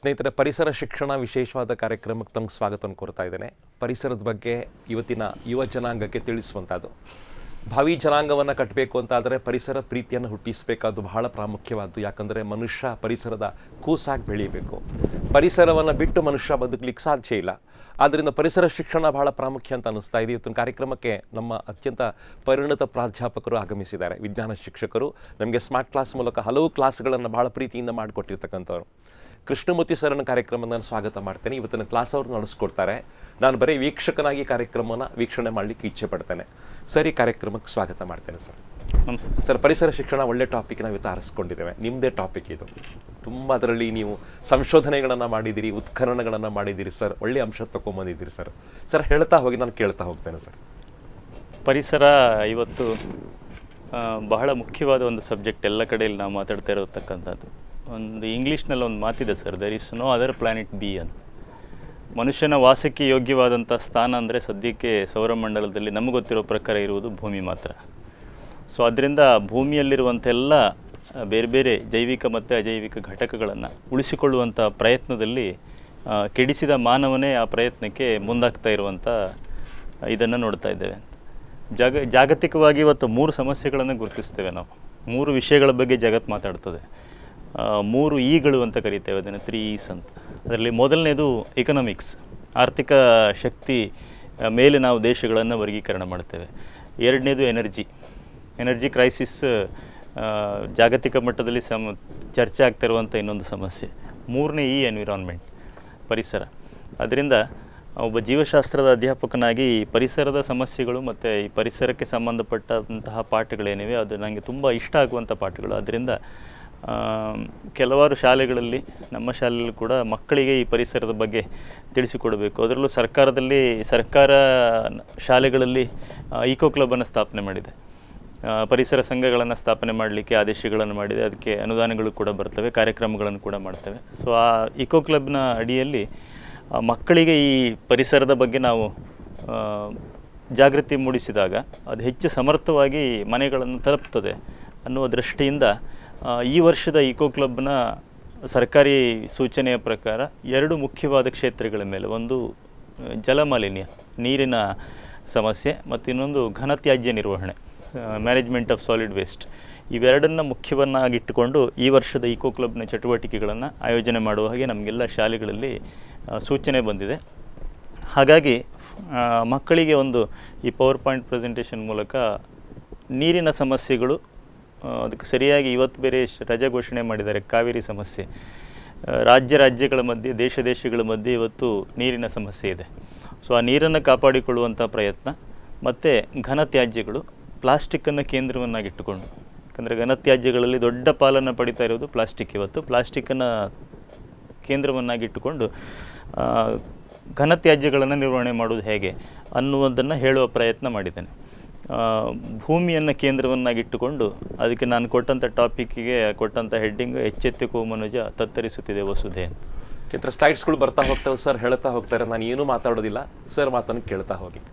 ಸ್ನೇಹಿತರೆ ಪರಿಸರ ಶಿಕ್ಷಣ ವಿಶೇಷವಾದ ಕಾರ್ಯಕ್ರಮಕ್ಕೆ ತಮಗೆ ಸ್ವಾಗತವನ್ನು ಕೋರ್ತಾ ಇದ್ದೇನೆ ಪರಿಸರದ ಬಗ್ಗೆ ಇವತ್ತಿನ ಯುವ ಜನಾಂಗಕ್ಕೆ ತಿಳಿಸುವಂಥದ್ದು ಭಾವಿ ಜನಾಂಗವನ್ನು ಕಟ್ಟಬೇಕು ಅಂತಾದರೆ ಪರಿಸರ ಪ್ರೀತಿಯನ್ನು ಹುಟ್ಟಿಸಬೇಕಾದ್ದು ಬಹಳ ಪ್ರಾಮುಖ್ಯವಾದ್ದು ಯಾಕಂದರೆ ಮನುಷ್ಯ ಪರಿಸರದ ಕೂಸಾಗಿ ಬೆಳೀಬೇಕು ಪರಿಸರವನ್ನು ಬಿಟ್ಟು ಮನುಷ್ಯ ಬದುಕಲಿಕ್ಕೆ ಸಾಧ್ಯ ಇಲ್ಲ ಆದ್ದರಿಂದ ಪರಿಸರ ಶಿಕ್ಷಣ ಬಹಳ ಪ್ರಾಮುಖ್ಯ ಅಂತ ಅನಿಸ್ತಾ ಇದೆ ಇವತ್ತಿನ ಕಾರ್ಯಕ್ರಮಕ್ಕೆ ನಮ್ಮ ಅತ್ಯಂತ ಪರಿಣಿತ ಪ್ರಾಧ್ಯಾಪಕರು ಆಗಮಿಸಿದ್ದಾರೆ ವಿಜ್ಞಾನ ಶಿಕ್ಷಕರು ನಮಗೆ ಸ್ಮಾರ್ಟ್ ಕ್ಲಾಸ್ ಮೂಲಕ ಹಲವು ಕ್ಲಾಸ್ಗಳನ್ನು ಬಹಳ ಪ್ರೀತಿಯಿಂದ ಮಾಡಿಕೊಟ್ಟಿರ್ತಕ್ಕಂಥವ್ರು ಕೃಷ್ಣಮೂರ್ತಿ ಸರ್ನ ಕಾರ್ಯಕ್ರಮ ನಾನು ಸ್ವಾಗತ ಮಾಡ್ತೇನೆ ಇವತ್ತಿನ ಕ್ಲಾಸ್ ಅವರು ನಡೆಸ್ಕೊಡ್ತಾರೆ ನಾನು ಬರೀ ವೀಕ್ಷಕನಾಗಿ ಕಾರ್ಯಕ್ರಮವನ್ನು ವೀಕ್ಷಣೆ ಮಾಡಲಿಕ್ಕೆ ಇಚ್ಛೆ ಪಡ್ತೇನೆ ಸರ್ ಈ ಕಾರ್ಯಕ್ರಮಕ್ಕೆ ಸ್ವಾಗತ ಮಾಡ್ತೇನೆ ಸರ್ ನಮಸ್ತೆ ಸರ್ ಪರಿಸರ ಶಿಕ್ಷಣ ಒಳ್ಳೆ ಟಾಪಿಕ್ ನಾವು ಇವತ್ತು ಆರಿಸ್ಕೊಂಡಿದ್ದೇವೆ ನಿಮ್ಮದೇ ಟಾಪಿಕ್ ಇದು ತುಂಬ ಅದರಲ್ಲಿ ನೀವು ಸಂಶೋಧನೆಗಳನ್ನು ಮಾಡಿದ್ದೀರಿ ಉತ್ಖನನಗಳನ್ನು ಮಾಡಿದ್ದೀರಿ ಸರ್ ಒಳ್ಳೆ ಅಂಶ ತೊಗೊಂಬಂದಿದ್ದೀರಿ ಸರ್ ಸರ್ ಹೇಳ್ತಾ ಹೋಗಿ ನಾನು ಕೇಳ್ತಾ ಹೋಗ್ತೇನೆ ಸರ್ ಪರಿಸರ ಇವತ್ತು ಆ, ಬಹಳ ಮುಖ್ಯವಾದ ಒಂದು ಸಬ್ಜೆಕ್ಟ್ ಎಲ್ಲ ಕಡೆಯಲ್ಲಿ ನಾವು ಮಾತಾಡ್ತಾ ಇರತಕ್ಕಂಥದ್ದು ಒಂದು ಇಂಗ್ಲೀಷ್ನಲ್ಲಿ ಒಂದು ಮಾತಿದೆ sir there is no other planet B ಅಂತ ಮನುಷ್ಯನ ವಾಸಕ್ಕೆ ಯೋಗ್ಯವಾದಂಥ ಸ್ಥಾನ ಅಂದರೆ ಸದ್ಯಕ್ಕೆ ಸೌರಮಂಡಲದಲ್ಲಿ ನಮಗೆ ಗೊತ್ತಿರೋ ಪ್ರಕಾರ ಇರುವುದು ಭೂಮಿ ಮಾತ್ರ ಸೊ ಅದರಿಂದ ಭೂಮಿಯಲ್ಲಿರುವಂಥ ಎಲ್ಲ ಆ, ಬೇರೆ ಬೇರೆ ಜೈವಿಕ ಮತ್ತು ಅಜೈವಿಕ ಘಟಕಗಳನ್ನು ಉಳಿಸಿಕೊಳ್ಳುವಂಥ ಪ್ರಯತ್ನದಲ್ಲಿ ಆ, ಕೆಡಿಸಿದ ಮಾನವನೇ ಆ ಪ್ರಯತ್ನಕ್ಕೆ ಮುಂದಾಗ್ತಾ ಇರುವಂಥ ಇದನ್ನು ನೋಡ್ತಾ ಇದ್ದೇವೆ ಜಾಗ ಜಾಗತಿಕವಾಗಿ ಇವತ್ತು ಮೂರು ಸಮಸ್ಯೆಗಳನ್ನು ಗುರುತಿಸ್ತೇವೆ ನಾವು ಮೂರು ವಿಷಯಗಳ ಬಗ್ಗೆ ಜಗತ್ತು ಮಾತಾಡ್ತದೆ ಆ, ಮೂರು ಈಗಳು ಅಂತ ಕರಿತೇವೆ ಅದನ್ನು ತ್ರೀ ಈಸ್ ಅಂತ ಅದರಲ್ಲಿ ಮೊದಲನೇದು ಎಕನಾಮಿಕ್ಸ್ ಆರ್ಥಿಕ ಶಕ್ತಿ ಆ, ಮೇಲೆ ನಾವು ದೇಶಗಳನ್ನು ವರ್ಗೀಕರಣ ಮಾಡ್ತೇವೆ ಎರಡನೇದು ಎನರ್ಜಿ ಎನರ್ಜಿ ಕ್ರೈಸಿಸ್ ಆ, ಜಾಗತಿಕ ಮಟ್ಟದಲ್ಲಿ ಸಮ ಚರ್ಚೆ ಆಗ್ತಿರುವಂಥ ಇನ್ನೊಂದು ಸಮಸ್ಯೆ ಮೂರನೇ ಈ ಎನ್ವಿರಾನ್ಮೆಂಟ್ ಪರಿಸರ ಅದರಿಂದ ಒಬ್ಬ ಜೀವಶಾಸ್ತ್ರದ ಅಧ್ಯಾಪಕನಾಗಿ ಈ ಪರಿಸರದ ಸಮಸ್ಯೆಗಳು ಮತ್ತು ಈ ಪರಿಸರಕ್ಕೆ ಸಂಬಂಧಪಟ್ಟಂತಹ ಪಾಠಗಳೇನಿವೆ ಅದು ನನಗೆ ತುಂಬ ಇಷ್ಟ ಆಗುವಂಥ ಪಾಠಗಳು ಅದರಿಂದ ಆ, ಕೆಲವಾರು ಶಾಲೆಗಳಲ್ಲಿ ನಮ್ಮ ಶಾಲೆಯಲ್ಲೂ ಕೂಡ ಮಕ್ಕಳಿಗೆ ಈ ಪರಿಸರದ ಬಗ್ಗೆ ತಿಳಿಸಿಕೊಡಬೇಕು ಅದರಲ್ಲೂ ಸರ್ಕಾರದಲ್ಲಿ ಸರ್ಕಾರ ಶಾಲೆಗಳಲ್ಲಿ ಈಕೋ ಕ್ಲಬ್ಬನ್ನು ಸ್ಥಾಪನೆ ಮಾಡಿದೆ ಆ, ಪರಿಸರ ಸಂಘಗಳನ್ನು ಸ್ಥಾಪನೆ ಮಾಡಲಿಕ್ಕೆ ಆದೇಶಗಳನ್ನು ಮಾಡಿದೆ ಅದಕ್ಕೆ ಅನುದಾನಗಳು ಕೂಡ ಬರ್ತವೆ ಕಾರ್ಯಕ್ರಮಗಳನ್ನು ಕೂಡ ಮಾಡ್ತೇವೆ ಸೊ ಆ ಇಕೋ ಕ್ಲಬ್ನ ಅಡಿಯಲ್ಲಿ ಆ, ಮಕ್ಕಳಿಗೆ ಈ ಪರಿಸರದ ಬಗ್ಗೆ ನಾವು ಆ, ಜಾಗೃತಿ ಮೂಡಿಸಿದಾಗ ಅದು ಹೆಚ್ಚು ಸಮರ್ಥವಾಗಿ ಮನೆಗಳನ್ನು ತಲುಪ್ತದೆ ಅನ್ನುವ ದೃಷ್ಟಿಯಿಂದ ಆ, ಈ ವರ್ಷದ ಇಕೋ ಕ್ಲಬ್ನ ಸರ್ಕಾರಿ ಸೂಚನೆಯ ಪ್ರಕಾರ ಎರಡು ಮುಖ್ಯವಾದ ಕ್ಷೇತ್ರಗಳ ಮೇಲೆ ಒಂದು ಆ, ಜಲಮಾಲಿನ್ಯ ನೀರಿನ ಸಮಸ್ಯೆ ಮತ್ತು ಇನ್ನೊಂದು ಘನತ್ಯಾಜ್ಯ ನಿರ್ವಹಣೆ ಮ್ಯಾನೇಜ್ಮೆಂಟ್ ಆಫ್ ಸಾಲಿಡ್ ವೇಸ್ಟ್ ಇವೆರಡನ್ನ ಮುಖ್ಯವನ್ನಾಗಿಟ್ಟುಕೊಂಡು ಈ ವರ್ಷದ ಇಕೋ ಕ್ಲಬ್ನ ಚಟುವಟಿಕೆಗಳನ್ನು ಆಯೋಜನೆ ಮಾಡುವ ಹಾಗೆ ನಮಗೆಲ್ಲ ಶಾಲೆಗಳಲ್ಲಿ ಆ, ಸೂಚನೆ ಬಂದಿದೆ ಹಾಗಾಗಿ ಆ, ಮಕ್ಕಳಿಗೆ ಒಂದು ಈ ಪವರ್ ಪಾಯಿಂಟ್ ಪ್ರೆಸೆಂಟೇಷನ್ ಮೂಲಕ ನೀರಿನ ಸಮಸ್ಯೆಗಳು ಆ, ಅದಕ್ಕೆ ಸರಿಯಾಗಿ ಇವತ್ತು ಬೇರೆ ಶ- ರಜೆ ಘೋಷಣೆ ಮಾಡಿದ್ದಾರೆ ಕಾವೇರಿ ಸಮಸ್ಯೆ ಆ, ರಾಜ್ಯ ರಾಜ್ಯಗಳ ಮಧ್ಯೆ ದೇಶ ದೇಶಗಳ ಮಧ್ಯೆ ಇವತ್ತು ನೀರಿನ ಸಮಸ್ಯೆ ಇದೆ ಸೊ ಆ ನೀರನ್ನು ಕಾಪಾಡಿಕೊಳ್ಳುವಂಥ ಪ್ರಯತ್ನ ಮತ್ತು ಘನತ್ಯಾಜ್ಯಗಳು ಪ್ಲಾಸ್ಟಿಕ್ಕನ್ನು ಕೇಂದ್ರವನ್ನಾಗಿಟ್ಟುಕೊಂಡು ಯಾಕಂದರೆ ಘನತ್ಯಾಜ್ಯಗಳಲ್ಲಿ ದೊಡ್ಡ ಪಾಲನ್ನು ಪಡಿತಾ ಇರೋದು ಪ್ಲಾಸ್ಟಿಕ್ ಇವತ್ತು ಪ್ಲಾಸ್ಟಿಕ್ಕನ್ನು ಕೇಂದ್ರವನ್ನಾಗಿಟ್ಟುಕೊಂಡು ಆ, ಘನತ್ಯಾಜ್ಯಗಳನ್ನು ನಿರ್ವಹಣೆ ಮಾಡುವುದು ಹೇಗೆ ಅನ್ನುವುದನ್ನು ಹೇಳುವ ಪ್ರಯತ್ನ ಮಾಡಿದ್ದೇನೆ ಆ, ಭೂಮಿಯನ್ನು ಕೇಂದ್ರವನ್ನಾಗಿಟ್ಟುಕೊಂಡು ಅದಕ್ಕೆ ನಾನು ಕೊಟ್ಟಂಥ ಟಾಪಿಕ್ಕಿಗೆ ಕೊಟ್ಟಂಥ ಹೆಡ್ಡಿಂಗ್ ಎಚ್ಚೆತ್ತುಕೋ ಮನುಜ ತತ್ತರಿಸುತ್ತಿದೆ ವಸುಧೆ ಅಂತ ಚಿತ್ರ ಸ್ಲೈಡ್ಸ್ಗಳು ಬರ್ತಾ ಹೋಗ್ತವೆ ಸರ್ ಹೇಳ್ತಾ ಹೋಗ್ತಾರೆ ನಾನು ಏನೂ ಮಾತಾಡೋದಿಲ್ಲ ಸರ್ ಮಾತನ್ನು ಕೇಳ್ತಾ ಹೋಗಿ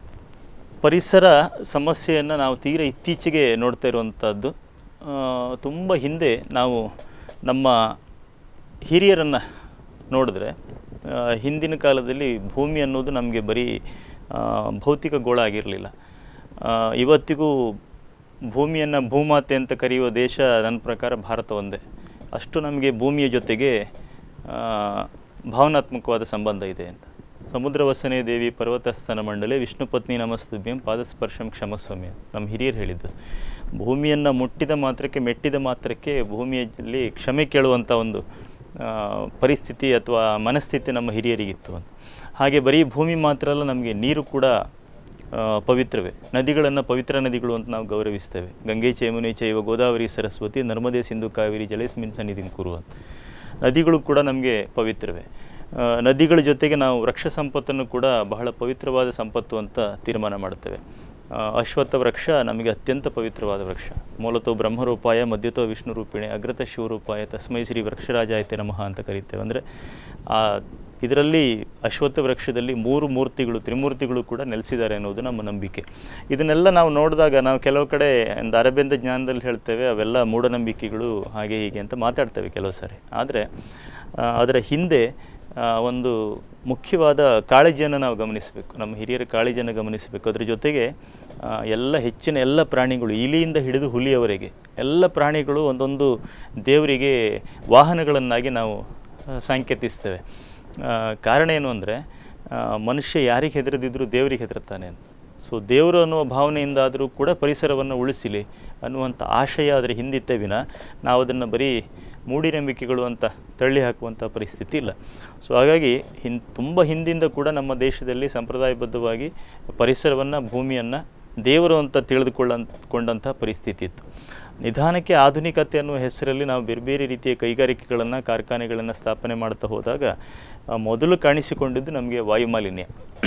ಪರಿಸರ ಸಮಸ್ಯೆಯನ್ನು ನಾವು ತೀರ ಇತ್ತೀಚೆಗೆ ನೋಡ್ತಾ ಇರುವಂಥದ್ದು ತುಂಬ ಹಿಂದೆ ನಾವು ನಮ್ಮ ಹಿರಿಯರನ್ನು ನೋಡಿದ್ರೆ ಆ, ಹಿಂದಿನ ಕಾಲದಲ್ಲಿ ಭೂಮಿ ಅನ್ನೋದು ನಮಗೆ ಬರೀ ಆ, ಭೌತಿಕ ಗೋಳ ಆಗಿರಲಿಲ್ಲ ಇವತ್ತಿಗೂ ಭೂಮಿಯನ್ನು ಭೂಮಾತೆ ಅಂತ ಕರೆಯುವ ದೇಶ ನನ್ನ ಪ್ರಕಾರ ಭಾರತ ಒಂದೇ ಅಷ್ಟು ನಮಗೆ ಭೂಮಿಯ ಜೊತೆಗೆ ಆ, ಭಾವನಾತ್ಮಕವಾದ ಸಂಬಂಧ ಇದೆ ಅಂತ ಸಮುದ್ರ ವಸನೆ ದೇವಿ ಪರ್ವತಸ್ಥನ ಮಂಡಲೆ ವಿಷ್ಣು ಪತ್ನಿ ನಮಸ್ತುಭ್ಯಂ ಪಾದಸ್ಪರ್ಶಂ ಕ್ಷಮಸ್ವಾಮಿ ನಮ್ಮ ಹಿರಿಯರು ಹೇಳಿದ್ದು ಭೂಮಿಯನ್ನು ಮುಟ್ಟಿದ ಮಾತ್ರಕ್ಕೆ ಮೆಟ್ಟಿದ ಮಾತ್ರಕ್ಕೆ ಭೂಮಿಯಲ್ಲಿ ಕ್ಷಮೆ ಕೇಳುವಂಥ ಒಂದು ಆ, ಪರಿಸ್ಥಿತಿ ಅಥವಾ ಮನಸ್ಥಿತಿ ನಮ್ಮ ಹಿರಿಯರಿಗಿತ್ತು ಅಂತ ಹಾಗೆ ಬರೀ ಭೂಮಿ ಮಾತ್ರ ಅಲ್ಲ ನಮಗೆ ನೀರು ಕೂಡ ಆ, ಪವಿತ್ರವೇ ನದಿಗಳನ್ನು ಪವಿತ್ರ ನದಿಗಳು ಅಂತ ನಾವು ಗೌರವಿಸ್ತೇವೆ ಗಂಗೆ ಚೇಮುನಿ ಚೈವ ಗೋದಾವರಿ ಸರಸ್ವತಿ ನರ್ಮದೆ ಸಿಂಧು ಕಾವೇರಿ ಜಲೇಸ್ಮಿನ್ ಸನ್ನಿಧಿನ್ ಕುರು ಅಂತ ನದಿಗಳು ಕೂಡ ನಮಗೆ ಪವಿತ್ರವೇ ಆ, ನದಿಗಳ ಜೊತೆಗೆ ನಾವು ವೃಕ್ಷ ಸಂಪತ್ತನ್ನು ಕೂಡ ಬಹಳ ಪವಿತ್ರವಾದ ಸಂಪತ್ತು ಅಂತ ತೀರ್ಮಾನ ಮಾಡ್ತೇವೆ ಆ, ಅಶ್ವತ್ಥ ವೃಕ್ಷ ನಮಗೆ ಅತ್ಯಂತ ಪವಿತ್ರವಾದ ವೃಕ್ಷ ಮೂಲತೋ ಬ್ರಹ್ಮರೂಪಾಯ ಮಧ್ಯತೋ ವಿಷ್ಣು ರೂಪಿಣೆ ಅಗ್ರತ ಶಿವರೂಪಾಯ ತಸ್ಮೈ ಶ್ರೀ ವೃಕ್ಷರಾಜಾಯತೆ ನಮಃ ಅಂತ ಕರೀತೇವೆ ಅಂದರೆ ಆ ಇದರಲ್ಲಿ ಅಶ್ವತ್ಥ ವೃಕ್ಷದಲ್ಲಿ ಮೂರು ಮೂರ್ತಿಗಳು ತ್ರಿಮೂರ್ತಿಗಳು ಕೂಡ ನೆಲೆಸಿದ್ದಾರೆ ಅನ್ನೋದು ನಮ್ಮ ನಂಬಿಕೆ ಇದನ್ನೆಲ್ಲ ನಾವು ನೋಡಿದಾಗ ನಾವು ಕೆಲವು ಕಡೆ ಒಂದು ಅರಬಿಂದ ಜ್ಞಾನದಲ್ಲಿ ಹೇಳ್ತೇವೆ ಅವೆಲ್ಲ ಮೂಢನಂಬಿಕೆಗಳು ಹಾಗೆ ಹೀಗೆ ಅಂತ ಮಾತಾಡ್ತೇವೆ ಕೆಲವು ಸಾರಿ ಆದರೆ ಅದರ ಹಿಂದೆ ಆ, ಒಂದು ಮುಖ್ಯವಾದ ಕಾಳಜಿಯನ್ನು ನಾವು ಗಮನಿಸಬೇಕು ನಮ್ಮ ಹಿರಿಯರ ಕಾಳಜಿಯನ್ನು ಗಮನಿಸಬೇಕು ಅದ್ರ ಜೊತೆಗೆ ಆ, ಎಲ್ಲ ಹೆಚ್ಚಿನ ಎಲ್ಲ ಪ್ರಾಣಿಗಳು ಇಲಿಯಿಂದ ಹಿಡಿದು ಹುಲಿಯವರೆಗೆ ಎಲ್ಲ ಪ್ರಾಣಿಗಳು ಒಂದೊಂದು ದೇವರಿಗೆ ವಾಹನಗಳನ್ನಾಗಿ ನಾವು ಆ, ಸಂಕೇತಿಸ್ತೇವೆ ಆ, ಕಾರಣ ಏನು ಅಂದರೆ ಮನುಷ್ಯ ಯಾರಿಗೆ ಹೆದರದಿದ್ರೂ ದೇವರಿಗೆ ಹೆದರ್ತಾನೆ ಅಂತ ಸೊ ದೇವರು ಅನ್ನುವ ಭಾವನೆಯಿಂದಾದರೂ ಕೂಡ ಪರಿಸರವನ್ನು ಉಳಿಸಲಿ ಅನ್ನುವಂಥ ಆಶಯ ಅದರ ಹಿಂದಿತ್ತೆ ವಿನ ನಾವು ಅದನ್ನು ಬರೀ ಮೂಢನಂಬಿಕೆಗಳು ಅಂತ ತಳ್ಳಿ ಹಾಕುವಂಥ ಪರಿಸ್ಥಿತಿ ಇಲ್ಲ ಸೊ ಹಾಗಾಗಿ ಹಿನ್ ತುಂಬ ಹಿಂದಿಂದ ಕೂಡ ನಮ್ಮ ದೇಶದಲ್ಲಿ ಸಂಪ್ರದಾಯಬದ್ಧವಾಗಿ ಪರಿಸರವನ್ನು ಭೂಮಿಯನ್ನು ದೇವರು ಅಂತ ತಿಳಿದುಕೊಳ್ಳ ಪರಿಸ್ಥಿತಿ ಇತ್ತು ನಿಧಾನಕ್ಕೆ ಆಧುನಿಕತೆ ಅನ್ನುವ ಹೆಸರಲ್ಲಿ ನಾವು ಬೇರೆ ಬೇರೆ ರೀತಿಯ ಕೈಗಾರಿಕೆಗಳನ್ನು ಕಾರ್ಖಾನೆಗಳನ್ನು ಸ್ಥಾಪನೆ ಮಾಡ್ತಾ ಹೋದಾಗ ಆ, ಮೊದಲು ಕಾಣಿಸಿಕೊಂಡಿದ್ದು ನಮಗೆ ವಾಯುಮಾಲಿನ್ಯ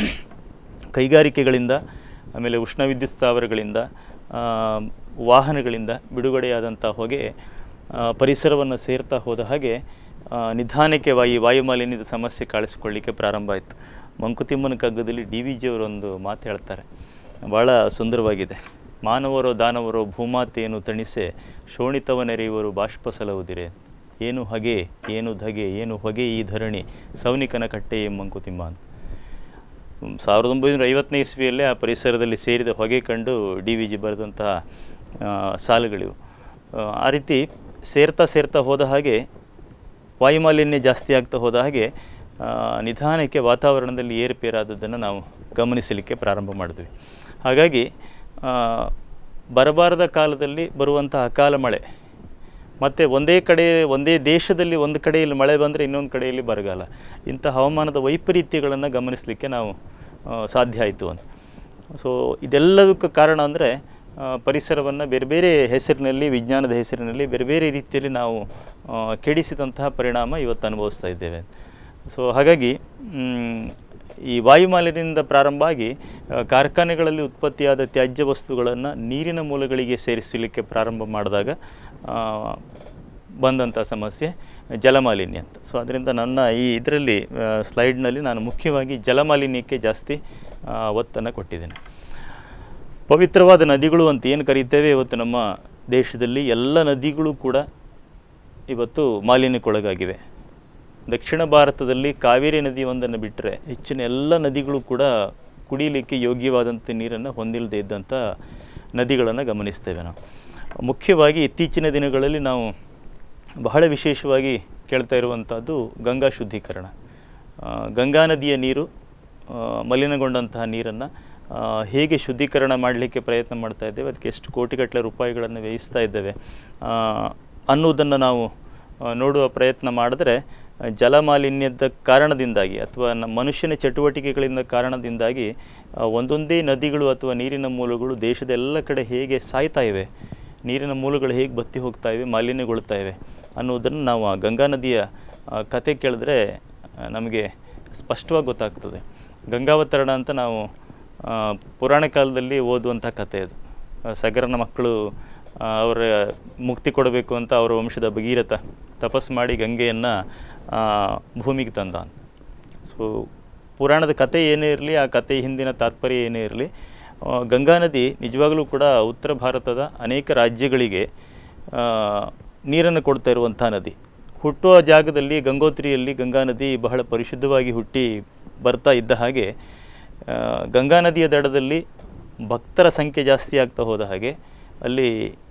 ಕೈಗಾರಿಕೆಗಳಿಂದ ಆಮೇಲೆ ಉಷ್ಣ ವಿದ್ಯುತ್ ಸ್ಥಾವರಗಳಿಂದ ಆ, ವಾಹನಗಳಿಂದ ಬಿಡುಗಡೆಯಾದಂಥ ಹೊಗೆ ಪರಿಸರವನ್ನು ಸೇರ್ತಾ ಹೋದ ಹಾಗೆ ಆ, ನಿಧಾನಕ್ಕೆ ವಾಯು ವಾಯುಮಾಲಿನ್ಯದ ಸಮಸ್ಯೆ ಕಾಣಿಸಿಕೊಳ್ಳಿಕ್ಕೆ ಪ್ರಾರಂಭ ಆಯಿತು ಮಂಕುತಿಮ್ಮನ ಕಗ್ಗದಲ್ಲಿ ಡಿ ವಿ ಜಿಯವರೊಂದು ಮಾತು ಹೇಳ್ತಾರೆ ಭಾಳ ಸುಂದರವಾಗಿದೆ ಮಾನವರೋ ದಾನವರೋ ಭೂಮಾತೆಯನ್ನು ತಣಿಸೆ ಶೋಣಿತವನೆರೆಯುವರು ಬಾಷ್ಪ ಸಲಹುದಿರೆ ಏನು ಹಗೆ ಏನು ಧಗೆ ಏನು ಹೊಗೆ ಈ ಧರಣಿ ಸೌನಿಕನ ಕಟ್ಟೆ ಎಂ ಮಂಕುತಿಮ್ಮ ಅಂತ ಹ್ಮ್, ಸಾವಿರದ ಒಂಬೈನೂರ ಐವತ್ತನೇ ಇಸ್ವಿಯಲ್ಲೇ ಆ ಪರಿಸರದಲ್ಲಿ ಸೇರಿದ ಹೊಗೆ ಕಂಡು ಡಿ ವಿ ಜಿ ಬರೆದಂತಹ ಆ, ಸಾಲುಗಳಿವು ಆ, ಆ ರೀತಿ ಸೇರ್ತಾ ಸೇರ್ತಾ ಹೋದ ಹಾಗೆ ವಾಯುಮಾಲಿನ್ಯ ಜಾಸ್ತಿ ಆಗ್ತಾ ಹೋದ ಹಾಗೆ ಆ, ನಿಧಾನಕ್ಕೆ ವಾತಾವರಣದಲ್ಲಿ ಏರುಪೇರಾದದ್ದನ್ನು ನಾವು ಗಮನಿಸಲಿಕ್ಕೆ ಪ್ರಾರಂಭ ಮಾಡಿದ್ವಿ ಹಾಗಾಗಿ ಆ, ಬರಬಾರದ ಕಾಲದಲ್ಲಿ ಬರುವಂಥ ಅಕಾಲ ಮಳೆ ಮತ್ತು ಒಂದೇ ಕಡೆ ಒಂದೇ ದೇಶದಲ್ಲಿ ಒಂದು ಕಡೆಯಲ್ಲಿ ಮಳೆ ಬಂದರೆ ಇನ್ನೊಂದು ಕಡೆಯಲ್ಲಿ ಬರಗಾಲ ಇಂಥ ಹವಾಮಾನದ ವೈಪರೀತ್ಯಗಳನ್ನು ಗಮನಿಸಲಿಕ್ಕೆ ನಾವು ಆ, ಸಾಧ್ಯ ಆಯಿತು ಅಂತ ಸೊ ಇದೆಲ್ಲದಕ್ಕೂ ಕಾರಣ ಅಂದರೆ ಪರಿಸರವನ್ನು ಬೇರೆ ಬೇರೆ ಹೆಸರಿನಲ್ಲಿ ವಿಜ್ಞಾನದ ಹೆಸರಿನಲ್ಲಿ ಬೇರೆ ಬೇರೆ ರೀತಿಯಲ್ಲಿ ನಾವು ಆ, ಕೆಡಿಸಿದಂತಹ ಪರಿಣಾಮ ಇವತ್ತು ಅನುಭವಿಸ್ತಾ ಇದ್ದೇವೆ ಸೊ ಹಾಗಾಗಿ ಮ್, ಈ ವಾಯುಮಾಲಿನ್ಯದಿಂದ ಪ್ರಾರಂಭ ಆಗಿ ಆ, ಕಾರ್ಖಾನೆಗಳಲ್ಲಿ ಉತ್ಪತ್ತಿಯಾದ ತ್ಯಾಜ್ಯ ವಸ್ತುಗಳನ್ನು ನೀರಿನ ಮೂಲಗಳಿಗೆ ಸೇರಿಸಲಿಕ್ಕೆ ಪ್ರಾರಂಭ ಮಾಡಿದಾಗ ಆ, ಬಂದಂಥ ಸಮಸ್ಯೆ ಜಲಮಾಲಿನ್ಯ ಅಂತ ಸೊ ಅದರಿಂದ ನನ್ನ ಈ ಇದರಲ್ಲಿ ಸ್ಲೈಡ್ನಲ್ಲಿ ನಾನು ಮುಖ್ಯವಾಗಿ ಜಲಮಾಲಿನ್ಯಕ್ಕೆ ಜಾಸ್ತಿ ಒತ್ತನ್ನು ಕೊಟ್ಟಿದ್ದೇನೆ ಪವಿತ್ರವಾದ ನದಿಗಳು ಅಂತ ಏನು ಕರೀತೇವೆ ಇವತ್ತು ನಮ್ಮ ದೇಶದಲ್ಲಿ ಎಲ್ಲ ನದಿಗಳು ಕೂಡ ಇವತ್ತು ಮಾಲಿನ್ಯಕ್ಕೊಳಗಾಗಿವೆ ದಕ್ಷಿಣ ಭಾರತದಲ್ಲಿ ಕಾವೇರಿ ನದಿ ಒಂದನ್ನು ಬಿಟ್ಟರೆ ಹೆಚ್ಚಿನ ಎಲ್ಲ ನದಿಗಳು ಕೂಡ ಕುಡಿಯಲಿಕ್ಕೆ ಯೋಗ್ಯವಾದಂಥ ನೀರನ್ನು ಹೊಂದಿಲ್ಲದೆ ಇದ್ದಂಥ ನದಿಗಳನ್ನು ಗಮನಿಸ್ತೇವೆ ನಾವು ಮುಖ್ಯವಾಗಿ ಇತ್ತೀಚಿನ ದಿನಗಳಲ್ಲಿ ನಾವು ಬಹಳ ವಿಶೇಷವಾಗಿ ಕೇಳ್ತಾ ಇರುವಂಥದ್ದು ಗಂಗಾ ಶುದ್ಧೀಕರಣ ಆ, ಗಂಗಾ ನದಿಯ ನೀರು ಆ, ಮಲಿನಗೊಂಡಂತಹ ನೀರನ್ನು ಹೇಗೆ ಶುದ್ಧೀಕರಣ ಮಾಡಲಿಕ್ಕೆ ಪ್ರಯತ್ನ ಮಾಡ್ತಾ ಇದ್ದೇವೆ ಅದಕ್ಕೆ ಎಷ್ಟು ಕೋಟಿಗಟ್ಟಲೆ ರೂಪಾಯಿಗಳನ್ನು ವ್ಯಯಿಸ್ತಾ ಇದ್ದೇವೆ ಆ, ಅನ್ನೋದನ್ನು ನಾವು ಆ, ನೋಡುವ ಪ್ರಯತ್ನ ಮಾಡಿದ್ರೆ ಆ, ಜಲಮಾಲಿನ್ಯದ ಕಾರಣದಿಂದಾಗಿ ಅಥವಾ ನಮ್ಮ ಮನುಷ್ಯನ ಚಟುವಟಿಕೆಗಳಿಂದ ಕಾರಣದಿಂದಾಗಿ ಆ, ಒಂದೊಂದೇ ನದಿಗಳು ಅಥವಾ ನೀರಿನ ಮೂಲಗಳು ದೇಶದ ಎಲ್ಲ ಕಡೆ ಹೇಗೆ ಸಾಯ್ತಾ ಇವೆ ನೀರಿನ ಮೂಲಗಳು ಹೇಗೆ ಬತ್ತಿ ಹೋಗ್ತಾ ಇವೆ ಮಾಲಿನ್ಯಗೊಳ್ತಾ ಇವೆ ಅನ್ನೋದನ್ನು ನಾವು ಆ ಗಂಗಾ ನದಿಯ ಆ, ಕತೆ ಕೇಳಿದ್ರೆ ಆ, ನಮಗೆ ಸ್ಪಷ್ಟವಾಗಿ ಗೊತ್ತಾಗ್ತದೆ ಗಂಗಾವತರಣ ಅಂತ ನಾವು ಆ, ಪುರಾಣ ಕಾಲದಲ್ಲಿ ಓದುವಂಥ ಕತೆ ಅದು ಆ, ಸಗರನ ಮಕ್ಕಳು ಆ, ಅವರ ಮುಕ್ತಿ ಕೊಡಬೇಕು ಅಂತ ಅವರ ವಂಶದ ಭಗೀರಥ ತಪಸ್ ಮಾಡಿ ಗಂಗೆಯನ್ನು ಭೂಮಿಗೆ ತಂದ ಅಂತ ಸೊ ಪುರಾಣದ ಕತೆ ಏನೇ ಇರಲಿ ಆ ಕತೆ ಹಿಂದಿನ ತಾತ್ಪರ್ಯ ಏನೇ ಇರಲಿ ಗಂಗಾ ನದಿ ನಿಜವಾಗಲೂ ಕೂಡ ಉತ್ತರ ಭಾರತದ ಅನೇಕ ರಾಜ್ಯಗಳಿಗೆ ಆ, ನೀರನ್ನು ಕೊಡ್ತಾ ಇರುವಂಥ ನದಿ ಹುಟ್ಟುವ ಜಾಗದಲ್ಲಿ ಗಂಗೋತ್ರಿಯಲ್ಲಿ ಗಂಗಾ ನದಿ ಬಹಳ ಪರಿಶುದ್ಧವಾಗಿ ಹುಟ್ಟಿ ಬರ್ತಾ ಇದ್ದ ಹಾಗೆ ಆ, ಗಂಗಾ ನದಿಯ ದಡದಲ್ಲಿ ಭಕ್ತರ ಸಂಖ್ಯೆ ಜಾಸ್ತಿ ಆಗ್ತಾ ಹೋದ ಹಾಗೆ ಅಲ್ಲಿ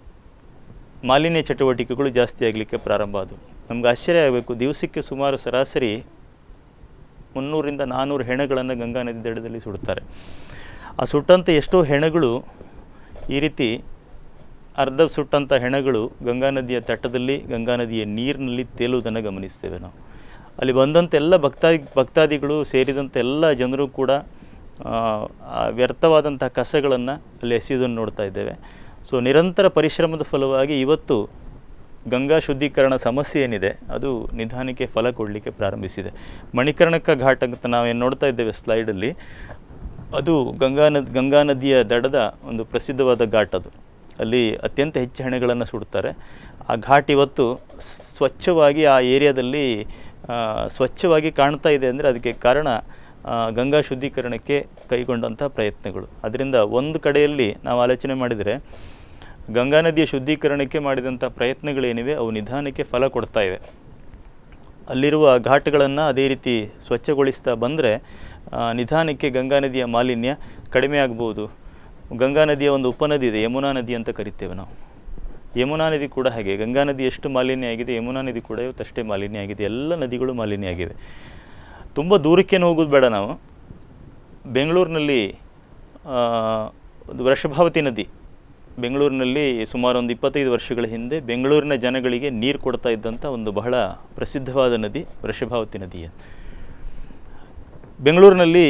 ಮಾಲಿನ್ಯ ಚಟುವಟಿಕೆಗಳು ಜಾಸ್ತಿ ಆಗಲಿಕ್ಕೆ ಪ್ರಾರಂಭ ಆದವು ನಮ್ಗೆ ಆಶ್ಚರ್ಯ ಆಗಬೇಕು ದಿವಸಕ್ಕೆ ಸುಮಾರು ಸರಾಸರಿ ಮುನ್ನೂರಿಂದ ನಾನ್ನೂರು ಹೆಣಗಳನ್ನು ಗಂಗಾ ನದಿ ದಡದಲ್ಲಿ ಸುಡ್ತಾರೆ ಆ ಸುಟ್ಟಂಥ ಎಷ್ಟೋ ಹೆಣಗಳು ಈ ರೀತಿ ಅರ್ಧ ಸುಟ್ಟಂಥ ಹೆಣಗಳು ಗಂಗಾ ನದಿಯ ತಟದಲ್ಲಿ ಗಂಗಾ ನದಿಯ ನೀರಿನಲ್ಲಿ ತೇಲುವುದನ್ನು ಗಮನಿಸ್ತೇವೆ ನಾವು ಅಲ್ಲಿ ಬಂದಂಥ ಎಲ್ಲ ಭಕ್ತಾದಿ ಭಕ್ತಾದಿಗಳು ಸೇರಿದಂಥ ಎಲ್ಲ ಜನರು ಕೂಡ ಆ, ಆ ವ್ಯರ್ಥವಾದಂಥ ಕಸಗಳನ್ನು ಅಲ್ಲಿ ಎಸೆಯುವುದನ್ನು ನೋಡ್ತಾ ಇದ್ದೇವೆ ಸೊ ನಿರಂತರ ಪರಿಶ್ರಮದ ಫಲವಾಗಿ ಇವತ್ತು ಗಂಗಾ ಶುದ್ಧೀಕರಣ ಸಮಸ್ಯೆ ಏನಿದೆ ಅದು ನಿಧಾನಕ್ಕೆ ಫಲ ಕೊಡಲಿಕ್ಕೆ ಪ್ರಾರಂಭಿಸಿದೆ ಮಣಿಕರ್ಣಕ ಘಾಟ್ ಅಂತ ನಾವೇನು ನೋಡ್ತಾ ಇದ್ದೇವೆ ಸ್ಲೈಡಲ್ಲಿ ಅದು ಗಂಗಾ ನದ್ ಗಂಗಾ ನದಿಯ ದಡದ ಒಂದು ಪ್ರಸಿದ್ಧವಾದ ಘಾಟ್ ಅದು ಅಲ್ಲಿ ಅತ್ಯಂತ ಹೆಚ್ಚು ಹೆಣೆಗಳನ್ನು ಸುಡ್ತಾರೆ ಆ ಘಾಟ್ ಇವತ್ತು ಸ್ವಚ್ಛವಾಗಿ ಆ ಏರಿಯಾದಲ್ಲಿ ಆ, ಸ್ವಚ್ಛವಾಗಿ ಕಾಣ್ತಾ ಇದೆ ಅಂದರೆ ಅದಕ್ಕೆ ಕಾರಣ ಆ, ಗಂಗಾ ಶುದ್ಧೀಕರಣಕ್ಕೆ ಕೈಗೊಂಡಂಥ ಪ್ರಯತ್ನಗಳು ಅದರಿಂದ ಒಂದು ಕಡೆಯಲ್ಲಿ ನಾವು ಆಲೋಚನೆ ಮಾಡಿದರೆ ಗಂಗಾ ನದಿಯ ಶುದ್ಧೀಕರಣಕ್ಕೆ ಮಾಡಿದಂಥ ಪ್ರಯತ್ನಗಳೇನಿವೆ ಅವು ನಿಧಾನಕ್ಕೆ ಫಲ ಕೊಡ್ತಾ ಇವೆ ಅಲ್ಲಿರುವ ಘಾಟ್ಗಳನ್ನು ಅದೇ ರೀತಿ ಸ್ವಚ್ಛಗೊಳಿಸ್ತಾ ಬಂದರೆ ನಿಧಾನಕ್ಕೆ ಗಂಗಾ ನದಿಯ ಮಾಲಿನ್ಯ ಕಡಿಮೆ ಆಗ್ಬೋದು ಗಂಗಾ ನದಿಯ ಒಂದು ಉಪನದಿ ಇದೆ ಯಮುನಾ ನದಿ ಅಂತ ಕರಿತೇವೆ ನಾವು ಯಮುನಾ ನದಿ ಕೂಡ ಹಾಗೆ ಗಂಗಾ ನದಿ ಎಷ್ಟು ಮಾಲಿನ್ಯ ಆಗಿದೆ ಯಮುನಾ ನದಿ ಕೂಡ ಇವತ್ತಷ್ಟೇ ಮಾಲಿನ್ಯ ಆಗಿದೆ ಎಲ್ಲ ನದಿಗಳು ಮಾಲಿನ್ಯ ಆಗಿವೆ ತುಂಬ ದೂರಕ್ಕೇನು ಹೋಗೋದು ಬೇಡ ನಾವು ಬೆಂಗಳೂರಿನಲ್ಲಿ ಆ, ಒಂದು ವೃಷಭಾವತಿ ನದಿ ಬೆಂಗಳೂರಿನಲ್ಲಿ ಸುಮಾರು ಒಂದು ಇಪ್ಪತ್ತೈದು ವರ್ಷಗಳ ಹಿಂದೆ ಬೆಂಗಳೂರಿನ ಜನಗಳಿಗೆ ನೀರು ಕೊಡ್ತಾ ಇದ್ದಂಥ ಒಂದು ಬಹಳ ಪ್ರಸಿದ್ಧವಾದ ನದಿ ವೃಷಭಾವತಿ ನದಿ ಬೆಂಗಳೂರಿನಲ್ಲಿ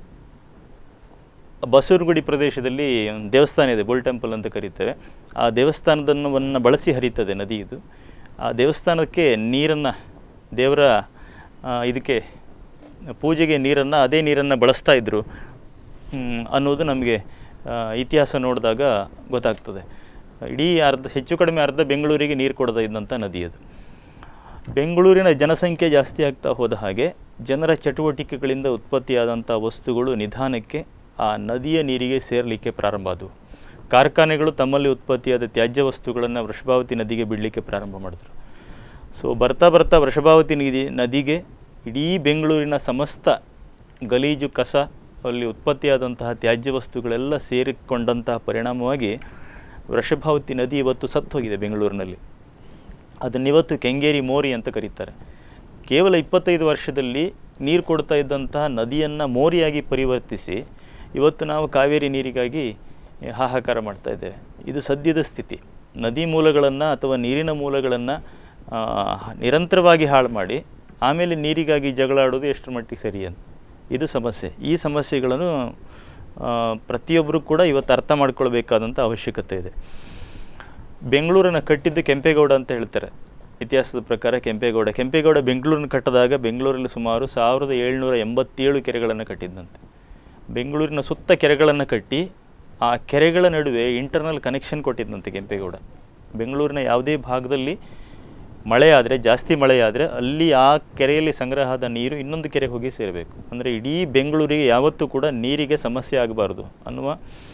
ಬಸವನಗುಡಿ ಪ್ರದೇಶದಲ್ಲಿ ಒಂದು ದೇವಸ್ಥಾನ ಇದೆ ಬುಲ್ ಟೆಂಪಲ್ ಅಂತ ಕರೀತೇವೆ ಆ ದೇವಸ್ಥಾನದನ್ನು ಬಳಸಿ ಹರಿತದೆ ನದಿ ಇದು ಆ ದೇವಸ್ಥಾನಕ್ಕೆ ನೀರನ್ನು ದೇವರ ಆ, ಇದಕ್ಕೆ ಪೂಜೆಗೆ ನೀರನ್ನು ಅದೇ ನೀರನ್ನು ಬಳಸ್ತಾ ಇದ್ದರು ಹ್ಮ್, ಅನ್ನೋದು ನಮಗೆ ಆ, ಇತಿಹಾಸ ನೋಡಿದಾಗ ಗೊತ್ತಾಗ್ತದೆ ಇಡೀ ಅರ್ಧ ಹೆಚ್ಚು ಕಡಿಮೆ ಅರ್ಧ ಬೆಂಗಳೂರಿಗೆ ನೀರು ಕೊಡ್ತಾ ಇದ್ದಂಥ ನದಿ ಅದು ಬೆಂಗಳೂರಿನ ಜನಸಂಖ್ಯೆ ಜಾಸ್ತಿ ಆಗ್ತಾ ಹೋದ ಹಾಗೆ ಜನರ ಚಟುವಟಿಕೆಗಳಿಂದ ಉತ್ಪತ್ತಿಯಾದಂಥ ವಸ್ತುಗಳು ನಿಧಾನಕ್ಕೆ ಆ ನದಿಯ ನೀರಿಗೆ ಸೇರಲಿಕ್ಕೆ ಪ್ರಾರಂಭ ಆದವು ಕಾರ್ಖಾನೆಗಳು ತಮ್ಮಲ್ಲಿ ಉತ್ಪತ್ತಿಯಾದ ತ್ಯಾಜ್ಯ ವಸ್ತುಗಳನ್ನು ವೃಷಭಾವತಿ ನದಿಗೆ ಬಿಡಲಿಕ್ಕೆ ಪ್ರಾರಂಭ ಮಾಡಿದ್ರು ಸೊ ಬರ್ತಾ ಬರ್ತಾ ವೃಷಭಾವತಿ ನದಿ ನದಿಗೆ ಇಡೀ ಬೆಂಗಳೂರಿನ ಸಮಸ್ತ ಗಲೀಜು ಕಸ ಅಲ್ಲಿ ಉತ್ಪತ್ತಿಯಾದಂತಹ ತ್ಯಾಜ್ಯ ವಸ್ತುಗಳೆಲ್ಲ ಸೇರಿಕೊಂಡಂತಹ ಪರಿಣಾಮವಾಗಿ ವೃಷಭಾವತಿ ನದಿ ಇವತ್ತು ಸತ್ತು ಹೋಗಿದೆ ಬೆಂಗಳೂರಿನಲ್ಲಿ ಅದನ್ನಿವತ್ತು ಕೆಂಗೇರಿ ಮೋರಿ ಅಂತ ಕರೀತಾರೆ ಕೇವಲ ಇಪ್ಪತ್ತೈದು ವರ್ಷದಲ್ಲಿ ನೀರು ಕೊಡ್ತಾ ಇದ್ದಂತಹ ನದಿಯನ್ನು ಮೋರಿಯಾಗಿ ಪರಿವರ್ತಿಸಿ ಇವತ್ತು ನಾವು ಕಾವೇರಿ ನೀರಿಗಾಗಿ ಹಾಹಾಕಾರ ಮಾಡ್ತಾ ಇದ್ದೇವೆ ಇದು ಸದ್ಯದ ಸ್ಥಿತಿ ನದಿ ಮೂಲಗಳನ್ನು ಅಥವಾ ನೀರಿನ ಮೂಲಗಳನ್ನು ನಿರಂತರವಾಗಿ ಹಾಳು ಮಾಡಿ ಆಮೇಲೆ ನೀರಿಗಾಗಿ ಜಗಳಾಡೋದು ಎಷ್ಟರ ಮಟ್ಟಿಗೆ ಸರಿ ಅಂತ ಇದು ಸಮಸ್ಯೆ ಈ ಸಮಸ್ಯೆಗಳನ್ನು ಆ, ಪ್ರತಿಯೊಬ್ಬರು ಕೂಡ ಇವತ್ತು ಅರ್ಥ ಮಾಡ್ಕೊಳ್ಬೇಕಾದಂಥ ಅವಶ್ಯಕತೆ ಇದೆ ಬೆಂಗಳೂರನ್ನು ಕಟ್ಟಿದ್ದು ಕೆಂಪೇಗೌಡ ಅಂತ ಹೇಳ್ತಾರೆ ಇತಿಹಾಸದ ಪ್ರಕಾರ ಕೆಂಪೇಗೌಡ ಕೆಂಪೇಗೌಡ ಬೆಂಗಳೂರನ್ನು ಕಟ್ಟಿದಾಗ ಬೆಂಗಳೂರಲ್ಲಿ ಸುಮಾರು ಸಾವಿರದ ಏಳ್ನೂರ ಎಂಬತ್ತೇಳು ಕೆರೆಗಳನ್ನು ಕಟ್ಟಿದ್ದಂತೆ ಬೆಂಗಳೂರಿನ ಸುತ್ತ ಕೆರೆಗಳನ್ನು ಕಟ್ಟಿ ಆ ಕೆರೆಗಳ ನಡುವೆ ಇಂಟರ್ನಲ್ ಕನೆಕ್ಷನ್ ಕೊಟ್ಟಿದ್ದಂತೆ ಕೆಂಪೇಗೌಡ ಬೆಂಗಳೂರಿನ ಯಾವುದೇ ಭಾಗದಲ್ಲಿ ಮಳೆ ಆದರೆ ಜಾಸ್ತಿ ಮಳೆ ಆದರೆ ಅಲ್ಲಿ ಆ ಕೆರೆಯಲ್ಲಿ ಸಂಗ್ರಹ ಆದ ನೀರು ಇನ್ನೊಂದು ಕೆರೆಗೆ ಹೋಗಿ ಸೇರಬೇಕು ಅಂದರೆ ಇಡೀ ಬೆಂಗಳೂರಿಗೆ ಯಾವತ್ತೂ ಕೂಡ ನೀರಿಗೆ ಸಮಸ್ಯೆ ಆಗಬಾರ್ದು ಅನ್ನುವ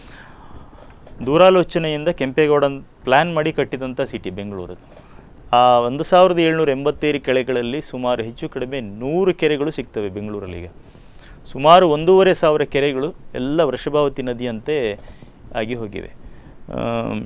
ದೂರಾಲೋಚನೆಯಿಂದ ಕೆಂಪೇಗೌಡ ಪ್ಲ್ಯಾನ್ ಮಾಡಿ ಕಟ್ಟಿದಂಥ ಸಿಟಿ ಬೆಂಗಳೂರು ಆ ಒಂದು ಸಾವಿರದ ಏಳ್ನೂರ ಎಂಬತ್ತೇಳು ಕೆರೆಗಳಲ್ಲಿ ಸುಮಾರು ಹೆಚ್ಚು ಕಡಿಮೆ ನೂರು ಕೆರೆಗಳು ಸಿಗ್ತವೆ ಬೆಂಗಳೂರಲ್ಲಿ ಈಗ ಸುಮಾರು ಒಂದೂವರೆ ಸಾವಿರ ಕೆರೆಗಳು ಎಲ್ಲ ವೃಷಭಾವತಿ ನದಿಯಂತೆ ಆಗಿ ಹೋಗಿವೆ ಆಮ್,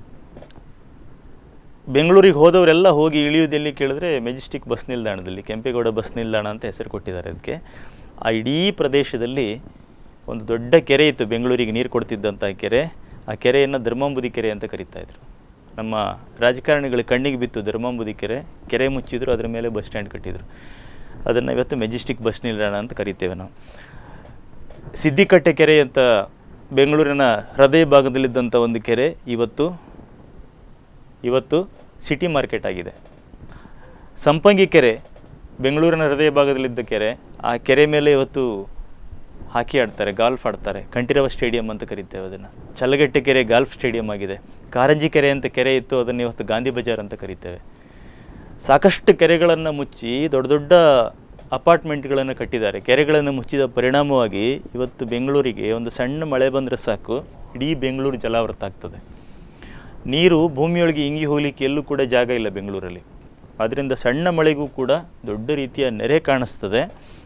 ಬೆಂಗಳೂರಿಗೆ ಹೋದವರೆಲ್ಲ ಹೋಗಿ ಇಳಿಯುವುದೆಲ್ಲಿ ಕೇಳಿದ್ರೆ ಮೆಜೆಸ್ಟಿಕ್ ಬಸ್ ನಿಲ್ದಾಣದಲ್ಲಿ ಕೆಂಪೇಗೌಡ ಬಸ್ ನಿಲ್ದಾಣ ಅಂತ ಹೆಸರು ಕೊಟ್ಟಿದ್ದಾರೆ ಅದಕ್ಕೆ ಆ ಇಡೀ ಪ್ರದೇಶದಲ್ಲಿ ಒಂದು ದೊಡ್ಡ ಕೆರೆ ಇತ್ತು ಬೆಂಗಳೂರಿಗೆ ನೀರು ಕೊಡ್ತಿದ್ದಂಥ ಕೆರೆ ಆ ಕೆರೆಯನ್ನು ಧರ್ಮಾಂಬುದಿ ಕೆರೆ ಅಂತ ಕರೀತಾ ಇದ್ರು ನಮ್ಮ ರಾಜಕಾರಣಿಗಳ ಕಣ್ಣಿಗೆ ಬಿತ್ತು ಧರ್ಮಾಂಬುದಿ ಕೆರೆ ಕೆರೆ ಮುಚ್ಚಿದ್ರು ಅದರ ಮೇಲೆ ಬಸ್ ಸ್ಟ್ಯಾಂಡ್ ಕಟ್ಟಿದ್ರು ಅದನ್ನು ಇವತ್ತು ಮೆಜೆಸ್ಟಿಕ್ ಬಸ್ ನಿಲ್ದಾಣ ಅಂತ ಕರಿತೇವೆ ನಾವು ಸಿದ್ದಿಕಟ್ಟೆ ಕೆರೆ ಅಂತ ಬೆಂಗಳೂರಿನ ಹೃದಯ ಭಾಗದಲ್ಲಿದ್ದಂಥ ಒಂದು ಕೆರೆ ಇವತ್ತು ಇವತ್ತು ಸಿಟಿ ಮಾರ್ಕೆಟ್ ಆಗಿದೆ ಸಂಪಂಗಿ ಕೆರೆ ಬೆಂಗಳೂರಿನ ಹೃದಯ ಭಾಗದಲ್ಲಿದ್ದ ಕೆರೆ ಆ ಕೆರೆ ಮೇಲೆ ಇವತ್ತು ಹಾಕಿ ಆಡ್ತಾರೆ ಗಾಲ್ಫ್ ಆಡ್ತಾರೆ ಕಂಠೀರವ ಸ್ಟೇಡಿಯಂ ಅಂತ ಕರಿತೇವೆ ಅದನ್ನು ಚಲ್ಲಗಟ್ಟೆ ಕೆರೆ ಗಾಲ್ಫ್ ಸ್ಟೇಡಿಯಂ ಆಗಿದೆ ಕಾರಂಜಿ ಕೆರೆ ಅಂತ ಕೆರೆ ಇತ್ತು ಅದನ್ನು ಇವತ್ತು ಗಾಂಧಿ ಬಜಾರ್ ಅಂತ ಕರಿತೇವೆ ಸಾಕಷ್ಟು ಕೆರೆಗಳನ್ನು ಮುಚ್ಚಿ ದೊಡ್ಡ ದೊಡ್ಡ ಅಪಾರ್ಟ್ಮೆಂಟ್ಗಳನ್ನು ಕಟ್ಟಿದ್ದಾರೆ ಕೆರೆಗಳನ್ನು ಮುಚ್ಚಿದ ಪರಿಣಾಮವಾಗಿ ಇವತ್ತು ಬೆಂಗಳೂರಿಗೆ ಒಂದು ಸಣ್ಣ ಮಳೆ ಬಂದರೆ ಸಾಕು ಇಡೀ ಬೆಂಗಳೂರು ಜಲಾವೃತ ಆಗ್ತದೆ ನೀರು ಭೂಮಿಯೊಳಗೆ ಇಂಗಿ ಹೋಗಲಿಕ್ಕೆ ಎಲ್ಲೂ ಕೂಡ ಜಾಗ ಇಲ್ಲ ಬೆಂಗಳೂರಲ್ಲಿ ಆದ್ದರಿಂದ ಸಣ್ಣ ಮಳೆಗೂ ಕೂಡ ದೊಡ್ಡ ರೀತಿಯ ನೆರೆ ಕಾಣಿಸ್ತದೆ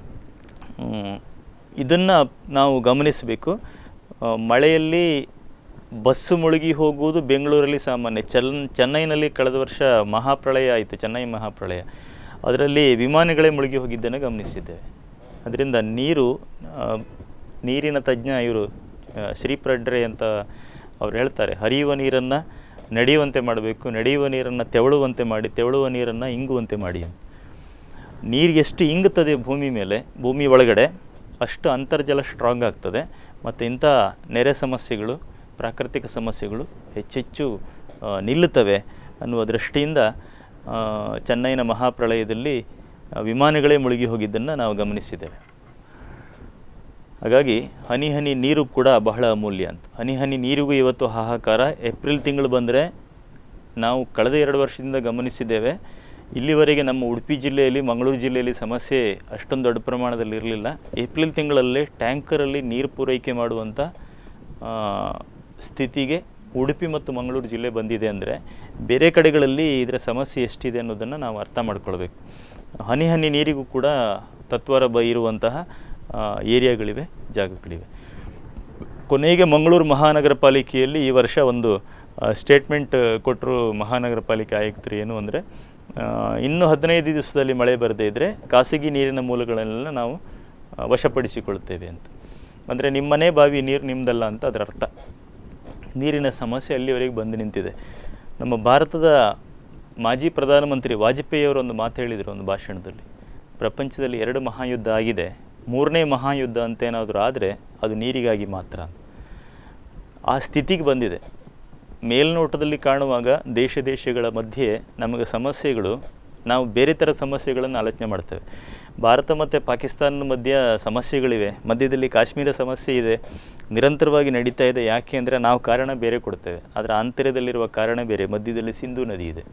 ಇದನ್ನು ನಾವು ಗಮನಿಸಬೇಕು ಆ, ಮಳೆಯಲ್ಲಿ ಬಸ್ಸು ಮುಳುಗಿ ಹೋಗುವುದು ಬೆಂಗಳೂರಲ್ಲಿ ಸಾಮಾನ್ಯ ಚಲ್ ಚೆನ್ನೈನಲ್ಲಿ ಕಳೆದ ವರ್ಷ ಮಹಾಪ್ರಳಯ ಆಯಿತು ಚೆನ್ನೈ ಮಹಾಪ್ರಳಯ ಅದರಲ್ಲಿ ವಿಮಾನಗಳೇ ಮುಳುಗಿ ಹೋಗಿದ್ದನ್ನು ಗಮನಿಸಿದ್ದೇವೆ ಅದರಿಂದ ನೀರು ಆ, ನೀರಿನ ತಜ್ಞ ಇವರು ಶ್ರೀಪ್ರಡ್ರೆ ಅಂತ ಅವ್ರು ಹೇಳ್ತಾರೆ ಹರಿಯುವ ನೀರನ್ನು ನಡೆಯುವಂತೆ ಮಾಡಬೇಕು ನಡೆಯುವ ನೀರನ್ನು ತೆವಳುವಂತೆ ಮಾಡಿ ತೆವಳುವ ನೀರನ್ನು ಇಂಗುವಂತೆ ಮಾಡಿ ಅಂತ ನೀರು ಎಷ್ಟು ಇಂಗುತ್ತದೆ ಭೂಮಿ ಮೇಲೆ ಭೂಮಿ ಒಳಗಡೆ ಅಷ್ಟು ಅಂತರ್ಜಲ ಸ್ಟ್ರಾಂಗ್ ಆಗ್ತದೆ ಮತ್ತು ಇಂಥ ನೆರೆ ಸಮಸ್ಯೆಗಳು ಪ್ರಾಕೃತಿಕ ಸಮಸ್ಯೆಗಳು ಹೆಚ್ಚೆಚ್ಚು ಆ, ನಿಲ್ಲುತ್ತವೆ ಅನ್ನುವ ದೃಷ್ಟಿಯಿಂದ ಆ, ಚೆನ್ನೈನ ಮಹಾಪ್ರಳಯದಲ್ಲಿ ಆ, ವಿಮಾನಗಳೇ ಮುಳುಗಿ ಹೋಗಿದ್ದನ್ನು ನಾವು ಗಮನಿಸಿದ್ದೇವೆ ಹಾಗಾಗಿ ಹನಿ ಹನಿ ನೀರು ಕೂಡ ಬಹಳ ಅಮೂಲ್ಯ ಅಂತ ಹನಿ ಹನಿ ನೀರಿಗೂ ಇವತ್ತು ಹಾಹಾಕಾರ ಏಪ್ರಿಲ್ ತಿಂಗಳು ಬಂದರೆ ನಾವು ಕಳೆದ ಎರಡು ವರ್ಷದಿಂದ ಗಮನಿಸಿದ್ದೇವೆ ಇಲ್ಲಿವರೆಗೆ ನಮ್ಮ ಉಡುಪಿ ಜಿಲ್ಲೆಯಲ್ಲಿ ಮಂಗಳೂರು ಜಿಲ್ಲೆಯಲ್ಲಿ ಸಮಸ್ಯೆ ಅಷ್ಟೊಂದು ದೊಡ್ಡ ಪ್ರಮಾಣದಲ್ಲಿ ಇರಲಿಲ್ಲ ಏಪ್ರಿಲ್ ತಿಂಗಳಲ್ಲೇ ಟ್ಯಾಂಕರಲ್ಲಿ ನೀರು ಪೂರೈಕೆ ಮಾಡುವಂಥ ಆ, ಸ್ಥಿತಿಗೆ ಉಡುಪಿ ಮತ್ತು ಮಂಗಳೂರು ಜಿಲ್ಲೆ ಬಂದಿದೆ ಅಂದರೆ ಬೇರೆ ಕಡೆಗಳಲ್ಲಿ ಇದರ ಸಮಸ್ಯೆ ಎಷ್ಟಿದೆ ಅನ್ನೋದನ್ನು ನಾವು ಅರ್ಥ ಮಾಡ್ಕೊಳ್ಬೇಕು ಹನಿ ಹನಿ ನೀರಿಗೂ ಕೂಡ ತತ್ವರ ಬ ಇರುವಂತಹ ಆ, ಏರಿಯಾಗಳಿವೆ ಜಾಗಗಳಿವೆ ಕೊನೆಗೆ ಮಂಗಳೂರು ಮಹಾನಗರ ಪಾಲಿಕೆಯಲ್ಲಿ ಈ ವರ್ಷ ಒಂದು ಸ್ಟೇಟ್ಮೆಂಟ್ ಕೊಟ್ಟರು ಮಹಾನಗರ ಪಾಲಿಕೆ ಆಯುಕ್ತರು ಏನು ಅಂದರೆ ಇನ್ನು ಹದಿನೈದು ದಿವಸದಲ್ಲಿ ಮಳೆ ಬರದೇ ಇದ್ದರೆ ಖಾಸಗಿ ನೀರಿನ ಮೂಲಗಳನ್ನೆಲ್ಲ ನಾವು ಆ, ವಶಪಡಿಸಿಕೊಳ್ತೇವೆ ಅಂತ ಅಂದರೆ ನಿಮ್ಮನೆ ಬಾವಿ ನೀರು ನಿಮ್ಮದಲ್ಲ ಅಂತ ಅದರ ಅರ್ಥ ನೀರಿನ ಸಮಸ್ಯೆ ಅಲ್ಲಿವರೆಗೆ ಬಂದು ನಿಂತಿದೆ ನಮ್ಮ ಭಾರತದ ಮಾಜಿ ಪ್ರಧಾನಮಂತ್ರಿ ವಾಜಪೇಯಿಯವರು ಒಂದು ಮಾತು ಹೇಳಿದರು ಒಂದು ಭಾಷಣದಲ್ಲಿ ಪ್ರಪಂಚದಲ್ಲಿ ಎರಡು ಮಹಾಯುದ್ಧ ಆಗಿದೆ ಮೂರನೇ ಮಹಾಯುದ್ಧ ಅಂತ ಏನಾದರೂ ಆದರೆ ಅದು ನೀರಿಗಾಗಿ ಮಾತ್ರ ಆ ಸ್ಥಿತಿಗೆ ಬಂದಿದೆ ಮೇಲ್ನೋಟದಲ್ಲಿ ಕಾಣುವಾಗ ದೇಶ ದೇಶಗಳ ಮಧ್ಯೆ ನಮಗೆ ಸಮಸ್ಯೆಗಳು ನಾವು ಬೇರೆ ಥರ ಸಮಸ್ಯೆಗಳನ್ನು ಆಲೋಚನೆ ಮಾಡ್ತೇವೆ ಭಾರತ ಮತ್ತು ಪಾಕಿಸ್ತಾನದ ಮಧ್ಯ ಸಮಸ್ಯೆಗಳಿವೆ ಮಧ್ಯದಲ್ಲಿ ಕಾಶ್ಮೀರ ಸಮಸ್ಯೆ ಇದೆ ನಿರಂತರವಾಗಿ ನಡೀತಾ ಇದೆ ಯಾಕೆ ಅಂದರೆ ನಾವು ಕಾರಣ ಬೇರೆ ಕೊಡ್ತೇವೆ ಅದರ ಆಂತರ್ಯದಲ್ಲಿರುವ ಕಾರಣ ಬೇರೆ ಮಧ್ಯದಲ್ಲಿ ಸಿಂಧೂ ನದಿ ಇದೆ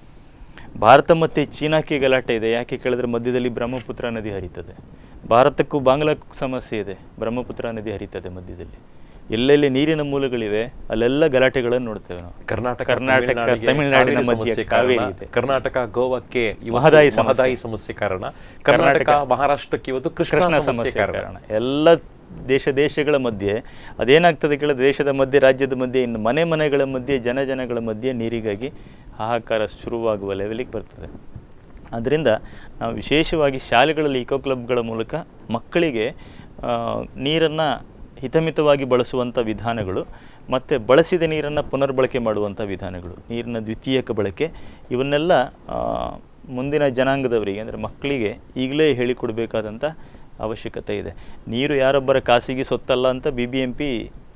ಭಾರತ ಮತ್ತು ಚೀನಾಕ್ಕೆ ಗಲಾಟೆ ಇದೆ ಯಾಕೆ ಕೇಳಿದ್ರೆ ಮಧ್ಯದಲ್ಲಿ ಬ್ರಹ್ಮಪುತ್ರ ನದಿ ಹರಿತದೆ ಭಾರತಕ್ಕೂ ಬಾಂಗ್ಲಾಕ್ಕೂ ಸಮಸ್ಯೆ ಇದೆ ಬ್ರಹ್ಮಪುತ್ರ ನದಿ ಹರಿತದೆ ಮಧ್ಯದಲ್ಲಿ ಎಲ್ಲೆಲ್ಲಿ ನೀರಿನ ಮೂಲಗಳಿವೆ ಅಲ್ಲೆಲ್ಲ ಗಲಾಟೆಗಳನ್ನು ನೋಡ್ತೇವೆ ನಾವು ಕರ್ನಾಟಕ ಕರ್ನಾಟಕ ತಮಿಳುನಾಡಿಗೆ ತಮಿಳುನಾಡಿನ ಕಾವೇರಿ ಮಧ್ಯೆ ಸಮಸ್ಯೆ ಕಾವೇರಿ ಕಾರಣ, ಇದೆ ಕರ್ನಾಟಕ ಗೋವಾಕ್ಕೆ ಇವತ್ತು ಮಹದಾಯಿ ಸಮಸ್ಯೆ. ಮಹದಾಯಿ ಸಮಸ್ಯೆ ಕಾರಣ ಕರ್ನಾಟಕ ಕರ್ನಾಟಕ ಮಹಾರಾಷ್ಟ್ರಕ್ಕೆ ಇವತ್ತು ಕೃಷ್ಣ ಕೃಷ್ಣ ಸಮಸ್ಯೆ ಸಮಸ್ಯೆ ಕಾರಣ ಕಾರಣ ಎಲ್ಲ ದೇಶ ದೇಶಗಳ ಮಧ್ಯೆ ಅದೇನಾಗ್ತದೆ ಕೇಳಿದ್ರೆ ದೇಶದ ಮಧ್ಯೆ ರಾಜ್ಯದ ಮಧ್ಯೆ ಇನ್ನು ಮನೆ ಮನೆಗಳ ಮಧ್ಯೆ ಜನ ಜನಗಳ ಮಧ್ಯೆ ನೀರಿಗಾಗಿ ಹಾಹಾಕಾರ ಶುರುವಾಗುವ ಲೆವೆಲಿಗೆ ಬರ್ತದೆ ಅದರಿಂದ ನಾವು ವಿಶೇಷವಾಗಿ ಶಾಲೆಗಳಲ್ಲಿ ಇಕೋ ಕ್ಲಬ್ಗಳ ಮೂಲಕ ಮಕ್ಕಳಿಗೆ ನೀರನ್ನು ಹಿತಮಿತವಾಗಿ ಬಳಸುವಂಥ ವಿಧಾನಗಳು ಮತ್ತು ಬಳಸಿದ ನೀರನ್ನು ಪುನರ್ಬಳಕೆ ಮಾಡುವಂಥ ವಿಧಾನಗಳು ನೀರಿನ ದ್ವಿತೀಯಕ ಬಳಕೆ ಇವನ್ನೆಲ್ಲ ಆ, ಮುಂದಿನ ಜನಾಂಗದವರಿಗೆ ಅಂದರೆ ಮಕ್ಕಳಿಗೆ ಈಗಲೇ ಹೇಳಿಕೊಡಬೇಕಾದಂಥ ಅವಶ್ಯಕತೆ ಇದೆ ನೀರು ಯಾರೊಬ್ಬರ ಖಾಸಗಿ ಸೊತ್ತಲ್ಲ ಅಂತ ಬಿ ಬಿ ಎಂ ಪಿ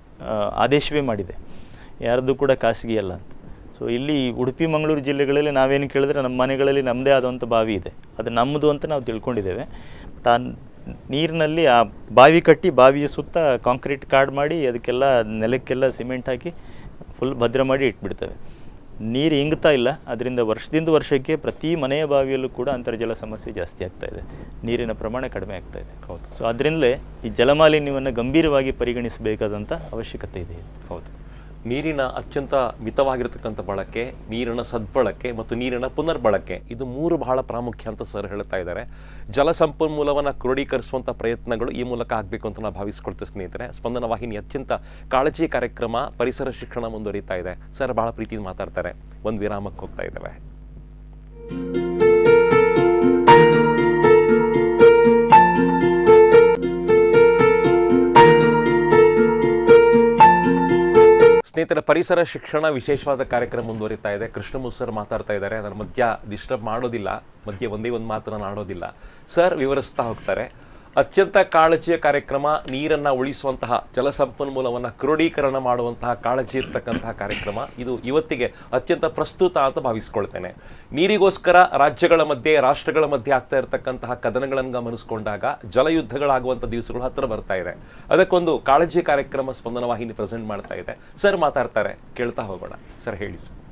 ಆದೇಶವೇ ಮಾಡಿದೆ ಯಾರದ್ದು ಕೂಡ ಖಾಸಗಿ ಅಲ್ಲ ಅಂತ ಸೊ ಇಲ್ಲಿ ಉಡುಪಿ ಮಂಗಳೂರು ಜಿಲ್ಲೆಗಳಲ್ಲಿ ನಾವೇನು ಕೇಳಿದ್ರೆ ನಮ್ಮ ಮನೆಗಳಲ್ಲಿ ನಮ್ಮದೇ ಆದಂಥ ಬಾವಿ ಇದೆ ಅದು ನಮ್ಮದು ಅಂತ ನಾವು ತಿಳ್ಕೊಂಡಿದ್ದೇವೆ ಬಟ್ ಆ ನೀರಿನಲ್ಲಿ ಆ ಬಾವಿ ಕಟ್ಟಿ ಬಾವಿಯ ಸುತ್ತ ಕಾಂಕ್ರೀಟ್ ಕಾರ್ಡ್ ಮಾಡಿ ಅದಕ್ಕೆಲ್ಲ ನೆಲಕ್ಕೆಲ್ಲ ಸಿಮೆಂಟ್ ಹಾಕಿ ಫುಲ್ ಭದ್ರ ಮಾಡಿ ಇಟ್ಬಿಡ್ತೇವೆ ನೀರು ಇಂಗ್ತಾ ಇಲ್ಲ ಅದರಿಂದ ವರ್ಷದಿಂದ ವರ್ಷಕ್ಕೆ ಪ್ರತಿ ಮನೆಯ ಬಾವಿಯಲ್ಲೂ ಕೂಡ ಅಂತರ್ಜಲ ಸಮಸ್ಯೆ ಜಾಸ್ತಿ ಆಗ್ತಾ ಇದೆ ನೀರಿನ ಪ್ರಮಾಣ ಕಡಿಮೆ ಆಗ್ತಾ ಇದೆ ಹೌದು. ಸೊ ಅದರಿಂದಲೇ ಈ ಜಲಮಾಲಿನ್ಯವನ್ನು ಗಂಭೀರವಾಗಿ ಪರಿಗಣಿಸಬೇಕಾದಂಥ ಅವಶ್ಯಕತೆ ಇದೆ ಹೌದು ನೀರಿನ ಅತ್ಯಂತ ಮಿತವಾಗಿರ್ತಕ್ಕಂಥ ಬಳಕೆ ನೀರಿನ ಸದ್ಬಳಕೆ ಮತ್ತು ನೀರಿನ ಪುನರ್ಬಳಕೆ ಇದು ಮೂರು ಬಹಳ ಪ್ರಾಮುಖ್ಯ ಅಂತ ಸರ್ ಹೇಳ್ತಾ ಇದ್ದಾರೆ ಜಲ ಸಂಪನ್ಮೂಲವನ್ನು ಕ್ರೋಢೀಕರಿಸುವಂಥ ಪ್ರಯತ್ನಗಳು ಈ ಮೂಲಕ ಆಗಬೇಕು ಅಂತ ನಾವು ಭಾವಿಸ್ಕೊಳ್ತೇವೆ ಸ್ನೇಹಿತರೆ ಸ್ಪಂದನ ವಾಹಿನಿ ಅತ್ಯಂತ ಕಾಳಜಿ ಕಾರ್ಯಕ್ರಮ ಪರಿಸರ ಶಿಕ್ಷಣ ಮುಂದುವರಿತಾ ಇದೆ ಸರ್ ಬಹಳ ಪ್ರೀತಿಯಿಂದ ಮಾತಾಡ್ತಾರೆ ಒಂದು ವಿರಾಮಕ್ಕೆ ಹೋಗ್ತಾ ಇದ್ದೇವೆ ಸ್ನೇಹಿತರ ಪರಿಸರ ಶಿಕ್ಷಣ ವಿಶೇಷವಾದ ಕಾರ್ಯಕ್ರಮ ಮುಂದುವರಿತಾ ಇದೆ ಕೃಷ್ಣಮೂರ್ತಿ ಸರ್ ಮಾತಾಡ್ತಾ ಇದ್ದಾರೆ ಅದರ ಮಧ್ಯ ಡಿಸ್ಟರ್ಬ್ ಮಾಡೋದಿಲ್ಲ ಮಧ್ಯೆ ಒಂದೇ ಒಂದು ಮಾತು ನಾನು ಆಡೋದಿಲ್ಲ ಸರ್ ವಿವರಿಸ್ತಾ ಹೋಗ್ತಾರೆ ಅತ್ಯಂತ ಕಾಳಜಿಯ ಕಾರ್ಯಕ್ರಮ ನೀರನ್ನ ಉಳಿಸುವಂತಹ ಜಲಸಂಪನ್ಮೂಲವನ್ನು ಕ್ರೋಢೀಕರಣ ಮಾಡುವಂತಹ ಕಾಳಜಿ ಇರ್ತಕ್ಕಂತಹ ಕಾರ್ಯಕ್ರಮ ಇದು ಇವತ್ತಿಗೆ ಅತ್ಯಂತ ಪ್ರಸ್ತುತ ಅಂತ ಭಾವಿಸ್ಕೊಳ್ತೇನೆ ನೀರಿಗೋಸ್ಕರ ರಾಜ್ಯಗಳ ಮಧ್ಯೆ ರಾಷ್ಟ್ರಗಳ ಮಧ್ಯೆ ಆಗ್ತಾ ಇರತಕ್ಕಂತಹ ಕದನಗಳನ್ನು ಗಮನಿಸಿಕೊಂಡಾಗ ಜಲಯುದ್ಧಗಳಾಗುವಂಥ ದಿವಸಗಳು ಹತ್ತಿರ ಬರ್ತಾ ಇದೆ ಅದಕ್ಕೊಂದು ಕಾಳಜಿ ಕಾರ್ಯಕ್ರಮ ಸ್ಪಂದನ ವಾಹಿನಿ ಪ್ರೆಸೆಂಟ್ ಮಾಡ್ತಾ ಇದೆ ಸರ್ ಮಾತಾಡ್ತಾರೆ ಕೇಳ್ತಾ ಹೋಗೋಣ ಸರ್ ಹೇಳಿ ಸರ್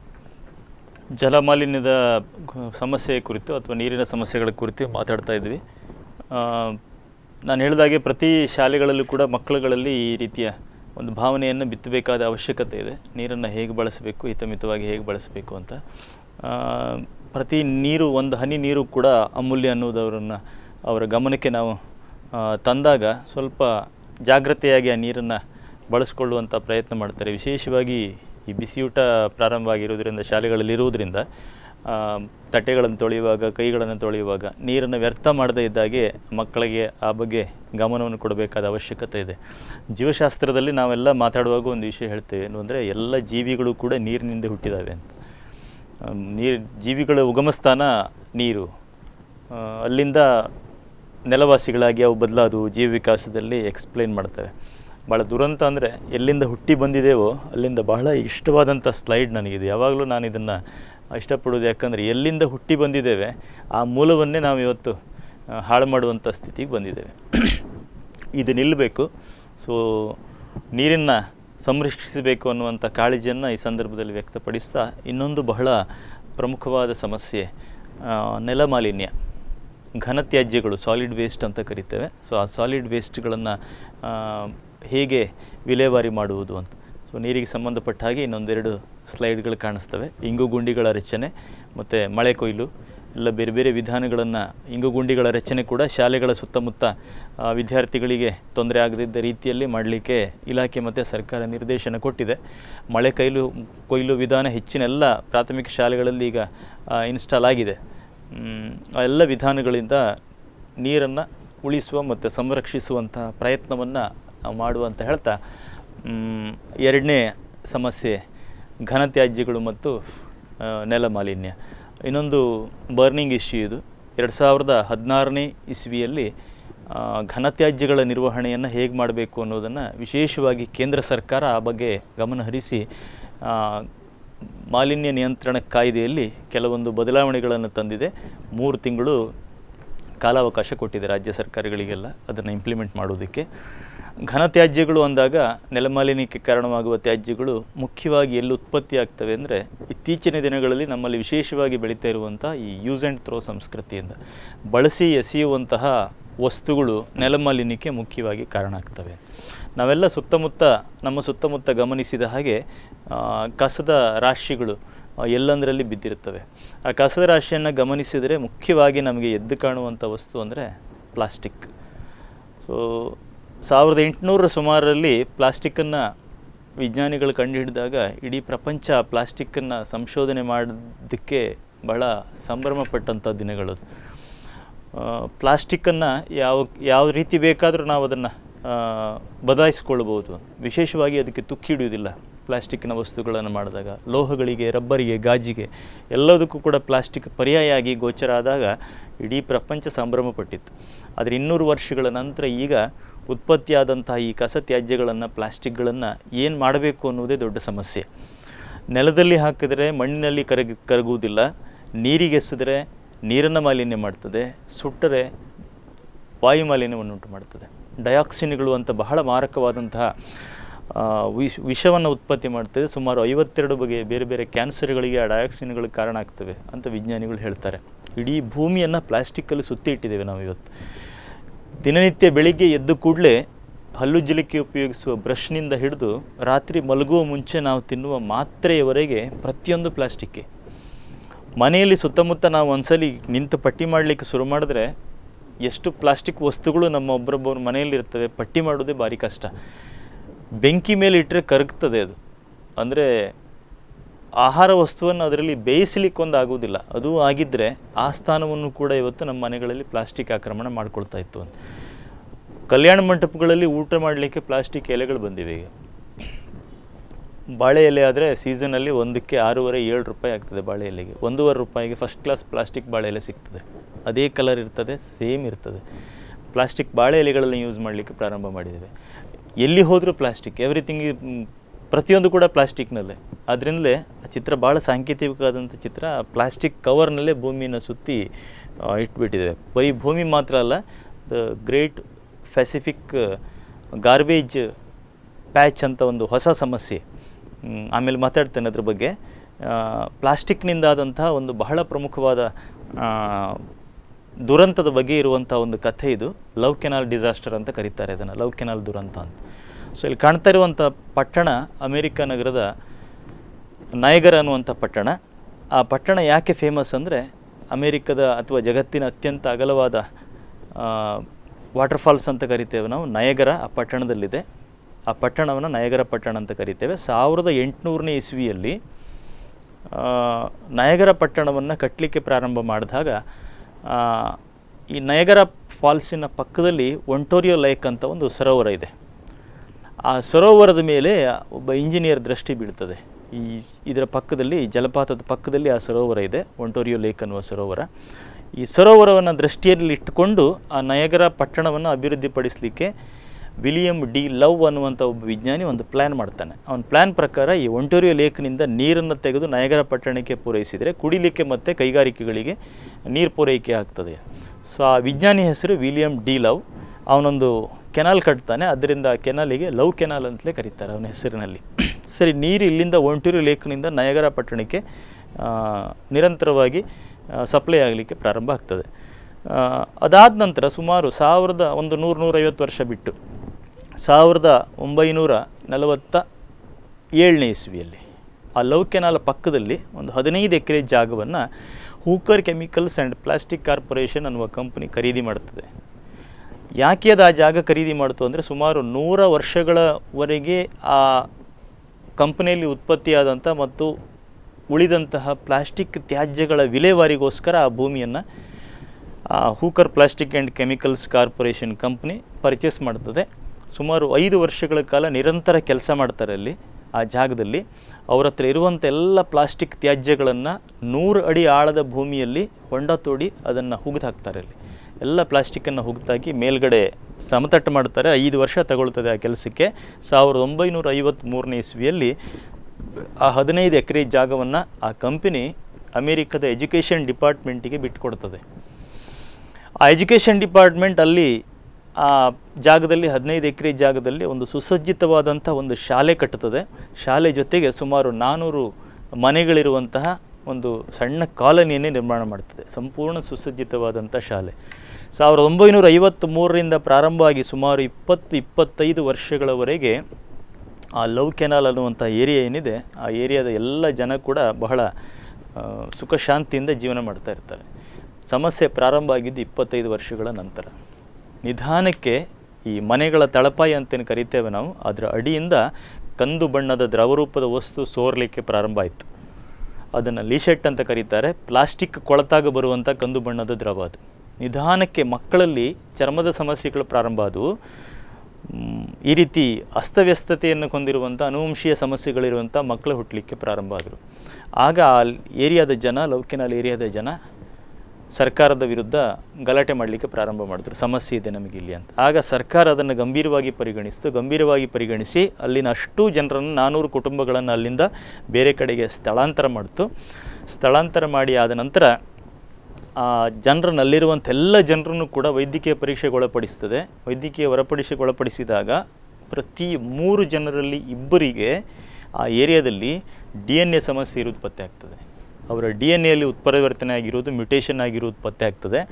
ಜಲಮಾಲಿನ್ಯದ ಗ- ಸಮಸ್ಯೆ ಕುರಿತು ಅಥವಾ ನೀರಿನ ಸಮಸ್ಯೆಗಳ ಕುರಿತು ಮಾತಾಡ್ತಾ ಇದ್ವಿ ಆ, ನಾನು ಹೇಳಿದಾಗೆ ಪ್ರತಿ ಶಾಲೆಗಳಲ್ಲೂ ಕೂಡ ಮಕ್ಕಳುಗಳಲ್ಲಿ ಈ ರೀತಿಯ ಒಂದು ಭಾವನೆಯನ್ನು ಬಿತ್ತಬೇಕಾದ ಅವಶ್ಯಕತೆ ಇದೆ ನೀರನ್ನು ಹೇಗೆ ಬಳಸಬೇಕು ಹಿತಮಿತವಾಗಿ ಹೇಗೆ ಬಳಸಬೇಕು ಅಂತ ಆ, ಪ್ರತಿ ನೀರು ಒಂದು ಹನಿ ನೀರು ಕೂಡ ಅಮೂಲ್ಯ ಅನ್ನೋದವರನ್ನು ಅವರ ಗಮನಕ್ಕೆ ನಾವು ಆ, ತಂದಾಗ ಸ್ವಲ್ಪ ಜಾಗ್ರತೆಯಾಗಿ ಆ ನೀರನ್ನು ಬಳಸ್ಕೊಳ್ಳುವಂಥ ಪ್ರಯತ್ನ ಮಾಡ್ತಾರೆ ವಿಶೇಷವಾಗಿ ಈ ಬಿಸಿಯೂಟ ಪ್ರಾರಂಭ ಆಗಿರೋದ್ರಿಂದ ಶಾಲೆಗಳಲ್ಲಿ ಇರುವುದರಿಂದ ಆ, ತಟ್ಟೆಗಳನ್ನು ತೊಳೆಯುವಾಗ ಕೈಗಳನ್ನು ತೊಳೆಯುವಾಗ ನೀರನ್ನು ವ್ಯರ್ಥ ಮಾಡದೇ ಇದ್ದಾಗೆ ಮಕ್ಕಳಿಗೆ ಆ ಬಗ್ಗೆ ಗಮನವನ್ನು ಕೊಡಬೇಕಾದ ಅವಶ್ಯಕತೆ ಇದೆ ಜೀವಶಾಸ್ತ್ರದಲ್ಲಿ ನಾವೆಲ್ಲ ಮಾತಾಡುವಾಗ ಒಂದು ವಿಷಯ ಹೇಳ್ತೇವೆ ಏನು ಅಂದರೆ ಎಲ್ಲ ಜೀವಿಗಳು ಕೂಡ ನೀರಿನಿಂದ ಹುಟ್ಟಿದಾವೆ ಅಂತ ನೀರು ಜೀವಿಗಳ ಉಗಮಸ್ಥಾನ ನೀರು ಆ, ಅಲ್ಲಿಂದ ನೆಲವಾಸಿಗಳಾಗಿ ಅವು ಬದಲಾದವು ಜೀವ ವಿಕಾಸದಲ್ಲಿ ಎಕ್ಸ್ಪ್ಲೈನ್ ಮಾಡ್ತವೆ ಭಾಳ ದುರಂತ ಅಂದರೆ ಎಲ್ಲಿಂದ ಹುಟ್ಟಿ ಬಂದಿದ್ದೇವೋ ಅಲ್ಲಿಂದ ಬಹಳ ಇಷ್ಟವಾದಂಥ ಸ್ಲೈಡ್ ನನಗಿದೆ ಯಾವಾಗಲೂ ನಾನು ಇದನ್ನು ಇಷ್ಟಪಡೋದು ಯಾಕಂದರೆ ಎಲ್ಲಿಂದ ಹುಟ್ಟಿ ಬಂದಿದ್ದೇವೆ ಆ ಮೂಲವನ್ನೇ ನಾವು ಇವತ್ತು ಆ, ಹಾಳು ಮಾಡುವಂಥ ಸ್ಥಿತಿಗೆ ಬಂದಿದ್ದೇವೆ ಇದು ನಿಲ್ಲಬೇಕು ಸೊ ನೀರನ್ನು ಸಂರಕ್ಷಿಸಬೇಕು ಅನ್ನುವಂಥ ಕಾಳಜಿಯನ್ನು ಈ ಸಂದರ್ಭದಲ್ಲಿ ವ್ಯಕ್ತಪಡಿಸ್ತಾ ಇನ್ನೊಂದು ಬಹಳ ಪ್ರಮುಖವಾದ ಸಮಸ್ಯೆ ಆ, ನೆಲ ಮಾಲಿನ್ಯ ಘನತ್ಯಾಜ್ಯಗಳು ಸಾಲಿಡ್ ವೇಸ್ಟ್ ಅಂತ ಕರಿತೇವೆ ಸೊ ಆ ಸಾಲಿಡ್ ವೇಸ್ಟ್ಗಳನ್ನು ಹೇಗೆ ವಿಲೇವಾರಿ ಮಾಡುವುದು ಅಂತ ಸೊ ನೀರಿಗೆ ಸಂಬಂಧಪಟ್ಟ ಹಾಗೆ ಇನ್ನೊಂದೆರಡು ಸ್ಲೈಡ್ಗಳು ಕಾಣಿಸ್ತವೆ ಇಂಗು ಗುಂಡಿಗಳ ರಚನೆ ಮತ್ತು ಮಳೆ ಕೊಯ್ಲು ಎಲ್ಲ ಬೇರೆ ಬೇರೆ ವಿಧಾನಗಳನ್ನು ಇಂಗು ಗುಂಡಿಗಳ ರಚನೆ ಕೂಡ ಶಾಲೆಗಳ ಸುತ್ತಮುತ್ತ ಆ, ವಿದ್ಯಾರ್ಥಿಗಳಿಗೆ ತೊಂದರೆ ಆಗದಿದ್ದ ರೀತಿಯಲ್ಲಿ ಮಾಡಲಿಕ್ಕೆ ಇಲಾಖೆ ಮತ್ತು ಸರ್ಕಾರ ನಿರ್ದೇಶನ ಕೊಟ್ಟಿದೆ ಮಳೆ ಕೈಲು ಕೊಯ್ಲು ವಿಧಾನ ಹೆಚ್ಚಿನ ಎಲ್ಲ ಪ್ರಾಥಮಿಕ ಶಾಲೆಗಳಲ್ಲಿ ಈಗ ಇನ್ಸ್ಟಾಲ್ ಆಗಿದೆ ಮ್, ಆ ಎಲ್ಲ ವಿಧಾನಗಳಿಂದ ನೀರನ್ನು ಉಳಿಸುವ ಮತ್ತು ಸಂರಕ್ಷಿಸುವಂಥ ಪ್ರಯತ್ನವನ್ನು ನಾವು ಮಾಡುವ ಅಂತ ಹೇಳ್ತಾ ಮ್, ಎರಡನೇ ಸಮಸ್ಯೆ ಘನತ್ಯಾಜ್ಯಗಳು ಮತ್ತು ಆ, ನೆಲ ಮಾಲಿನ್ಯ ಇನ್ನೊಂದು ಬರ್ನಿಂಗ್ ಇಶ್ಯೂ ಇದು ಎರಡು ಸಾವಿರದ ಹದಿನಾರನೇ ಇಸ್ವಿಯಲ್ಲಿ ಆ, ಘನತ್ಯಾಜ್ಯಗಳ ನಿರ್ವಹಣೆಯನ್ನು ಹೇಗೆ ಮಾಡಬೇಕು ಅನ್ನೋದನ್ನು ವಿಶೇಷವಾಗಿ ಕೇಂದ್ರ ಸರ್ಕಾರ ಆ ಬಗ್ಗೆ ಗಮನ ಹರಿಸಿ ಆ, ಮಾಲಿನ್ಯ ನಿಯಂತ್ರಣ ಕಾಯ್ದೆಯಲ್ಲಿ ಕೆಲವೊಂದು ಬದಲಾವಣೆಗಳನ್ನು ತಂದಿದೆ ಮೂರು ತಿಂಗಳು ಕಾಲಾವಕಾಶ ಕೊಟ್ಟಿದೆ ರಾಜ್ಯ ಸರ್ಕಾರಗಳಿಗೆಲ್ಲ ಅದನ್ನು ಇಂಪ್ಲಿಮೆಂಟ್ ಮಾಡೋದಕ್ಕೆ ಘನತ್ಯಾಜ್ಯಗಳು ಅಂದಾಗ ನೆಲಮಾಲಿನ್ಯಕ್ಕೆ ಕಾರಣವಾಗುವ ತ್ಯಾಜ್ಯಗಳು ಮುಖ್ಯವಾಗಿ ಎಲ್ಲಿ ಉತ್ಪತ್ತಿ ಆಗ್ತವೆ ಅಂದರೆ ಇತ್ತೀಚಿನ ದಿನಗಳಲ್ಲಿ ನಮ್ಮಲ್ಲಿ ವಿಶೇಷವಾಗಿ ಬೆಳೀತಾ ಇರುವಂಥ ಈ ಯೂಸ್ ಆ್ಯಂಡ್ ಥ್ರೋ ಸಂಸ್ಕೃತಿಯಿಂದ ಬಳಸಿ ಎಸೆಯುವಂತಹ ವಸ್ತುಗಳು ನೆಲಮಾಲಿನ್ಯಕ್ಕೆ ಮುಖ್ಯವಾಗಿ ಕಾರಣ ಆಗ್ತವೆ ನಾವೆಲ್ಲ ಸುತ್ತಮುತ್ತ ನಮ್ಮ ಸುತ್ತಮುತ್ತ ಗಮನಿಸಿದ ಹಾಗೆ ಆ, ಕಸದ ರಾಶಿಗಳು ಆ, ಎಲ್ಲಂದರಲ್ಲಿ ಬಿದ್ದಿರುತ್ತವೆ ಆ ಕಸದ ರಾಶಿಯನ್ನು ಗಮನಿಸಿದರೆ ಮುಖ್ಯವಾಗಿ ನಮಗೆ ಎದ್ದು ಕಾಣುವಂಥ ವಸ್ತು ಅಂದರೆ ಪ್ಲಾಸ್ಟಿಕ್ ಸೊ ಸಾವಿರದ ಎಂಟುನೂರರ ಸುಮಾರಲ್ಲಿ ಪ್ಲಾಸ್ಟಿಕ್ಕನ್ನು ವಿಜ್ಞಾನಿಗಳು ಕಂಡುಹಿಡಿದಾಗ ಇಡೀ ಪ್ರಪಂಚ ಪ್ಲಾಸ್ಟಿಕ್ಕನ್ನು ಸಂಶೋಧನೆ ಮಾಡೋದಕ್ಕೆ ಬಹಳ ಸಂಭ್ರಮಪಟ್ಟಂಥ ದಿನಗಳು ಪ್ಲಾಸ್ಟಿಕ್ಕನ್ನು ಯಾವ ಯಾವ ರೀತಿ ಬೇಕಾದರೂ ನಾವು ಅದನ್ನು ಬದಲಾಯಿಸ್ಕೊಳ್ಬೋದು ವಿಶೇಷವಾಗಿ ಅದಕ್ಕೆ ತುಕ್ಕಿ ಹಿಡಿಯುವುದಿಲ್ಲ ಪ್ಲಾಸ್ಟಿಕ್ಕಿನ ವಸ್ತುಗಳನ್ನು ಮಾಡಿದಾಗ ಲೋಹಗಳಿಗೆ ರಬ್ಬರಿಗೆ ಗಾಜಿಗೆ ಎಲ್ಲದಕ್ಕೂ ಕೂಡ ಪ್ಲಾಸ್ಟಿಕ್ ಪರ್ಯಾಯಾಗಿ ಗೋಚರ ಆದಾಗ ಇಡೀ ಪ್ರಪಂಚ ಸಂಭ್ರಮಪಟ್ಟಿತ್ತು ಆದರೆ ಇನ್ನೂರು ವರ್ಷಗಳ ನಂತರ ಈಗ ಉತ್ಪತ್ತಿಯಾದಂತಹ ಈ ಕಸ ತ್ಯಾಜ್ಯಗಳನ್ನು ಪ್ಲಾಸ್ಟಿಕ್ಗಳನ್ನು ಏನು ಮಾಡಬೇಕು ಅನ್ನೋದೇ ದೊಡ್ಡ ಸಮಸ್ಯೆ ನೆಲದಲ್ಲಿ ಹಾಕಿದರೆ ಮಣ್ಣಿನಲ್ಲಿ ಕರಗಿ ಕರಗುವುದಿಲ್ಲ ನೀರಿಗೆ ಎಸೆದರೆ ನೀರನ್ನು ಮಾಲಿನ್ಯ ಮಾಡ್ತದೆ ಸುಟ್ಟರೆ ವಾಯು ಮಾಲಿನ್ಯವನ್ನು ಉಂಟು ಮಾಡ್ತದೆ ಡಯಾಕ್ಸಿನ್ಗಳು ಅಂತ ಬಹಳ ಮಾರಕವಾದಂತಹ ಆ, ವಿಷ ವಿಷವನ್ನು ಉತ್ಪತ್ತಿ ಮಾಡ್ತದೆ ಸುಮಾರು ಐವತ್ತೆರಡು ಬಗೆಯ ಬೇರೆ ಬೇರೆ ಕ್ಯಾನ್ಸರ್ಗಳಿಗೆ ಆ ಡಯಾಕ್ಸಿನ್ಗಳು ಕಾರಣ ಆಗ್ತವೆ ಅಂತ ವಿಜ್ಞಾನಿಗಳು ಹೇಳ್ತಾರೆ ಇಡೀ ಭೂಮಿಯನ್ನು ಪ್ಲಾಸ್ಟಿಕ್ಕಲ್ಲಿ ಸುತ್ತಿ ಇಟ್ಟಿದ್ದೇವೆ ನಾವು ಇವತ್ತು ದಿನನಿತ್ಯ ಬೆಳಿಗ್ಗೆ ಎದ್ದು ಕೂಡಲೇ ಹಲ್ಲುಜ್ಜಲಿಕ್ಕೆ ಉಪಯೋಗಿಸುವ ಬ್ರಷ್ನಿಂದ ಹಿಡಿದು ರಾತ್ರಿ ಮಲಗುವ ಮುಂಚೆ ನಾವು ತಿನ್ನುವ ಮಾತ್ರೆಯವರೆಗೆ ಪ್ರತಿಯೊಂದು ಪ್ಲಾಸ್ಟಿಕ್ಕೇ ಮನೆಯಲ್ಲಿ ಸುತ್ತಮುತ್ತ ನಾವು ಒಂದ್ಸಲಿ ನಿಂತು ಪಟ್ಟಿ ಮಾಡಲಿಕ್ಕೆ ಶುರು ಮಾಡಿದ್ರೆ ಎಷ್ಟು ಪ್ಲಾಸ್ಟಿಕ್ ವಸ್ತುಗಳು ನಮ್ಮ ಒಬ್ಬರೊಬ್ಬರ ಮನೆಯಲ್ಲಿ ಇರ್ತವೆ ಪಟ್ಟಿ ಮಾಡೋದೇ ಭಾರಿ ಕಷ್ಟ ಬೆಂಕಿ ಮೇಲೆ ಇಟ್ಟರೆ ಕರಗ್ತದೆ ಅದು ಅಂದರೆ ಆಹಾರ ವಸ್ತುವನ್ನು ಅದರಲ್ಲಿ ಬೇಯಿಸಲಿಕ್ಕೊಂದು ಆಗುವುದಿಲ್ಲ ಅದು ಆಗಿದ್ದರೆ ಆ ಸ್ಥಾನವನ್ನು ಕೂಡ ಇವತ್ತು ನಮ್ಮ ಮನೆಗಳಲ್ಲಿ ಪ್ಲಾಸ್ಟಿಕ್ ಆಕ್ರಮಣ ಮಾಡ್ಕೊಳ್ತಾ ಇತ್ತು ಅಂತ ಕಲ್ಯಾಣ ಮಂಟಪಗಳಲ್ಲಿ ಊಟ ಮಾಡಲಿಕ್ಕೆ ಪ್ಲಾಸ್ಟಿಕ್ ಎಲೆಗಳು ಬಂದಿವೆ ಈಗ ಬಾಳೆ ಎಲೆ ಆದರೆ ಸೀಸನಲ್ಲಿ ಒಂದಕ್ಕೆ ಆರೂವರೆ ಏಳು ರೂಪಾಯಿ ಆಗ್ತದೆ ಬಾಳೆ ಎಲೆಗೆ ಒಂದೂವರೆ ರೂಪಾಯಿಗೆ ಫಸ್ಟ್ ಕ್ಲಾಸ್ ಪ್ಲಾಸ್ಟಿಕ್ ಬಾಳೆ ಎಲೆ ಸಿಗ್ತದೆ ಅದೇ ಕಲರ್ ಇರ್ತದೆ ಸೇಮ್ ಇರ್ತದೆ ಪ್ಲಾಸ್ಟಿಕ್ ಬಾಳೆ ಎಲೆಗಳನ್ನು ಯೂಸ್ ಮಾಡಲಿಕ್ಕೆ ಪ್ರಾರಂಭ ಮಾಡಿದ್ದೇವೆ ಎಲ್ಲಿ ಹೋದರೂ ಪ್ಲಾಸ್ಟಿಕ್ ಎವ್ರಿಥಿಂಗ್ ಪ್ರತಿಯೊಂದು ಕೂಡ ಪ್ಲಾಸ್ಟಿಕ್ನಲ್ಲೇ ಅದರಿಂದಲೇ ಆ ಚಿತ್ರ ಭಾಳ ಸಾಂಕೇತಿಕವಾದಂಥ ಚಿತ್ರ ಪ್ಲಾಸ್ಟಿಕ್ ಕವರ್ನಲ್ಲೇ ಭೂಮಿಯನ್ನು ಸುತ್ತಿ ಆ, ಇಟ್ಬಿಟ್ಟಿದ್ದೇವೆ ಬರೀ ಭೂಮಿ ಮಾತ್ರ ಅಲ್ಲ the great Pacific garbage patch ಅಂತ ಒಂದು ಹೊಸ ಸಮಸ್ಯೆ ಮ್, ಆಮೇಲೆ ಮಾತಾಡ್ತೇನೆ ಅದ್ರ ಬಗ್ಗೆ ಪ್ಲಾಸ್ಟಿಕ್ನಿಂದಾದಂತಹ ಒಂದು ಬಹಳ ಪ್ರಮುಖವಾದ ಆ, ದುರಂತದ ಬಗ್ಗೆ ಇರುವಂಥ ಒಂದು ಕಥೆ ಇದು ಲವ್ ಕೆನಾಲ್ ಡಿಸಾಸ್ಟರ್ ಅಂತ ಕರೀತಾರೆ ಅದನ್ನು ಲವ್ ಕೆನಾಲ್ ದುರಂತ ಅಂತ ಸೊ ಇಲ್ಲಿ ಕಾಣ್ತಾ ಇರುವಂಥ ಪಟ್ಟಣ ಅಮೇರಿಕ ನಗರದ ನಯಗರ ಅನ್ನುವಂಥ ಪಟ್ಟಣ ಆ ಪಟ್ಟಣ ಯಾಕೆ ಫೇಮಸ್ ಅಂದರೆ ಅಮೇರಿಕದ ಅಥವಾ ಜಗತ್ತಿನ ಅತ್ಯಂತ ಅಗಲವಾದ ವಾಟರ್ಫಾಲ್ಸ್ ಅಂತ ಕರಿತೇವೆ ನಾವು ನಯಗರ ಆ ಪಟ್ಟಣದಲ್ಲಿದೆ ಆ ಪಟ್ಟಣವನ್ನು ನಯಗರ ಪಟ್ಟಣ ಅಂತ ಕರಿತೇವೆ ಸಾವಿರದ ಎಂಟುನೂರನೇ ಇಸ್ವಿಯಲ್ಲಿ ಆ, ನಯಗರ ಪಟ್ಟಣವನ್ನು ಕಟ್ಟಲಿಕ್ಕೆ ಪ್ರಾರಂಭ ಮಾಡಿದಾಗ ಆ, ಈ ನಯಗರ ಫಾಲ್ಸಿನ ಪಕ್ಕದಲ್ಲಿ ಒಂಟೋರಿಯೋ ಲೇಕ್ ಅಂತ ಒಂದು ಸರೋವರ ಇದೆ ಆ ಸರೋವರದ ಮೇಲೆ ಒಬ್ಬ ಇಂಜಿನಿಯರ್ ದೃಷ್ಟಿ ಬೀಳ್ತದೆ ಈ ಇದರ ಪಕ್ಕದಲ್ಲಿ ಜಲಪಾತದ ಪಕ್ಕದಲ್ಲಿ ಆ ಸರೋವರ ಇದೆ ಒಂಟೋರಿಯೋ ಲೇಕ್ ಅನ್ನುವ ಸರೋವರ ಈ ಸರೋವರವನ್ನು ದೃಷ್ಟಿಯಲ್ಲಿ ಇಟ್ಟುಕೊಂಡು ಆ ನಯಗರ ಪಟ್ಟಣವನ್ನು ಅಭಿವೃದ್ಧಿಪಡಿಸಲಿಕ್ಕೆ ವಿಲಿಯಂ ಡಿ ಲವ್ ಅನ್ನುವಂಥ ಒಬ್ಬ ವಿಜ್ಞಾನಿ ಒಂದು ಪ್ಲ್ಯಾನ್ ಮಾಡ್ತಾನೆ ಅವನ ಪ್ಲ್ಯಾನ್ ಪ್ರಕಾರ ಈ ಒಂಟೋರಿಯೋ ಲೇಕ್ನಿಂದ ನೀರನ್ನು ತೆಗೆದು ನಯಗರ ಪಟ್ಟಣಕ್ಕೆ ಪೂರೈಸಿದರೆ ಕುಡಿಲಿಕ್ಕೆ ಮತ್ತು ಕೈಗಾರಿಕೆಗಳಿಗೆ ನೀರು ಪೂರೈಕೆ ಆಗ್ತದೆ ಸೊ ಆ ವಿಜ್ಞಾನಿ ಹೆಸರು ವಿಲಿಯಂ ಡಿ ಲವ್ ಅವನೊಂದು ಕೆನಾಲ್ ಕಟ್ತಾನೆ ಅದರಿಂದ ಆ ಕೆನಾಲಿಗೆ ಲವ್ ಕೆನಾಲ್ ಅಂತಲೇ ಕರೀತಾರೆ ಅವನ ಹೆಸರಿನಲ್ಲಿ ಸರಿ ನೀರು ಇಲ್ಲಿಂದ ಒಂಟೂರು ಲೇಕ್ನಿಂದ ನಯಗರ ಪಟ್ಟಣಕ್ಕೆ ಆ, ನಿರಂತರವಾಗಿ ಸಪ್ಲೈ ಆಗಲಿಕ್ಕೆ ಪ್ರಾರಂಭ ಆಗ್ತದೆ ಅದಾದ ನಂತರ ಸುಮಾರು ಸಾವಿರದ ಒಂದು ನೂರು ನೂರೈವತ್ತು ವರ್ಷ ಬಿಟ್ಟು ಸಾವಿರದ ಒಂಬೈನೂರ ನಲವತ್ತ ಏಳನೇ ಇಸ್ವಿಯಲ್ಲಿ ಆ ಲವ್ ಕೆನಾಲ್ ಪಕ್ಕದಲ್ಲಿ ಒಂದು ಹದಿನೈದು ಎಕರೆ ಜಾಗವನ್ನು Hooker chemicals and plastic corporation ಅನ್ನುವ ಕಂಪನಿ ಖರೀದಿ ಮಾಡ್ತದೆ ಯಾಕೆ ಅದು ಆ ಜಾಗ ಖರೀದಿ ಮಾಡ್ತು ಅಂದರೆ ಸುಮಾರು ನೂರ ವರ್ಷಗಳವರೆಗೆ ಆ ಕಂಪನಿಯಲ್ಲಿ ಉತ್ಪತ್ತಿಯಾದಂಥ ಮತ್ತು ಉಳಿದಂತಹ ಪ್ಲಾಸ್ಟಿಕ್ ತ್ಯಾಜ್ಯಗಳ ವಿಲೇವಾರಿಗೋಸ್ಕರ ಆ ಭೂಮಿಯನ್ನು Hooker plastic and chemicals corporation company purchase ಮಾಡ್ತದೆ ಸುಮಾರು ಐದು ವರ್ಷಗಳ ಕಾಲ ನಿರಂತರ ಕೆಲಸ ಮಾಡ್ತಾರೆ ಅಲ್ಲಿ ಆ ಜಾಗದಲ್ಲಿ ಅವ್ರ ಹತ್ರ ಇರುವಂಥ ಎಲ್ಲ ಪ್ಲಾಸ್ಟಿಕ್ ತ್ಯಾಜ್ಯಗಳನ್ನು ನೂರು ಅಡಿ ಆಳದ ಭೂಮಿಯಲ್ಲಿ ಹೊಂಡ ತೋಡಿ ಅದನ್ನು ಹುಗ್ದು ಹಾಕ್ತಾರೆ ಅಲ್ಲಿ ಎಲ್ಲ ಪ್ಲಾಸ್ಟಿಕ್ಕನ್ನು ಹುಗ್ದಾಕಿ ಮೇಲ್ಗಡೆ ಸಮತಟ್ಟು ಮಾಡ್ತಾರೆ ಐದು ವರ್ಷ ತಗೊಳ್ತದೆ ಆ ಕೆಲಸಕ್ಕೆ ಸಾವಿರದ ಒಂಬೈನೂರ ಐವತ್ತ್ಮೂರನೇ ಇಸ್ವಿಯಲ್ಲಿ ಆ ಹದಿನೈದು ಎಕರೆ ಜಾಗವನ್ನು ಆ ಕಂಪನಿ ಅಮೇರಿಕದ ಎಜುಕೇಷನ್ ಡಿಪಾರ್ಟ್ಮೆಂಟಿಗೆ ಬಿಟ್ಟುಕೊಡ್ತದೆ ಆ ಎಜುಕೇಷನ್ ಡಿಪಾರ್ಟ್ಮೆಂಟ್ ಅಲ್ಲಿ ಆ ಜಾಗದಲ್ಲಿ ಹದಿನೈದು ಎಕರೆ ಜಾಗದಲ್ಲಿ ಒಂದು ಸುಸಜ್ಜಿತವಾದಂಥ ಒಂದು ಶಾಲೆ ಕಟ್ಟುತ್ತದೆ ಶಾಲೆ ಜೊತೆಗೆ ಸುಮಾರು ನಾನ್ನೂರು ಮನೆಗಳಿರುವಂತಹ ಒಂದು ಸಣ್ಣ ಕಾಲನಿಯನ್ನೇ ನಿರ್ಮಾಣ ಮಾಡ್ತದೆ ಸಂಪೂರ್ಣ ಸುಸಜ್ಜಿತವಾದಂಥ ಶಾಲೆ ಸಾವಿರದ ಒಂಬೈನೂರ ಐವತ್ತ್ಮೂರರಿಂದ ಪ್ರಾರಂಭ ಆಗಿ ಸುಮಾರು ಇಪ್ಪತ್ತು ಇಪ್ಪತ್ತೈದು ವರ್ಷಗಳವರೆಗೆ ಆ ಲವ್ ಕೆನಾಲ್ ಅನ್ನುವಂಥ ಏರಿಯಾ ಏನಿದೆ ಆ ಏರಿಯಾದ ಎಲ್ಲ ಜನ ಕೂಡ ಬಹಳ ಆ, ಸುಖ ಶಾಂತಿಯಿಂದ ಜೀವನ ಮಾಡ್ತಾ ಇರ್ತಾರೆ ಸಮಸ್ಯೆ ಪ್ರಾರಂಭ ಆಗಿದ್ದು ಇಪ್ಪತ್ತೈದು ವರ್ಷಗಳ ನಂತರ ನಿಧಾನಕ್ಕೆ ಈ ಮನೆಗಳ ತಳಪಾಯಿ ಅಂತೇನು ಕರಿತೇವೆ ನಾವು ಅದರ ಅಡಿಯಿಂದ ಕಂದು ಬಣ್ಣದ ದ್ರವರೂಪದ ವಸ್ತು ಸೋರ್ಲಿಕ್ಕೆ ಪ್ರಾರಂಭ ಆಯಿತು ಅದನ್ನು ಲೀಶೆಟ್ ಅಂತ ಕರೀತಾರೆ ಪ್ಲಾಸ್ಟಿಕ್ ಕೊಳತಾಗ ಬರುವಂಥ ಕಂದು ಬಣ್ಣದ ದ್ರವ ಅದು ನಿಧಾನಕ್ಕೆ ಮಕ್ಕಳಲ್ಲಿ ಚರ್ಮದ ಸಮಸ್ಯೆಗಳು ಪ್ರಾರಂಭ ಆದವು ಮ್, ಈ ರೀತಿ ಅಸ್ತವ್ಯಸ್ತತೆಯನ್ನು ಹೊಂದಿರುವಂಥ ಅನುವಂಶೀಯ ಸಮಸ್ಯೆಗಳಿರುವಂಥ ಮಕ್ಕಳು ಹುಟ್ಟಲಿಕ್ಕೆ ಪ್ರಾರಂಭ ಆದರು ಆಗ ಆ ಏರಿಯಾದ ಜನ ಲೌಕಿನಾಲ್ ಏರಿಯಾದ ಜನ ಸರ್ಕಾರದ ವಿರುದ್ಧ ಗಲಾಟೆ ಮಾಡಲಿಕ್ಕೆ ಪ್ರಾರಂಭ ಮಾಡಿದ್ರು ಸಮಸ್ಯೆ ಇದೆ ನಮಗೆ ಇಲ್ಲಿ ಅಂತ ಆಗ ಸರ್ಕಾರ ಅದನ್ನು ಗಂಭೀರವಾಗಿ ಪರಿಗಣಿಸಿತು ಗಂಭೀರವಾಗಿ ಪರಿಗಣಿಸಿ ಅಲ್ಲಿನ ಅಷ್ಟು ಜನರನ್ನು ನಾನ್ನೂರು ಕುಟುಂಬಗಳನ್ನು ಅಲ್ಲಿಂದ ಬೇರೆ ಕಡೆಗೆ ಸ್ಥಳಾಂತರ ಮಾಡಿತು ಸ್ಥಳಾಂತರ ಮಾಡಿ ಆದ ನಂತರ ಆ ಜನರನ್ನು ಅಲ್ಲಿರುವಂಥ ಎಲ್ಲ ಜನರನ್ನು ಕೂಡ ವೈದ್ಯಕೀಯ ಪರೀಕ್ಷೆಗೆ ಒಳಪಡಿಸ್ತದೆ ವೈದ್ಯಕೀಯ ಹೊರಪಡಿಸಿಗೆ ಒಳಪಡಿಸಿದಾಗ ಪ್ರತಿ ಮೂರು ಜನರಲ್ಲಿ ಇಬ್ಬರಿಗೆ ಆ ಏರಿಯಾದಲ್ಲಿ ಡಿ ಎನ್ ಎ ಸಮಸ್ಯೆ ಇರೋದು ಪತ್ತೆ ಆಗ್ತದೆ ಅವರ ಡಿ ಎನ್ ಎಲ್ಲಿ ಉತ್ಪರಿವರ್ತನೆ ಆಗಿರೋದು ಮ್ಯುಟೇಷನ್ ಆಗಿರೋದು ಪತ್ತೆ ಆಗ್ತದೆ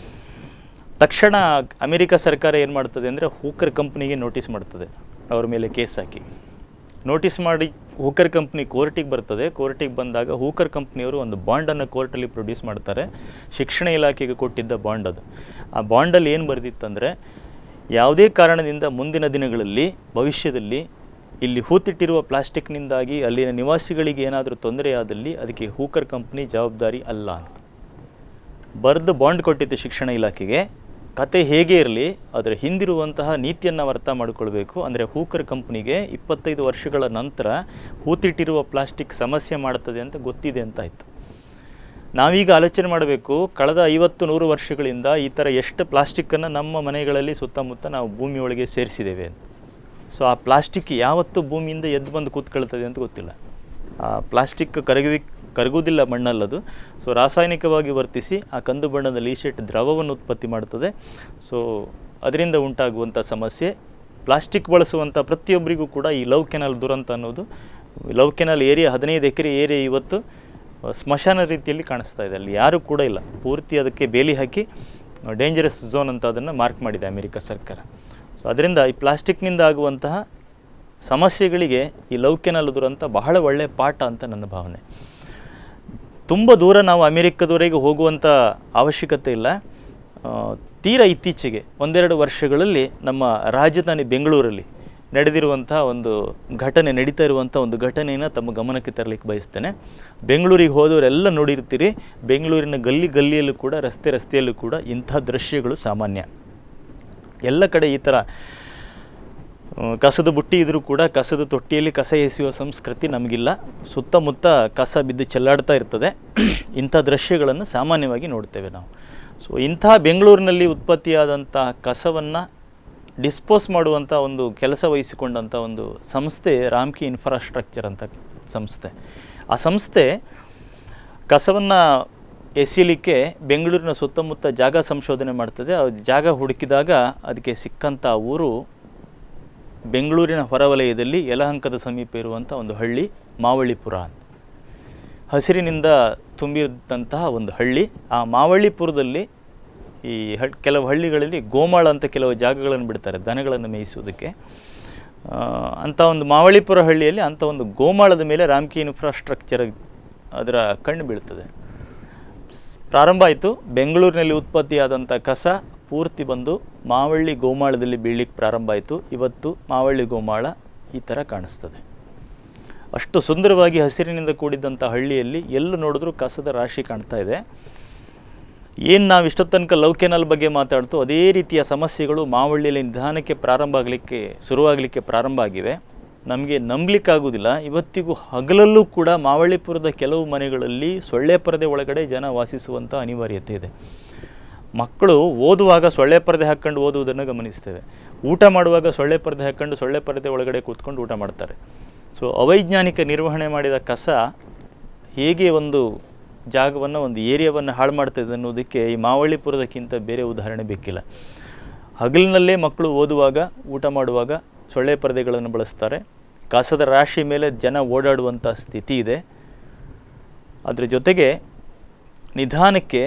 ತಕ್ಷಣ ಅಮೆರಿಕ ಸರ್ಕಾರ ಏನು ಮಾಡ್ತದೆ ಅಂದರೆ ಹೂಕರ್ ಕಂಪ್ನಿಗೆ ನೋಟಿಸ್ ಮಾಡ್ತದೆ ಅವ್ರ ಮೇಲೆ ಕೇಸ್ ಹಾಕಿ ನೋಟಿಸ್ ಮಾಡಿ ಹೂಕರ್ ಕಂಪ್ನಿ ಕೋರ್ಟಿಗೆ ಬರ್ತದೆ ಕೋರ್ಟಿಗೆ ಬಂದಾಗ ಹೂಕರ್ ಕಂಪ್ನಿಯವರು ಒಂದು ಬಾಂಡನ್ನು ಕೋರ್ಟಲ್ಲಿ ಪ್ರೊಡ್ಯೂಸ್ ಮಾಡ್ತಾರೆ ಶಿಕ್ಷಣ ಇಲಾಖೆಗೆ ಕೊಟ್ಟಿದ್ದ ಬಾಂಡ್ ಅದು ಆ ಬಾಂಡಲ್ಲಿ ಏನು ಬರೆದಿತ್ತಂದರೆ ಯಾವುದೇ ಕಾರಣದಿಂದ ಮುಂದಿನ ದಿನಗಳಲ್ಲಿ ಭವಿಷ್ಯದಲ್ಲಿ ಇಲ್ಲಿ ಹೂತಿಟ್ಟಿರುವ ಪ್ಲಾಸ್ಟಿಕ್ನಿಂದಾಗಿ ಅಲ್ಲಿನ ನಿವಾಸಿಗಳಿಗೆ ಏನಾದರೂ ತೊಂದರೆಯಾದಲ್ಲಿ ಅದಕ್ಕೆ ಹೂಕರ್ ಕಂಪ್ನಿ ಜವಾಬ್ದಾರಿ ಅಲ್ಲ ಅಂತ ಬರೆದು ಬಾಂಡ್ ಕೊಟ್ಟಿತ್ತು ಶಿಕ್ಷಣ ಇಲಾಖೆಗೆ ಕತೆ ಹೇಗೆ ಇರಲಿ ಅದರ ಹಿಂದಿರುವಂತಹ ನೀತಿಯನ್ನು ನಾವು ಅರ್ಥ ಮಾಡಿಕೊಳ್ಬೇಕು ಅಂದರೆ ಹೂಕರ್ ಕಂಪ್ನಿಗೆ ಇಪ್ಪತ್ತೈದು ವರ್ಷಗಳ ನಂತರ ಹೂತಿಟ್ಟಿರುವ ಪ್ಲಾಸ್ಟಿಕ್ ಸಮಸ್ಯೆ ಮಾಡುತ್ತದೆ ಅಂತ ಗೊತ್ತಿದೆ ಅಂತ ಆಯಿತು ನಾವೀಗ ಆಲೋಚನೆ ಮಾಡಬೇಕು ಕಳೆದ ಐವತ್ತು ನೂರು ವರ್ಷಗಳಿಂದ ಈ ಥರ ಎಷ್ಟು ಪ್ಲಾಸ್ಟಿಕ್ಕನ್ನು ನಮ್ಮ ಮನೆಗಳಲ್ಲಿ ಸುತ್ತಮುತ್ತ ನಾವು ಭೂಮಿಯೊಳಗೆ ಸೇರಿಸಿದ್ದೇವೆ ಅಂತ ಸೊ ಆ ಪ್ಲಾಸ್ಟಿಕ್ ಯಾವತ್ತು ಭೂಮಿಯಿಂದ ಎದ್ದು ಬಂದು ಕೂತ್ಕೊಳ್ತದೆ ಅಂತ ಗೊತ್ತಿಲ್ಲ ಆ ಪ್ಲಾಸ್ಟಿಕ್ ಕರಗಿ ಕರಗುವುದಿಲ್ಲ ಮಣ್ಣಲ್ಲದು ಸೊ ರಾಸಾಯನಿಕವಾಗಿ ವರ್ತಿಸಿ ಆ ಕಂದು ಬಣ್ಣದ ಲೀಶೆಟ್ ದ್ರವವನ್ನು ಉತ್ಪತ್ತಿ ಮಾಡ್ತದೆ ಸೊ ಅದರಿಂದ ಉಂಟಾಗುವಂಥ ಸಮಸ್ಯೆ ಪ್ಲಾಸ್ಟಿಕ್ ಬಳಸುವಂಥ ಪ್ರತಿಯೊಬ್ಬರಿಗೂ ಕೂಡ ಈ ಲವ್ ಕೆನಾಲ್ ದುರಂತ ಅನ್ನೋದು ಲವ್ ಕೆನಾಲ್ ಏರಿಯಾ ಹದಿನೈದು ಎಕರೆ ಏರಿಯಾ ಇವತ್ತು ಅಹ್, ಸ್ಮಶಾನ ರೀತಿಯಲ್ಲಿ ಕಾಣಿಸ್ತಾ ಇದೆ ಅಲ್ಲಿ ಯಾರೂ ಕೂಡ ಇಲ್ಲ ಪೂರ್ತಿ ಅದಕ್ಕೆ ಬೇಲಿ ಹಾಕಿ ಡೇಂಜರಸ್ ಝೋನ್ ಅಂತ ಅದನ್ನು ಮಾರ್ಕ್ ಮಾಡಿದೆ ಅಮೆರಿಕ ಸರ್ಕಾರ ಸೊ ಅದರಿಂದ ಈ ಪ್ಲಾಸ್ಟಿಕ್ನಿಂದ ಆಗುವಂತಹ ಸಮಸ್ಯೆಗಳಿಗೆ ಈ ಲವ್ ಕೆನಾಲ್ ದುರಂತ ಬಹಳ ಒಳ್ಳೆಯ ಪಾಠ ಅಂತ ನನ್ನ ಭಾವನೆ ತುಂಬ ದೂರ ನಾವು ಅಮೆರಿಕದವರೆಗೆ ಹೋಗುವಂಥ ಅವಶ್ಯಕತೆ ಇಲ್ಲ ಆ, ತೀರಾ ಇತ್ತೀಚೆಗೆ ಒಂದೆರಡು ವರ್ಷಗಳಲ್ಲಿ ನಮ್ಮ ರಾಜಧಾನಿ ಬೆಂಗಳೂರಲ್ಲಿ ನಡೆದಿರುವಂಥ ಒಂದು ಘಟನೆ ನಡೀತಾ ಇರುವಂಥ ಒಂದು ಘಟನೆಯನ್ನು ತಮ್ಮ ಗಮನಕ್ಕೆ ತರಲಿಕ್ಕೆ ಬಯಸ್ತೇನೆ ಬೆಂಗಳೂರಿಗೆ ಹೋದವರೆಲ್ಲ ನೋಡಿರ್ತೀರಿ ಬೆಂಗಳೂರಿನ ಗಲ್ಲಿ ಗಲ್ಲಿಯಲ್ಲೂ ಕೂಡ ರಸ್ತೆ ರಸ್ತೆಯಲ್ಲೂ ಕೂಡ ಇಂಥ ದೃಶ್ಯಗಳು ಸಾಮಾನ್ಯ ಎಲ್ಲ ಕಡೆ ಈ ಥರ ಆ, ಕಸದ ಬುಟ್ಟಿ ಇದ್ರೂ ಕೂಡ ಕಸದ ತೊಟ್ಟಿಯಲ್ಲಿ ಕಸ ಎಸೆಯುವ ಸಂಸ್ಕೃತಿ ನಮಗಿಲ್ಲ ಸುತ್ತಮುತ್ತ ಕಸ ಬಿದ್ದು ಚೆಲ್ಲಾಡ್ತಾ ಇರ್ತದೆ ಇಂಥ ದೃಶ್ಯಗಳನ್ನು ಸಾಮಾನ್ಯವಾಗಿ ನೋಡ್ತೇವೆ ನಾವು ಸೊ ಇಂಥ ಬೆಂಗಳೂರಿನಲ್ಲಿ ಉತ್ಪತ್ತಿಯಾದಂಥ ಕಸವನ್ನು ಡಿಸ್ಪೋಸ್ ಮಾಡುವಂಥ ಒಂದು ಕೆಲಸ ವಹಿಸಿಕೊಂಡಂಥ ಒಂದು ಸಂಸ್ಥೆ ರಾಮ್ಕಿ ಇನ್ಫ್ರಾಸ್ಟ್ರಕ್ಚರ್ ಅಂತ ಸಂಸ್ಥೆ ಆ ಸಂಸ್ಥೆ ಕಸವನ್ನು ಎಸೀಲಿಕ್ಕೆ ಬೆಂಗಳೂರಿನ ಸುತ್ತಮುತ್ತ ಜಾಗ ಸಂಶೋಧನೆ ಮಾಡ್ತದೆ ಆ ಜಾಗ ಹುಡುಕಿದಾಗ ಅದಕ್ಕೆ ಸಿಕ್ಕಂಥ ಊರು ಬೆಂಗಳೂರಿನ ಹೊರವಲಯದಲ್ಲಿ ಯಲಹಂಕದ ಸಮೀಪ ಇರುವಂಥ ಒಂದು ಹಳ್ಳಿ ಮಾವಳ್ಳಿಪುರ ಅಂತ ಹಸಿರಿನಿಂದ ತುಂಬಿದಂತಹ ಒಂದು ಹಳ್ಳಿ ಆ ಮಾವಳ್ಳಿಪುರದಲ್ಲಿ ಈ ಹಳ್ ಕೆಲವು ಹಳ್ಳಿಗಳಲ್ಲಿ ಗೋಮಾಳ ಅಂತ ಕೆಲವು ಜಾಗಗಳನ್ನು ಬಿಡ್ತಾರೆ ದನಗಳನ್ನು ಮೇಯಿಸುವುದಕ್ಕೆ ಆ, ಅಂಥ ಒಂದು ಮಾವಳಿಪುರ ಹಳ್ಳಿಯಲ್ಲಿ ಅಂಥ ಒಂದು ಗೋಮಾಳದ ಮೇಲೆ ರಾಮ್ಕಿ ಇನ್ಫ್ರಾಸ್ಟ್ರಕ್ಚರ್ ಅದರ ಕಣ್ಣು ಬೀಳ್ತದೆ ಪ್ರಾರಂಭ ಆಯಿತು ಬೆಂಗಳೂರಿನಲ್ಲಿ ಉತ್ಪತ್ತಿಯಾದಂಥ ಕಸ ಪೂರ್ತಿ ಬಂದು ಮಾವಳ್ಳಿ ಗೋಮಾಳದಲ್ಲಿ ಬೀಳಲಿಕ್ಕೆ ಪ್ರಾರಂಭ ಆಯಿತು ಇವತ್ತು ಮಾವಳ್ಳಿ ಗೋಮಾಳ ಈ ಥರ ಕಾಣಿಸ್ತದೆ ಅಷ್ಟು ಸುಂದರವಾಗಿ ಹಸಿರಿನಿಂದ ಕೂಡಿದ್ದಂಥ ಹಳ್ಳಿಯಲ್ಲಿ ಎಲ್ಲಿ ನೋಡಿದ್ರೂ ಕಸದ ರಾಶಿ ಕಾಣ್ತಾ ಇದೆ ಏನು ನಾವು ಇಷ್ಟೊತ್ತು ತನಕ ಲವ್ ಕೆನಲ್ ಬಗ್ಗೆ ಮಾತಾಡ್ತು ಅದೇ ರೀತಿಯ ಸಮಸ್ಯೆಗಳು ಮಾವಳ್ಳಿಯಲ್ಲಿ ನಿಧಾನಕ್ಕೆ ಪ್ರಾರಂಭ ಆಗಲಿಕ್ಕೆ ಶುರುವಾಗಲಿಕ್ಕೆ ಪ್ರಾರಂಭ ಆಗಿವೆ ನಮಗೆ ನಂಬಲಿಕ್ಕಾಗೋದಿಲ್ಲ ಇವತ್ತಿಗೂ ಹಗಲಲ್ಲೂ ಕೂಡ ಮಾವಳ್ಳಿಪುರದ ಕೆಲವು ಮನೆಗಳಲ್ಲಿ ಸೊಳ್ಳೆ ಪರದೆ ಒಳಗಡೆ ಜನ ವಾಸಿಸುವಂಥ ಅನಿವಾರ್ಯತೆ ಇದೆ ಮಕ್ಕಳು ಓದುವಾಗ ಸೊಳ್ಳೆ ಪರದೆ ಹಾಕ್ಕೊಂಡು ಓದುವುದನ್ನು ಗಮನಿಸ್ತೇವೆ ಊಟ ಮಾಡುವಾಗ ಸೊಳ್ಳೆ ಪರದೆ ಹಾಕ್ಕೊಂಡು ಸೊಳ್ಳೆ ಪರದೆ ಒಳಗಡೆ ಕೂತ್ಕೊಂಡು ಊಟ ಮಾಡ್ತಾರೆ ಸೊ ಅವೈಜ್ಞಾನಿಕ ನಿರ್ವಹಣೆ ಮಾಡಿದ ಕಸ ಹೇಗೆ ಒಂದು ಜಾಗವನ್ನು ಒಂದು ಏರಿಯಾವನ್ನು ಹಾಳು ಮಾಡ್ತದೆ ಅನ್ನೋದಕ್ಕೆ ಈ ಮಾವಳ್ಳಿಪುರದಕ್ಕಿಂತ ಬೇರೆ ಉದಾಹರಣೆ ಬೇಕಿಲ್ಲ ಹಗಲಿನಲ್ಲೇ ಮಕ್ಕಳು ಓದುವಾಗ ಊಟ ಮಾಡುವಾಗ ಸೊಳ್ಳೆ ಪರದೆಗಳನ್ನು ಬಳಸ್ತಾರೆ ಕಸದ ರಾಶಿ ಮೇಲೆ ಜನ ಓಡಾಡುವಂಥ ಸ್ಥಿತಿ ಇದೆ ಅದರ ಜೊತೆಗೆ ನಿಧಾನಕ್ಕೆ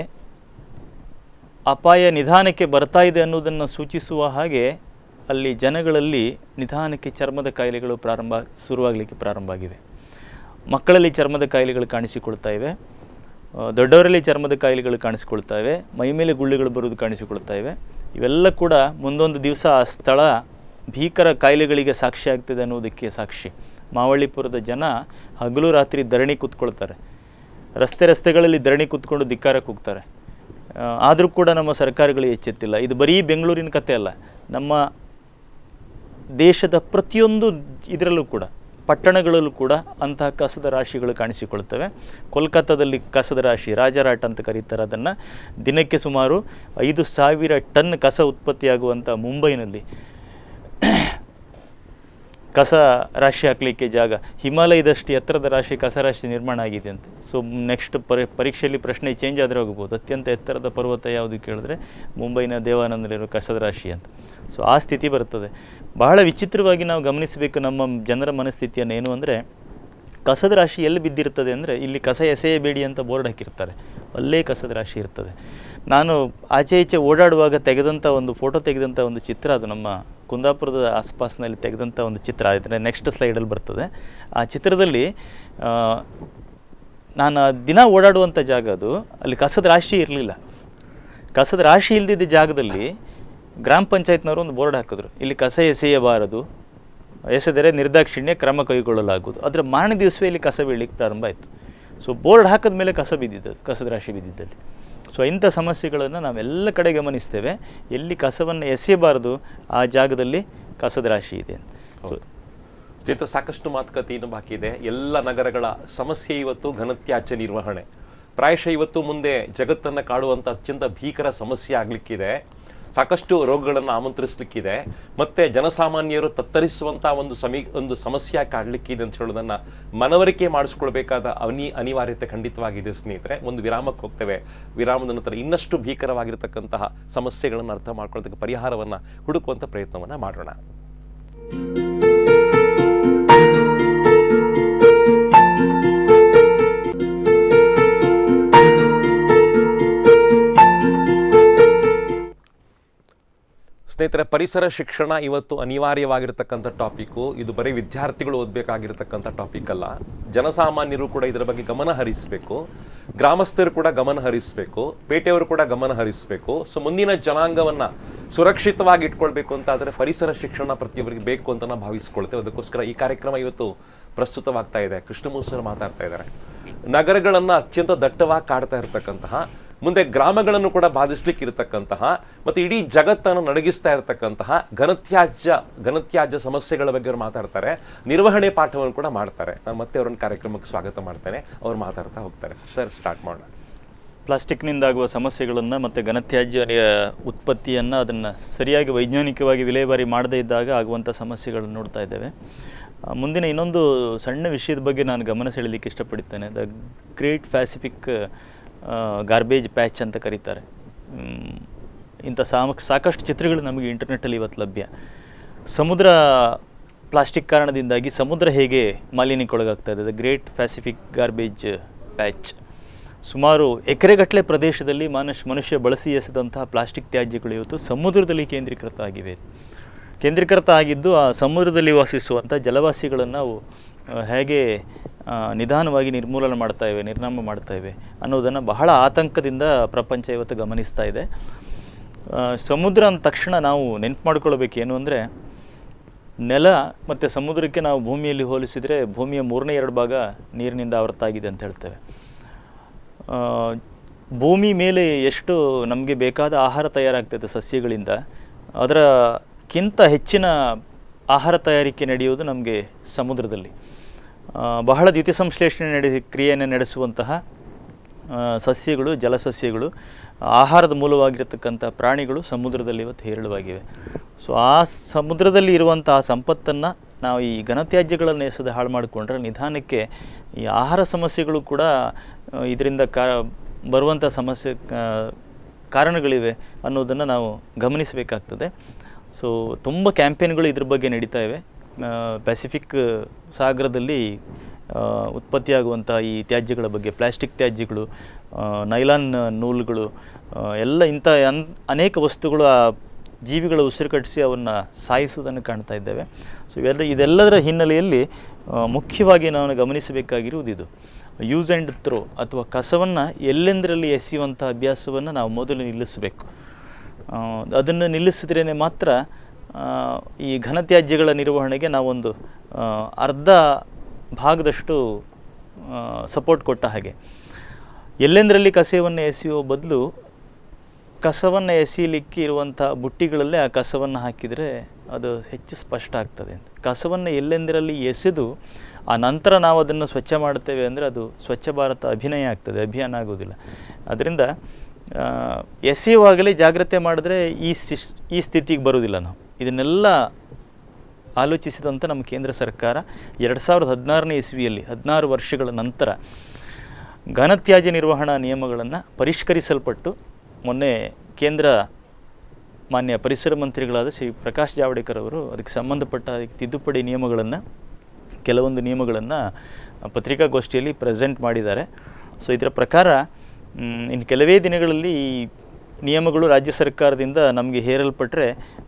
ಅಪಾಯ ನಿಧಾನಕ್ಕೆ ಬರ್ತಾ ಇದೆ ಅನ್ನೋದನ್ನು ಸೂಚಿಸುವ ಹಾಗೆ ಅಲ್ಲಿ ಜನಗಳಲ್ಲಿ ನಿಧಾನಕ್ಕೆ ಚರ್ಮದ ಕಾಯಿಲೆಗಳು ಪ್ರಾರಂಭ ಶುರುವಾಗಲಿಕ್ಕೆ ಪ್ರಾರಂಭ ಆಗಿವೆ ಮಕ್ಕಳಲ್ಲಿ ಚರ್ಮದ ಕಾಯಿಲೆಗಳು ಕಾಣಿಸಿಕೊಳ್ತಾ ಇವೆ ಆ, ದೊಡ್ಡವರಲ್ಲಿ ಚರ್ಮದ ಕಾಯಿಲೆಗಳು ಕಾಣಿಸಿಕೊಳ್ತಾ ಇವೆ ಮೈಮೇಲೆ ಗುಳ್ಳೆಗಳು ಬರುವುದು ಕಾಣಿಸಿಕೊಳ್ತಾ ಇವೆ ಇವೆಲ್ಲ ಕೂಡ ಮುಂದೊಂದು ದಿವಸ ಆ ಸ್ಥಳ ಭೀಕರ ಕಾಯಿಲೆಗಳಿಗೆ ಸಾಕ್ಷಿ ಆಗ್ತದೆ ಅನ್ನೋದಕ್ಕೆ ಸಾಕ್ಷಿ ಮಾವಳ್ಳಿಪುರದ ಜನ ಹಗಲು ರಾತ್ರಿ ಧರಣಿ ಕೂತ್ಕೊಳ್ತಾರೆ ರಸ್ತೆ ರಸ್ತೆಗಳಲ್ಲಿ ಧರಣಿ ಕೂತ್ಕೊಂಡು ಧಿಕ್ಕಾರ ಕೂಗ್ತಾರೆ ಆದರೂ ಕೂಡ ನಮ್ಮ ಸರ್ಕಾರಗಳು ಎಚ್ಚೆತ್ತಿಲ್ಲ ಇದು ಬರೀ ಬೆಂಗಳೂರಿನ ಕತೆ ಅಲ್ಲ ನಮ್ಮ ದೇಶದ ಪ್ರತಿಯೊಂದು ಇದರಲ್ಲೂ ಕೂಡ ಪಟ್ಟಣಗಳಲ್ಲೂ ಕೂಡ ಅಂತಹ ಕಸದ ರಾಶಿಗಳು ಕಾಣಿಸಿಕೊಳ್ತವೆ ಕೋಲ್ಕತ್ತಾದಲ್ಲಿ ಕಸದ ರಾಶಿ ರಾಜರಾಟ್ ಅಂತ ಕರೀತಾರೆ ಅದನ್ನು ದಿನಕ್ಕೆ ಸುಮಾರು ಐದು ಸಾವಿರ ಟನ್ ಕಸ ಉತ್ಪತ್ತಿಯಾಗುವಂಥ ಮುಂಬೈನಲ್ಲಿ ಕಸ ರಾಶಿ ಹಾಕಲಿಕ್ಕೆ ಜಾಗ ಹಿಮಾಲಯದಷ್ಟು ಎತ್ತರದ ರಾಶಿ ಕಸ ರಾಶಿ ನಿರ್ಮಾಣ ಆಗಿದೆ ಅಂತ ಸೊ ನೆಕ್ಸ್ಟ್ ಪರಿ ಪರೀಕ್ಷೆಯಲ್ಲಿ ಪ್ರಶ್ನೆ ಚೇಂಜ್ ಆದರೆ ಹೋಗ್ಬೋದು ಅತ್ಯಂತ ಎತ್ತರದ ಪರ್ವತ ಯಾವುದು ಕೇಳಿದ್ರೆ ಮುಂಬೈನ ದೇವಾನಂದಲ್ಲಿರೋ ಕಸದ ರಾಶಿ ಅಂತ ಸೊ ಆ ಸ್ಥಿತಿ ಬರ್ತದೆ ಬಹಳ ವಿಚಿತ್ರವಾಗಿ ನಾವು ಗಮನಿಸಬೇಕು ನಮ್ಮ ಜನರ ಮನಸ್ಥಿತಿಯನ್ನು ಏನು ಅಂದರೆ ಕಸದ ರಾಶಿ ಎಲ್ಲಿ ಬಿದ್ದಿರ್ತದೆ ಅಂದರೆ ಇಲ್ಲಿ ಕಸ ಎಸೆಯಬೇಡಿ ಅಂತ ಬೋರ್ಡ್ ಹಾಕಿರ್ತಾರೆ ಅಲ್ಲೇ ಕಸದ ರಾಶಿ ಇರ್ತದೆ ನಾನು ಆಚೆ ಈಚೆ ಓಡಾಡುವಾಗ ತೆಗೆದಂಥ ಒಂದು ಫೋಟೋ ತೆಗೆದಂಥ ಒಂದು ಚಿತ್ರ ಅದು ನಮ್ಮ ಕುಂದಾಪುರದ ಆಸ್ಪಾಸ್ನಲ್ಲಿ ತೆಗೆದಂಥ ಒಂದು ಚಿತ್ರ ಅದರ ನೆಕ್ಸ್ಟ್ ಸ್ಲೈಡಲ್ಲಿ ಬರ್ತದೆ ಆ ಚಿತ್ರದಲ್ಲಿ ಆ, ನಾನು ದಿನ ಓಡಾಡುವಂಥ ಜಾಗ ಅದು ಅಲ್ಲಿ ಕಸದ ರಾಶಿ ಇರಲಿಲ್ಲ ಕಸದ ರಾಶಿ ಇಲ್ದಿದ್ದ ಜಾಗದಲ್ಲಿ ಗ್ರಾಮ ಪಂಚಾಯತ್ನವರು ಒಂದು ಬೋರ್ಡ್ ಹಾಕಿದ್ರು ಇಲ್ಲಿ ಕಸ ಎಸೆಯಬಾರದು ಎಸೆದರೆ ನಿರ್ದಾಕ್ಷಿಣ್ಯ ಕ್ರಮ ಕೈಗೊಳ್ಳಲಾಗುವುದು ಅದರ ಮಾರನೇ ದಿವಸವೇ ಇಲ್ಲಿ ಕಸ ಬೀಳಲಿಕ್ಕೆ ಪ್ರಾರಂಭ ಆಯಿತು ಸೊ ಬೋರ್ಡ್ ಹಾಕಿದ ಮೇಲೆ ಕಸ ಬಿದ್ದಿದ್ದು ಕಸದ ರಾಶಿ ಬಿದ್ದಿದ್ದಲ್ಲಿ ಸೊ ಇಂಥ ಸಮಸ್ಯೆಗಳನ್ನು ನಾವೆಲ್ಲ ಕಡೆ ಗಮನಿಸ್ತೇವೆ ಎಲ್ಲಿ ಕಸವನ್ನು ಎಸೆಯಬಾರದು ಆ ಜಾಗದಲ್ಲಿ ಕಸದ ರಾಶಿ ಇದೆ ಸೊ ಜೊತೆ ಸಾಕಷ್ಟು ಮಾತುಕತೆ ಇನ್ನು ಬಾಕಿ ಇದೆ ಎಲ್ಲ ನಗರಗಳ ಸಮಸ್ಯೆ ಇವತ್ತು ಘನತ್ಯಾಜ್ಯ ನಿರ್ವಹಣೆ ಪ್ರಾಯಶಃ ಇವತ್ತು ಮುಂದೆ ಜಗತ್ತನ್ನು ಕಾಡುವಂಥ ಅತ್ಯಂತ ಭೀಕರ ಸಮಸ್ಯೆ ಆಗಲಿಕ್ಕಿದೆ ಸಾಕಷ್ಟು ರೋಗಗಳನ್ನು ಆಮಂತ್ರಿಸಲಿಕ್ಕಿದೆ ಮತ್ತೆ ಜನಸಾಮಾನ್ಯರು ತತ್ತರಿಸುವಂಥ ಒಂದು ಸಮಿ ಒಂದು ಸಮಸ್ಯೆ ಕಾಡಲಿಕ್ಕಿದೆ ಅಂತ ಹೇಳೋದನ್ನ ಮನವರಿಕೆ ಮಾಡಿಸ್ಕೊಳ್ಬೇಕಾದ ಅನಿ ಅನಿವಾರ್ಯತೆ ಖಂಡಿತವಾಗಿದೆ ಸ್ನೇಹಿತರೆ ಒಂದು ವಿರಾಮಕ್ಕೆ ಹೋಗ್ತೇವೆ ವಿರಾಮದ ನಂತರ ಇನ್ನಷ್ಟು ಭೀಕರವಾಗಿರತಕ್ಕಂತಹ ಸಮಸ್ಯೆಗಳನ್ನು ಅರ್ಥ ಮಾಡ್ಕೊಳ್ಳೋದಕ್ಕೆ ಪರಿಹಾರವನ್ನು ಹುಡುಕುವಂಥ ಪ್ರಯತ್ನವನ್ನು ಮಾಡೋಣ ಸ್ನೇಹಿತರೆ ಪರಿಸರ ಶಿಕ್ಷಣ ಇವತ್ತು ಅನಿವಾರ್ಯವಾಗಿರ್ತಕ್ಕಂಥ ಟಾಪಿಕ್ಕು ಇದು ಬರೀ ವಿದ್ಯಾರ್ಥಿಗಳು ಓದಬೇಕಾಗಿರ್ತಕ್ಕಂಥ ಟಾಪಿಕ್ ಅಲ್ಲ ಜನಸಾಮಾನ್ಯರು ಕೂಡ ಇದರ ಬಗ್ಗೆ ಗಮನ ಹರಿಸಬೇಕು ಗ್ರಾಮಸ್ಥರು ಕೂಡ ಗಮನ ಹರಿಸಬೇಕು ಪೇಟೆಯವರು ಕೂಡ ಗಮನ ಹರಿಸಬೇಕು ಸೊ ಮುಂದಿನ ಜನಾಂಗವನ್ನ ಸುರಕ್ಷಿತವಾಗಿ ಇಟ್ಕೊಳ್ಬೇಕು ಅಂತ ಆದರೆ ಪರಿಸರ ಶಿಕ್ಷಣ ಪ್ರತಿಯೊಬ್ಬರಿಗೆ ಬೇಕು ಅಂತ ನಾವು ಭಾವಿಸ್ಕೊಳ್ತೇವೆ ಅದಕ್ಕೋಸ್ಕರ ಈ ಕಾರ್ಯಕ್ರಮ ಇವತ್ತು ಪ್ರಸ್ತುತವಾಗ್ತಾ ಇದೆ ಕೃಷ್ಣಮೂಸರು ಮಾತಾಡ್ತಾ ಇದ್ದಾರೆ ನಗರಗಳನ್ನ ಅತ್ಯಂತ ದಟ್ಟವಾಗಿ ಕಾಡ್ತಾ ಇರತಕ್ಕಂತಹ ಮುಂದೆ ಗ್ರಾಮಗಳನ್ನು ಕೂಡ ಬಾಧಿಸ್ಲಿಕ್ಕೆ ಇರತಕ್ಕಂತಹ ಮತ್ತು ಇಡೀ ಜಗತ್ತನ್ನು ನಡಗಿಸ್ತಾ ಇರತಕ್ಕಂತಹ ಘನತ್ಯಾಜ್ಯ ಘನತ್ಯಾಜ್ಯ ಸಮಸ್ಯೆಗಳ ಬಗ್ಗೆ ಅವ್ರು ಮಾತಾಡ್ತಾರೆ ನಿರ್ವಹಣೆ ಪಾಠವನ್ನು ಕೂಡ ಮಾಡ್ತಾರೆ ನಾನು ಮತ್ತೆ ಅವರನ್ನ ಕಾರ್ಯಕ್ರಮಕ್ಕೆ ಸ್ವಾಗತ ಮಾಡ್ತೇನೆ ಅವ್ರು ಮಾತಾಡ್ತಾ ಹೋಗ್ತಾರೆ ಸರ್ ಸ್ಟಾರ್ಟ್ ಮಾಡೋಣ ಪ್ಲಾಸ್ಟಿಕ್ನಿಂದಾಗುವ ಸಮಸ್ಯೆಗಳನ್ನು ಮತ್ತು ಘನತ್ಯಾಜ್ಯ ಆ, ಉತ್ಪತ್ತಿಯನ್ನು ಅದನ್ನು ಸರಿಯಾಗಿ ವೈಜ್ಞಾನಿಕವಾಗಿ ವಿಲೇವಾರಿ ಮಾಡದೇ ಇದ್ದಾಗ ಆಗುವಂಥ ಸಮಸ್ಯೆಗಳನ್ನು ನೋಡ್ತಾ ಇದ್ದೇವೆ ಆ, ಮುಂದಿನ ಇನ್ನೊಂದು ಸಣ್ಣ ವಿಷಯದ ಬಗ್ಗೆ ನಾನು ಗಮನ ಸೆಳೀಲಿಕ್ಕೆ ಇಷ್ಟಪಡುತ್ತೇನೆ the great Pacific garbage patch ಅಂತ ಕರೀತಾರೆ ಮ್, ಇಂಥ ಸಾಮ ಸಾಕಷ್ಟು ಚಿತ್ರಗಳು ನಮಗೆ ಇಂಟರ್ನೆಟ್ಟಲ್ಲಿ ಇವತ್ತು ಲಭ್ಯ ಸಮುದ್ರ ಪ್ಲಾಸ್ಟಿಕ್ ಕಾರಣದಿಂದಾಗಿ ಸಮುದ್ರ ಹೇಗೆ ಮಾಲಿನ್ಯಕ್ಕೊಳಗಾಗ್ತಾ ಇದೆ the great Pacific garbage patch ಸುಮಾರು ಎಕರೆಗಟ್ಟಲೆ ಪ್ರದೇಶದಲ್ಲಿ ಮಾನುಷ್ ಮನುಷ್ಯ ಬಳಸಿ ಎಸೆದಂತಹ ಪ್ಲಾಸ್ಟಿಕ್ ತ್ಯಾಜ್ಯಗಳು ಇವತ್ತು ಸಮುದ್ರದಲ್ಲಿ ಕೇಂದ್ರೀಕೃತ ಆಗಿವೆ ಕೇಂದ್ರೀಕೃತ ಆಗಿದ್ದು ಆ ಸಮುದ್ರದಲ್ಲಿ ವಾಸಿಸುವಂಥ ಜಲವಾಸಿಗಳನ್ನು ನಾವು ಆ, ಹೇಗೆ ಆ, ನಿಧಾನವಾಗಿ ನಿರ್ಮೂಲನೆ ಮಾಡ್ತಾ ಇವೆ ನಿರ್ನಾಮ ಮಾಡ್ತಾ ಇವೆ ಅನ್ನೋದನ್ನು ಬಹಳ ಆತಂಕದಿಂದ ಪ್ರಪಂಚ ಇವತ್ತು ಗಮನಿಸ್ತಾ ಇದೆ ಆ, ಸಮುದ್ರ ಅಂದ ತಕ್ಷಣ ನಾವು ನೆನ್ಪು ಮಾಡ್ಕೊಳ್ಬೇಕು ಏನು ಅಂದರೆ ನೆಲ ಮತ್ತು ಸಮುದ್ರಕ್ಕೆ ನಾವು ಭೂಮಿಯಲ್ಲಿ ಹೋಲಿಸಿದರೆ ಭೂಮಿಯ ಮೂರನೇ ಎರಡು ಭಾಗ ನೀರಿನಿಂದ ಆವೃತ ಆಗಿದೆ ಅಂತ ಹೇಳ್ತೇವೆ ಆ, ಭೂಮಿ ಮೇಲೆ ಎಷ್ಟು ನಮಗೆ ಬೇಕಾದ ಆಹಾರ ತಯಾರಾಗ್ತದೆ ಸಸ್ಯಗಳಿಂದ ಅದರಕ್ಕಿಂತ ಹೆಚ್ಚಿನ ಆಹಾರ ತಯಾರಿಕೆ ನಡೆಯುವುದು ನಮಗೆ ಸಮುದ್ರದಲ್ಲಿ ಆ, ಬಹಳ ದ್ಯುತಿಸಂಶ್ಲೇಷಣೆ ನಡೆಸಿ ಕ್ರಿಯೆಯನ್ನು ನಡೆಸುವಂತಹ ಆ, ಸಸ್ಯಗಳು ಜಲಸಸ್ಯಗಳು ಆಹಾರದ ಮೂಲವಾಗಿರತಕ್ಕಂಥ ಪ್ರಾಣಿಗಳು ಸಮುದ್ರದಲ್ಲಿ ಇವತ್ತು ಹೇರಳವಾಗಿವೆ ಸೊ ಆ ಸಮುದ್ರದಲ್ಲಿ ಇರುವಂಥ ಆ ಸಂಪತ್ತನ್ನು ನಾವು ಈ ಘನತ್ಯಾಜ್ಯಗಳನ್ನು ಎಸೆದು ಹಾಳು ಮಾಡಿಕೊಂಡ್ರೆ ನಿಧಾನಕ್ಕೆ ಈ ಆಹಾರ ಸಮಸ್ಯೆಗಳು ಕೂಡ ಆ, ಇದರಿಂದ ಕಾ ಬರುವಂಥ ಸಮಸ್ಯೆ ಆ, ಕಾರಣಗಳಿವೆ ಅನ್ನೋದನ್ನು ನಾವು ಗಮನಿಸಬೇಕಾಗ್ತದೆ ಸೊ ತುಂಬ ಕ್ಯಾಂಪೇನ್ಗಳು ಇದ್ರ ಬಗ್ಗೆ ನಡೀತಾ ಇವೆ ಆ, ಪೆಸಿಫಿಕ್ ಸಾಗರದಲ್ಲಿ ಆ, ಉತ್ಪತ್ತಿಯಾಗುವಂಥ ಈ ತ್ಯಾಜ್ಯಗಳ ಬಗ್ಗೆ ಪ್ಲಾಸ್ಟಿಕ್ ತ್ಯಾಜ್ಯಗಳು ಆ, ನೈಲಾನ್ ನೂಲುಗಳು ಆ, ಎಲ್ಲ ಇಂಥ ಅನ್ ಅನೇಕ ವಸ್ತುಗಳು ಆ ಜೀವಿಗಳ ಉಸಿರು ಕಟ್ಟಿಸಿ ಅವನ್ನು ಸಾಯಿಸುವುದನ್ನು ಕಾಣ್ತಾ ಇದ್ದೇವೆ ಸೊ ಇವೆಲ್ಲ ಇದೆಲ್ಲದರ ಹಿನ್ನೆಲೆಯಲ್ಲಿ ಆ, ಮುಖ್ಯವಾಗಿ ನಾವು ಗಮನಿಸಬೇಕಾಗಿರುವುದು ಇದು ಯೂಸ್ ಆ್ಯಂಡ್ ಥ್ರೋ ಅಥವಾ ಕಸವನ್ನು ಎಲ್ಲೆಂದರಲ್ಲಿ ಎಸೆಯುವಂಥ ಅಭ್ಯಾಸವನ್ನು ನಾವು ಮೊದಲು ನಿಲ್ಲಿಸಬೇಕು ಅದನ್ನು ನಿಲ್ಲಿಸಿದ್ರೇ ಮಾತ್ರ ಆ, ಈ ಘನತ್ಯಾಜ್ಯಗಳ ನಿರ್ವಹಣೆಗೆ ನಾವೊಂದು ಆ, ಅರ್ಧ ಭಾಗದಷ್ಟು ಸಪೋರ್ಟ್ ಕೊಟ್ಟ ಹಾಗೆ ಎಲ್ಲೆಂದರಲ್ಲಿ ಕಸವನ್ನು ಎಸೆಯುವ ಬದಲು ಕಸವನ್ನು ಎಸೆಯಲಿಕ್ಕೆ ಇರುವಂಥ ಬುಟ್ಟಿಗಳಲ್ಲೇ ಆ ಕಸವನ್ನು ಹಾಕಿದರೆ ಅದು ಹೆಚ್ಚು ಸ್ಪಷ್ಟ ಆಗ್ತದೆ ಕಸವನ್ನು ಎಲ್ಲೆಂದರಲ್ಲಿ ಎಸೆದು ಆ ನಂತರ ನಾವು ಅದನ್ನು ಸ್ವಚ್ಛ ಮಾಡ್ತೇವೆ ಅಂದರೆ ಅದು ಸ್ವಚ್ಛ ಭಾರತ ಅಭಿನಯ ಆಗ್ತದೆ ಅಭಿಯಾನ ಆಗೋದಿಲ್ಲ ಅದರಿಂದ ಆ, ಎಸೆಯುವಾಗಲೇ ಜಾಗ್ರತೆ ಮಾಡಿದ್ರೆ ಈ ಸಿಸ್ ಈ ಸ್ಥಿತಿಗೆ ಬರೋದಿಲ್ಲ ನಾವು ಇದನ್ನೆಲ್ಲ ಆಲೋಚಿಸಿದಂಥ ನಮ್ಮ ಕೇಂದ್ರ ಸರ್ಕಾರ ಎರಡು ಸಾವಿರದ ಹದಿನಾರನೇ ಇಸ್ವಿಯಲ್ಲಿ ಹದಿನಾರು ವರ್ಷಗಳ ನಂತರ ಘನತ್ಯಾಜ್ಯ ನಿರ್ವಹಣಾ ನಿಯಮಗಳನ್ನು ಪರಿಷ್ಕರಿಸಲ್ಪಟ್ಟು ಮೊನ್ನೆ ಕೇಂದ್ರ ಮಾನ್ಯ ಪರಿಸರ ಮಂತ್ರಿಗಳಾದ ಶ್ರೀ ಪ್ರಕಾಶ್ ಜಾವಡೇಕರ್ ಅವರು ಅದಕ್ಕೆ ಸಂಬಂಧಪಟ್ಟ ಅದಕ್ಕೆ ತಿದ್ದುಪಡಿ ನಿಯಮಗಳನ್ನು ಕೆಲವೊಂದು ನಿಯಮಗಳನ್ನು ಪತ್ರಿಕಾಗೋಷ್ಠಿಯಲ್ಲಿ ಪ್ರೆಸೆಂಟ್ ಮಾಡಿದ್ದಾರೆ ಸೊ ಇದರ ಪ್ರಕಾರ ಮ್, ಇನ್ನು ಕೆಲವೇ ದಿನಗಳಲ್ಲಿ ಈ ನಿಯಮಗಳು ರಾಜ್ಯ ಸರ್ಕಾರದಿಂದ ನಮಗೆ ಹೇರಲ್ಪಟ್ಟರೆ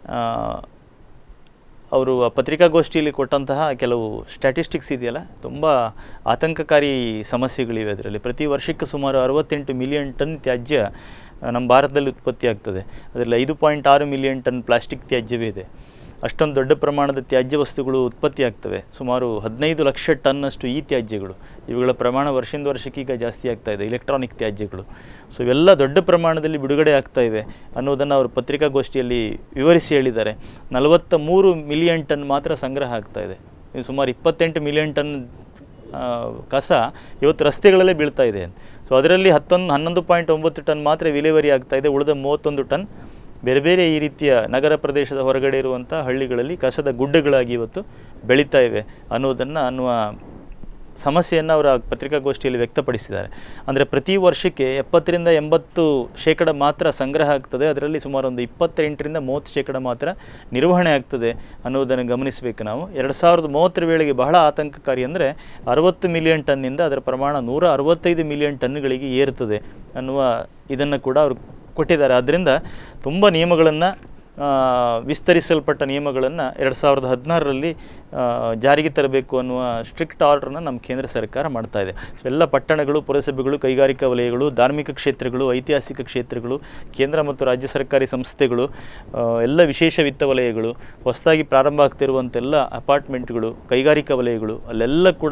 ಅವರು ಆ ಪತ್ರಿಕಾಗೋಷ್ಠಿಯಲ್ಲಿ ಕೊಟ್ಟಂತಹ ಕೆಲವು ಸ್ಟ್ಯಾಟಿಸ್ಟಿಕ್ಸ್ ಇದೆಯಲ್ಲ ತುಂಬ ಆತಂಕಕಾರಿ ಸಮಸ್ಯೆಗಳಿವೆ ಅದರಲ್ಲಿ ಪ್ರತಿ ವರ್ಷಕ್ಕೆ ಸುಮಾರು ಅರವತ್ತೆಂಟು ಮಿಲಿಯನ್ ಟನ್ ತ್ಯಾಜ್ಯ ಆ, ನಮ್ಮ ಭಾರತದಲ್ಲಿ ಉತ್ಪತ್ತಿ ಆಗ್ತದೆ ಅದರಲ್ಲಿ ಐದು ಪಾಯಿಂಟ್ ಆರು ಮಿಲಿಯನ್ ಟನ್ ಪ್ಲಾಸ್ಟಿಕ್ ತ್ಯಾಜ್ಯವೇ ಇದೆ ಅಷ್ಟೊಂದು ದೊಡ್ಡ ಪ್ರಮಾಣದ ತ್ಯಾಜ್ಯ ವಸ್ತುಗಳು ಉತ್ಪತ್ತಿ ಆಗ್ತವೆ ಸುಮಾರು ಹದಿನೈದು ಲಕ್ಷ ಟನ್ನಷ್ಟು ಈ ತ್ಯಾಜ್ಯಗಳು ಇವುಗಳ ಪ್ರಮಾಣ ವರ್ಷದಿಂದ ವರ್ಷಕ್ಕೆ ಈಗ ಜಾಸ್ತಿ ಆಗ್ತಾ ಇದೆ ಇಲೆಕ್ಟ್ರಾನಿಕ್ ತ್ಯಾಜ್ಯಗಳು ಸೊ ಇವೆಲ್ಲ ದೊಡ್ಡ ಪ್ರಮಾಣದಲ್ಲಿ ಬಿಡುಗಡೆ ಆಗ್ತಾ ಇವೆ ಅನ್ನೋದನ್ನು ಅವರು ಪತ್ರಿಕಾಗೋಷ್ಠಿಯಲ್ಲಿ ವಿವರಿಸಿ ಹೇಳಿದ್ದಾರೆ ನಲವತ್ತ ಮೂರು ಮಿಲಿಯನ್ ಟನ್ ಮಾತ್ರ ಸಂಗ್ರಹ ಆಗ್ತಾ ಇದೆ ಇದು ಸುಮಾರು ಇಪ್ಪತ್ತೆಂಟು ಮಿಲಿಯನ್ ಟನ್ ಆ, ಕಸ ಇವತ್ತು ರಸ್ತೆಗಳಲ್ಲೇ ಬೀಳ್ತಾ ಇದೆ ಸೊ ಅದರಲ್ಲಿ ಹತ್ತೊಂದು ಹನ್ನೊಂದು ಪಾಯಿಂಟ್ ಒಂಬತ್ತು ಟನ್ ಮಾತ್ರ ವಿಲೇವಾರಿ ಆಗ್ತಾ ಇದೆ ಉಳಿದ ಮೂವತ್ತೊಂದು ಟನ್ ಬೇರೆ ಬೇರೆ ಈ ರೀತಿಯ ನಗರ ಪ್ರದೇಶದ ಹೊರಗಡೆ ಇರುವಂಥ ಹಳ್ಳಿಗಳಲ್ಲಿ ಕಸದ ಗುಡ್ಡಗಳಾಗಿ ಇವತ್ತು ಬೆಳೀತಾ ಇವೆ ಅನ್ನೋದನ್ನು ಅನ್ನುವ ಸಮಸ್ಯೆಯನ್ನು ಅವರ ಪತ್ರಿಕಾಗೋಷ್ಠಿಯಲ್ಲಿ ವ್ಯಕ್ತಪಡಿಸಿದ್ದಾರೆ ಅಂದರೆ ಪ್ರತಿ ವರ್ಷಕ್ಕೆ ಎಪ್ಪತ್ತರಿಂದ ಎಂಬತ್ತು ಶೇಕಡ ಮಾತ್ರ ಸಂಗ್ರಹ ಆಗ್ತದೆ ಅದರಲ್ಲಿ ಸುಮಾರು ಒಂದು ಇಪ್ಪತ್ತೆಂಟರಿಂದ ಮೂವತ್ತು ಶೇಕಡ ಮಾತ್ರ ನಿರ್ವಹಣೆ ಆಗ್ತದೆ ಅನ್ನೋದನ್ನು ಗಮನಿಸಬೇಕು ನಾವು ಎರಡು ಸಾವಿರದ ಮೂವತ್ತರ ವೇಳೆಗೆ ಬಹಳ ಆತಂಕಕಾರಿ ಅಂದರೆ ಅರವತ್ತು ಮಿಲಿಯನ್ ಟನ್ನಿಂದ ಅದರ ಪ್ರಮಾಣ ನೂರ ಅರವತ್ತೈದು ಮಿಲಿಯನ್ ಟನ್ಗಳಿಗೆ ಏರ್ತದೆ ಅನ್ನುವ ಇದನ್ನು ಕೂಡ ಅವರು ಕೊಟ್ಟಿದ್ದಾರೆ ಆದ್ದರಿಂದ ತುಂಬ ನಿಯಮಗಳನ್ನು ವಿಸ್ತರಿಸಲ್ಪಟ್ಟ ನಿಯಮಗಳನ್ನು ಎರಡು ಸಾವಿರದ ಹದಿನಾರರಲ್ಲಿ ಜಾರಿಗೆ ತರಬೇಕು ಅನ್ನುವ ಸ್ಟ್ರಿಕ್ಟ್ ಆರ್ಡ್ರನ್ನ ನಮ್ಮ ಕೇಂದ್ರ ಸರ್ಕಾರ ಮಾಡ್ತಾ ಇದೆ ಸೊ ಎಲ್ಲ ಪಟ್ಟಣಗಳು ಪುರಸಭೆಗಳು ಕೈಗಾರಿಕಾ ವಲಯಗಳು ಧಾರ್ಮಿಕ ಕ್ಷೇತ್ರಗಳು ಐತಿಹಾಸಿಕ ಕ್ಷೇತ್ರಗಳು ಕೇಂದ್ರ ಮತ್ತು ರಾಜ್ಯ ಸರ್ಕಾರಿ ಸಂಸ್ಥೆಗಳು ಆ, ಎಲ್ಲ ವಿಶೇಷ ವಿತ್ತ ವಲಯಗಳು ಹೊಸದಾಗಿ ಪ್ರಾರಂಭ ಆಗ್ತಿರುವಂತೆಲ್ಲ ಅಪಾರ್ಟ್ಮೆಂಟ್ಗಳು ಕೈಗಾರಿಕಾ ವಲಯಗಳು ಅಲ್ಲೆಲ್ಲ ಕೂಡ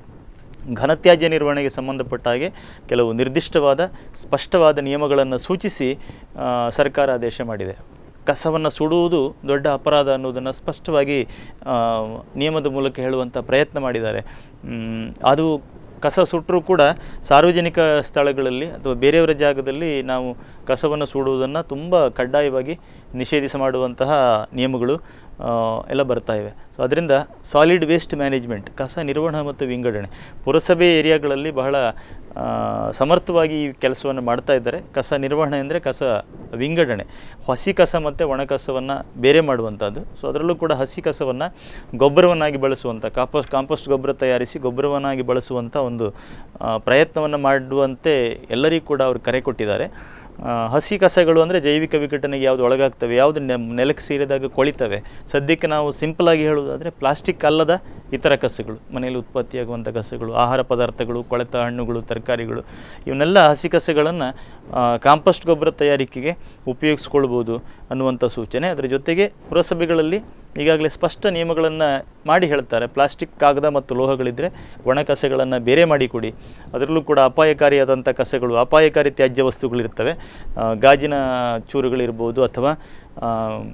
ಘನತ್ಯಾಜ್ಯ ನಿರ್ವಹಣೆಗೆ ಸಂಬಂಧಪಟ್ಟ ಹಾಗೆ ಕೆಲವು ನಿರ್ದಿಷ್ಟವಾದ ಸ್ಪಷ್ಟವಾದ ನಿಯಮಗಳನ್ನು ಸೂಚಿಸಿ ಆ, ಸರ್ಕಾರ ಆದೇಶ ಮಾಡಿದೆ ಕಸವನ್ನು ಸುಡುವುದು ದೊಡ್ಡ ಅಪರಾಧ ಅನ್ನೋದನ್ನು ಸ್ಪಷ್ಟವಾಗಿ ಆ, ನಿಯಮದ ಮೂಲಕ ಹೇಳುವಂಥ ಪ್ರಯತ್ನ ಮಾಡಿದ್ದಾರೆ ಮ್, ಅದು ಕಸ ಸುಟ್ಟರೂ ಕೂಡ ಸಾರ್ವಜನಿಕ ಸ್ಥಳಗಳಲ್ಲಿ ಅಥವಾ ಬೇರೆಯವರ ಜಾಗದಲ್ಲಿ ನಾವು ಕಸವನ್ನು ಸುಡುವುದನ್ನು ತುಂಬ ಕಡ್ಡಾಯವಾಗಿ ನಿಷೇಧಿಸ ಮಾಡುವಂತಹ ನಿಯಮಗಳು ಆ, ಎಲ್ಲ ಬರ್ತಾ ಇವೆ ಸೊ ಅದರಿಂದ ಸಾಲಿಡ್ ವೇಸ್ಟ್ ಮ್ಯಾನೇಜ್ಮೆಂಟ್ ಕಸ ನಿರ್ವಹಣೆ ಮತ್ತು ವಿಂಗಡಣೆ ಪುರಸಭೆ ಏರಿಯಾಗಳಲ್ಲಿ ಬಹಳ ಆ, ಸಮರ್ಥವಾಗಿ ಈ ಕೆಲಸವನ್ನು ಮಾಡ್ತಾ ಇದ್ದಾರೆ ಕಸ ನಿರ್ವಹಣೆ ಅಂದರೆ ಕಸ ವಿಂಗಡಣೆ ಹಸಿ ಕಸ ಮತ್ತು ಒಣ ಕಸವನ್ನು ಬೇರೆ ಮಾಡುವಂಥದ್ದು ಸೊ ಅದರಲ್ಲೂ ಕೂಡ ಹಸಿ ಕಸವನ್ನು ಗೊಬ್ಬರವನ್ನಾಗಿ ಬಳಸುವಂಥ ಕಾಂಪೋಸ್ಟ್ ಕಾಂಪೋಸ್ಟ್ ಗೊಬ್ಬರ ತಯಾರಿಸಿ ಗೊಬ್ಬರವನ್ನಾಗಿ ಬಳಸುವಂಥ ಒಂದು ಪ್ರಯತ್ನವನ್ನು ಮಾಡುವಂತೆ ಎಲ್ಲರಿಗೂ ಕೂಡ ಅವರು ಕರೆ ಕೊಟ್ಟಿದ್ದಾರೆ ಆ, ಹಸಿ ಕಸಗಳು ಅಂದರೆ ಜೈವಿಕ ವಿಘಟನೆಗೆ ಯಾವುದು ಒಳಗಾಗ್ತವೆ ಯಾವುದು ನೆ ನೆಲಕ್ಕೆ ಸೇರಿದಾಗ ಕೊಳಿತವೆ ಸದ್ಯಕ್ಕೆ ನಾವು ಸಿಂಪಲ್ ಆಗಿ ಹೇಳುವುದಾದರೆ ಪ್ಲಾಸ್ಟಿಕ್ ಅಲ್ಲದ ಇತರ ಕಸಗಳು ಮನೆಯಲ್ಲಿ ಉತ್ಪತ್ತಿಯಾಗುವಂಥ ಕಸಗಳು ಆಹಾರ ಪದಾರ್ಥಗಳು ಕೊಳೆತ ಹಣ್ಣುಗಳು ತರಕಾರಿಗಳು ಇವನ್ನೆಲ್ಲ ಹಸಿ ಕಸಗಳನ್ನು ಕಾಂಪೋಸ್ಟ್ ಗೊಬ್ಬರ ತಯಾರಿಕೆಗೆ ಉಪಯೋಗಿಸ್ಕೊಳ್ಬೋದು ಅನ್ನುವಂಥ ಸೂಚನೆ ಅದರ ಜೊತೆಗೆ ಪುರಸಭೆಗಳಲ್ಲಿ ಈಗಾಗಲೇ ಸ್ಪಷ್ಟ ನಿಯಮಗಳನ್ನು ಮಾಡಿ ಹೇಳ್ತಾರೆ ಪ್ಲಾಸ್ಟಿಕ್ ಕಾಗದ ಮತ್ತು ಲೋಹಗಳಿದ್ದರೆ ಒಣ ಕಸಗಳನ್ನು ಬೇರೆ ಮಾಡಿ ಕೊಡಿ ಅದರಲ್ಲೂ ಕೂಡ ಅಪಾಯಕಾರಿಯಾದಂಥ ಕಸಗಳು ಅಪಾಯಕಾರಿ ತ್ಯಾಜ್ಯ ವಸ್ತುಗಳಿರ್ತವೆ ಆ, ಗಾಜಿನ ಚೂರುಗಳಿರ್ಬೋದು ಅಥವಾ ಆ,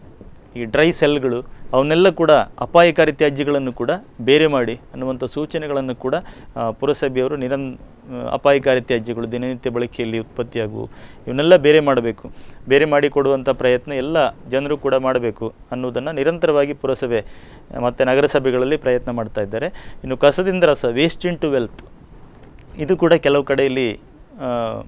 ಈ ಡ್ರೈ ಸೆಲ್ಗಳು ಅವನ್ನೆಲ್ಲ ಕೂಡ ಅಪಾಯಕಾರಿ ತ್ಯಾಜ್ಯಗಳನ್ನು ಕೂಡ ಬೇರೆ ಮಾಡಿ ಅನ್ನುವಂಥ ಸೂಚನೆಗಳನ್ನು ಕೂಡ ಆ, ಪುರಸಭೆಯವರು ನಿರನ್ ಆ, ಅಪಾಯಕಾರಿ ತ್ಯಾಜ್ಯಗಳು ದಿನನಿತ್ಯ ಬಳಕೆಯಲ್ಲಿ ಉತ್ಪತ್ತಿಯಾಗುವು ಇವನ್ನೆಲ್ಲ ಬೇರೆ ಮಾಡಬೇಕು ಬೇರೆ ಮಾಡಿಕೊಡುವಂಥ ಪ್ರಯತ್ನ ಎಲ್ಲ ಜನರು ಕೂಡ ಮಾಡಬೇಕು ಅನ್ನೋದನ್ನು ನಿರಂತರವಾಗಿ ಪುರಸಭೆ ಮತ್ತು ನಗರಸಭೆಗಳಲ್ಲಿ ಪ್ರಯತ್ನ ಮಾಡ್ತಾ ಇದ್ದಾರೆ ಇನ್ನು ಕಸದಿಂದ ರಸ ವೇಸ್ಟ್ ಇನ್ ಟು ವೆಲ್ತ್ ಇದು ಕೂಡ ಕೆಲವು ಕಡೆಯಲ್ಲಿ ಆ,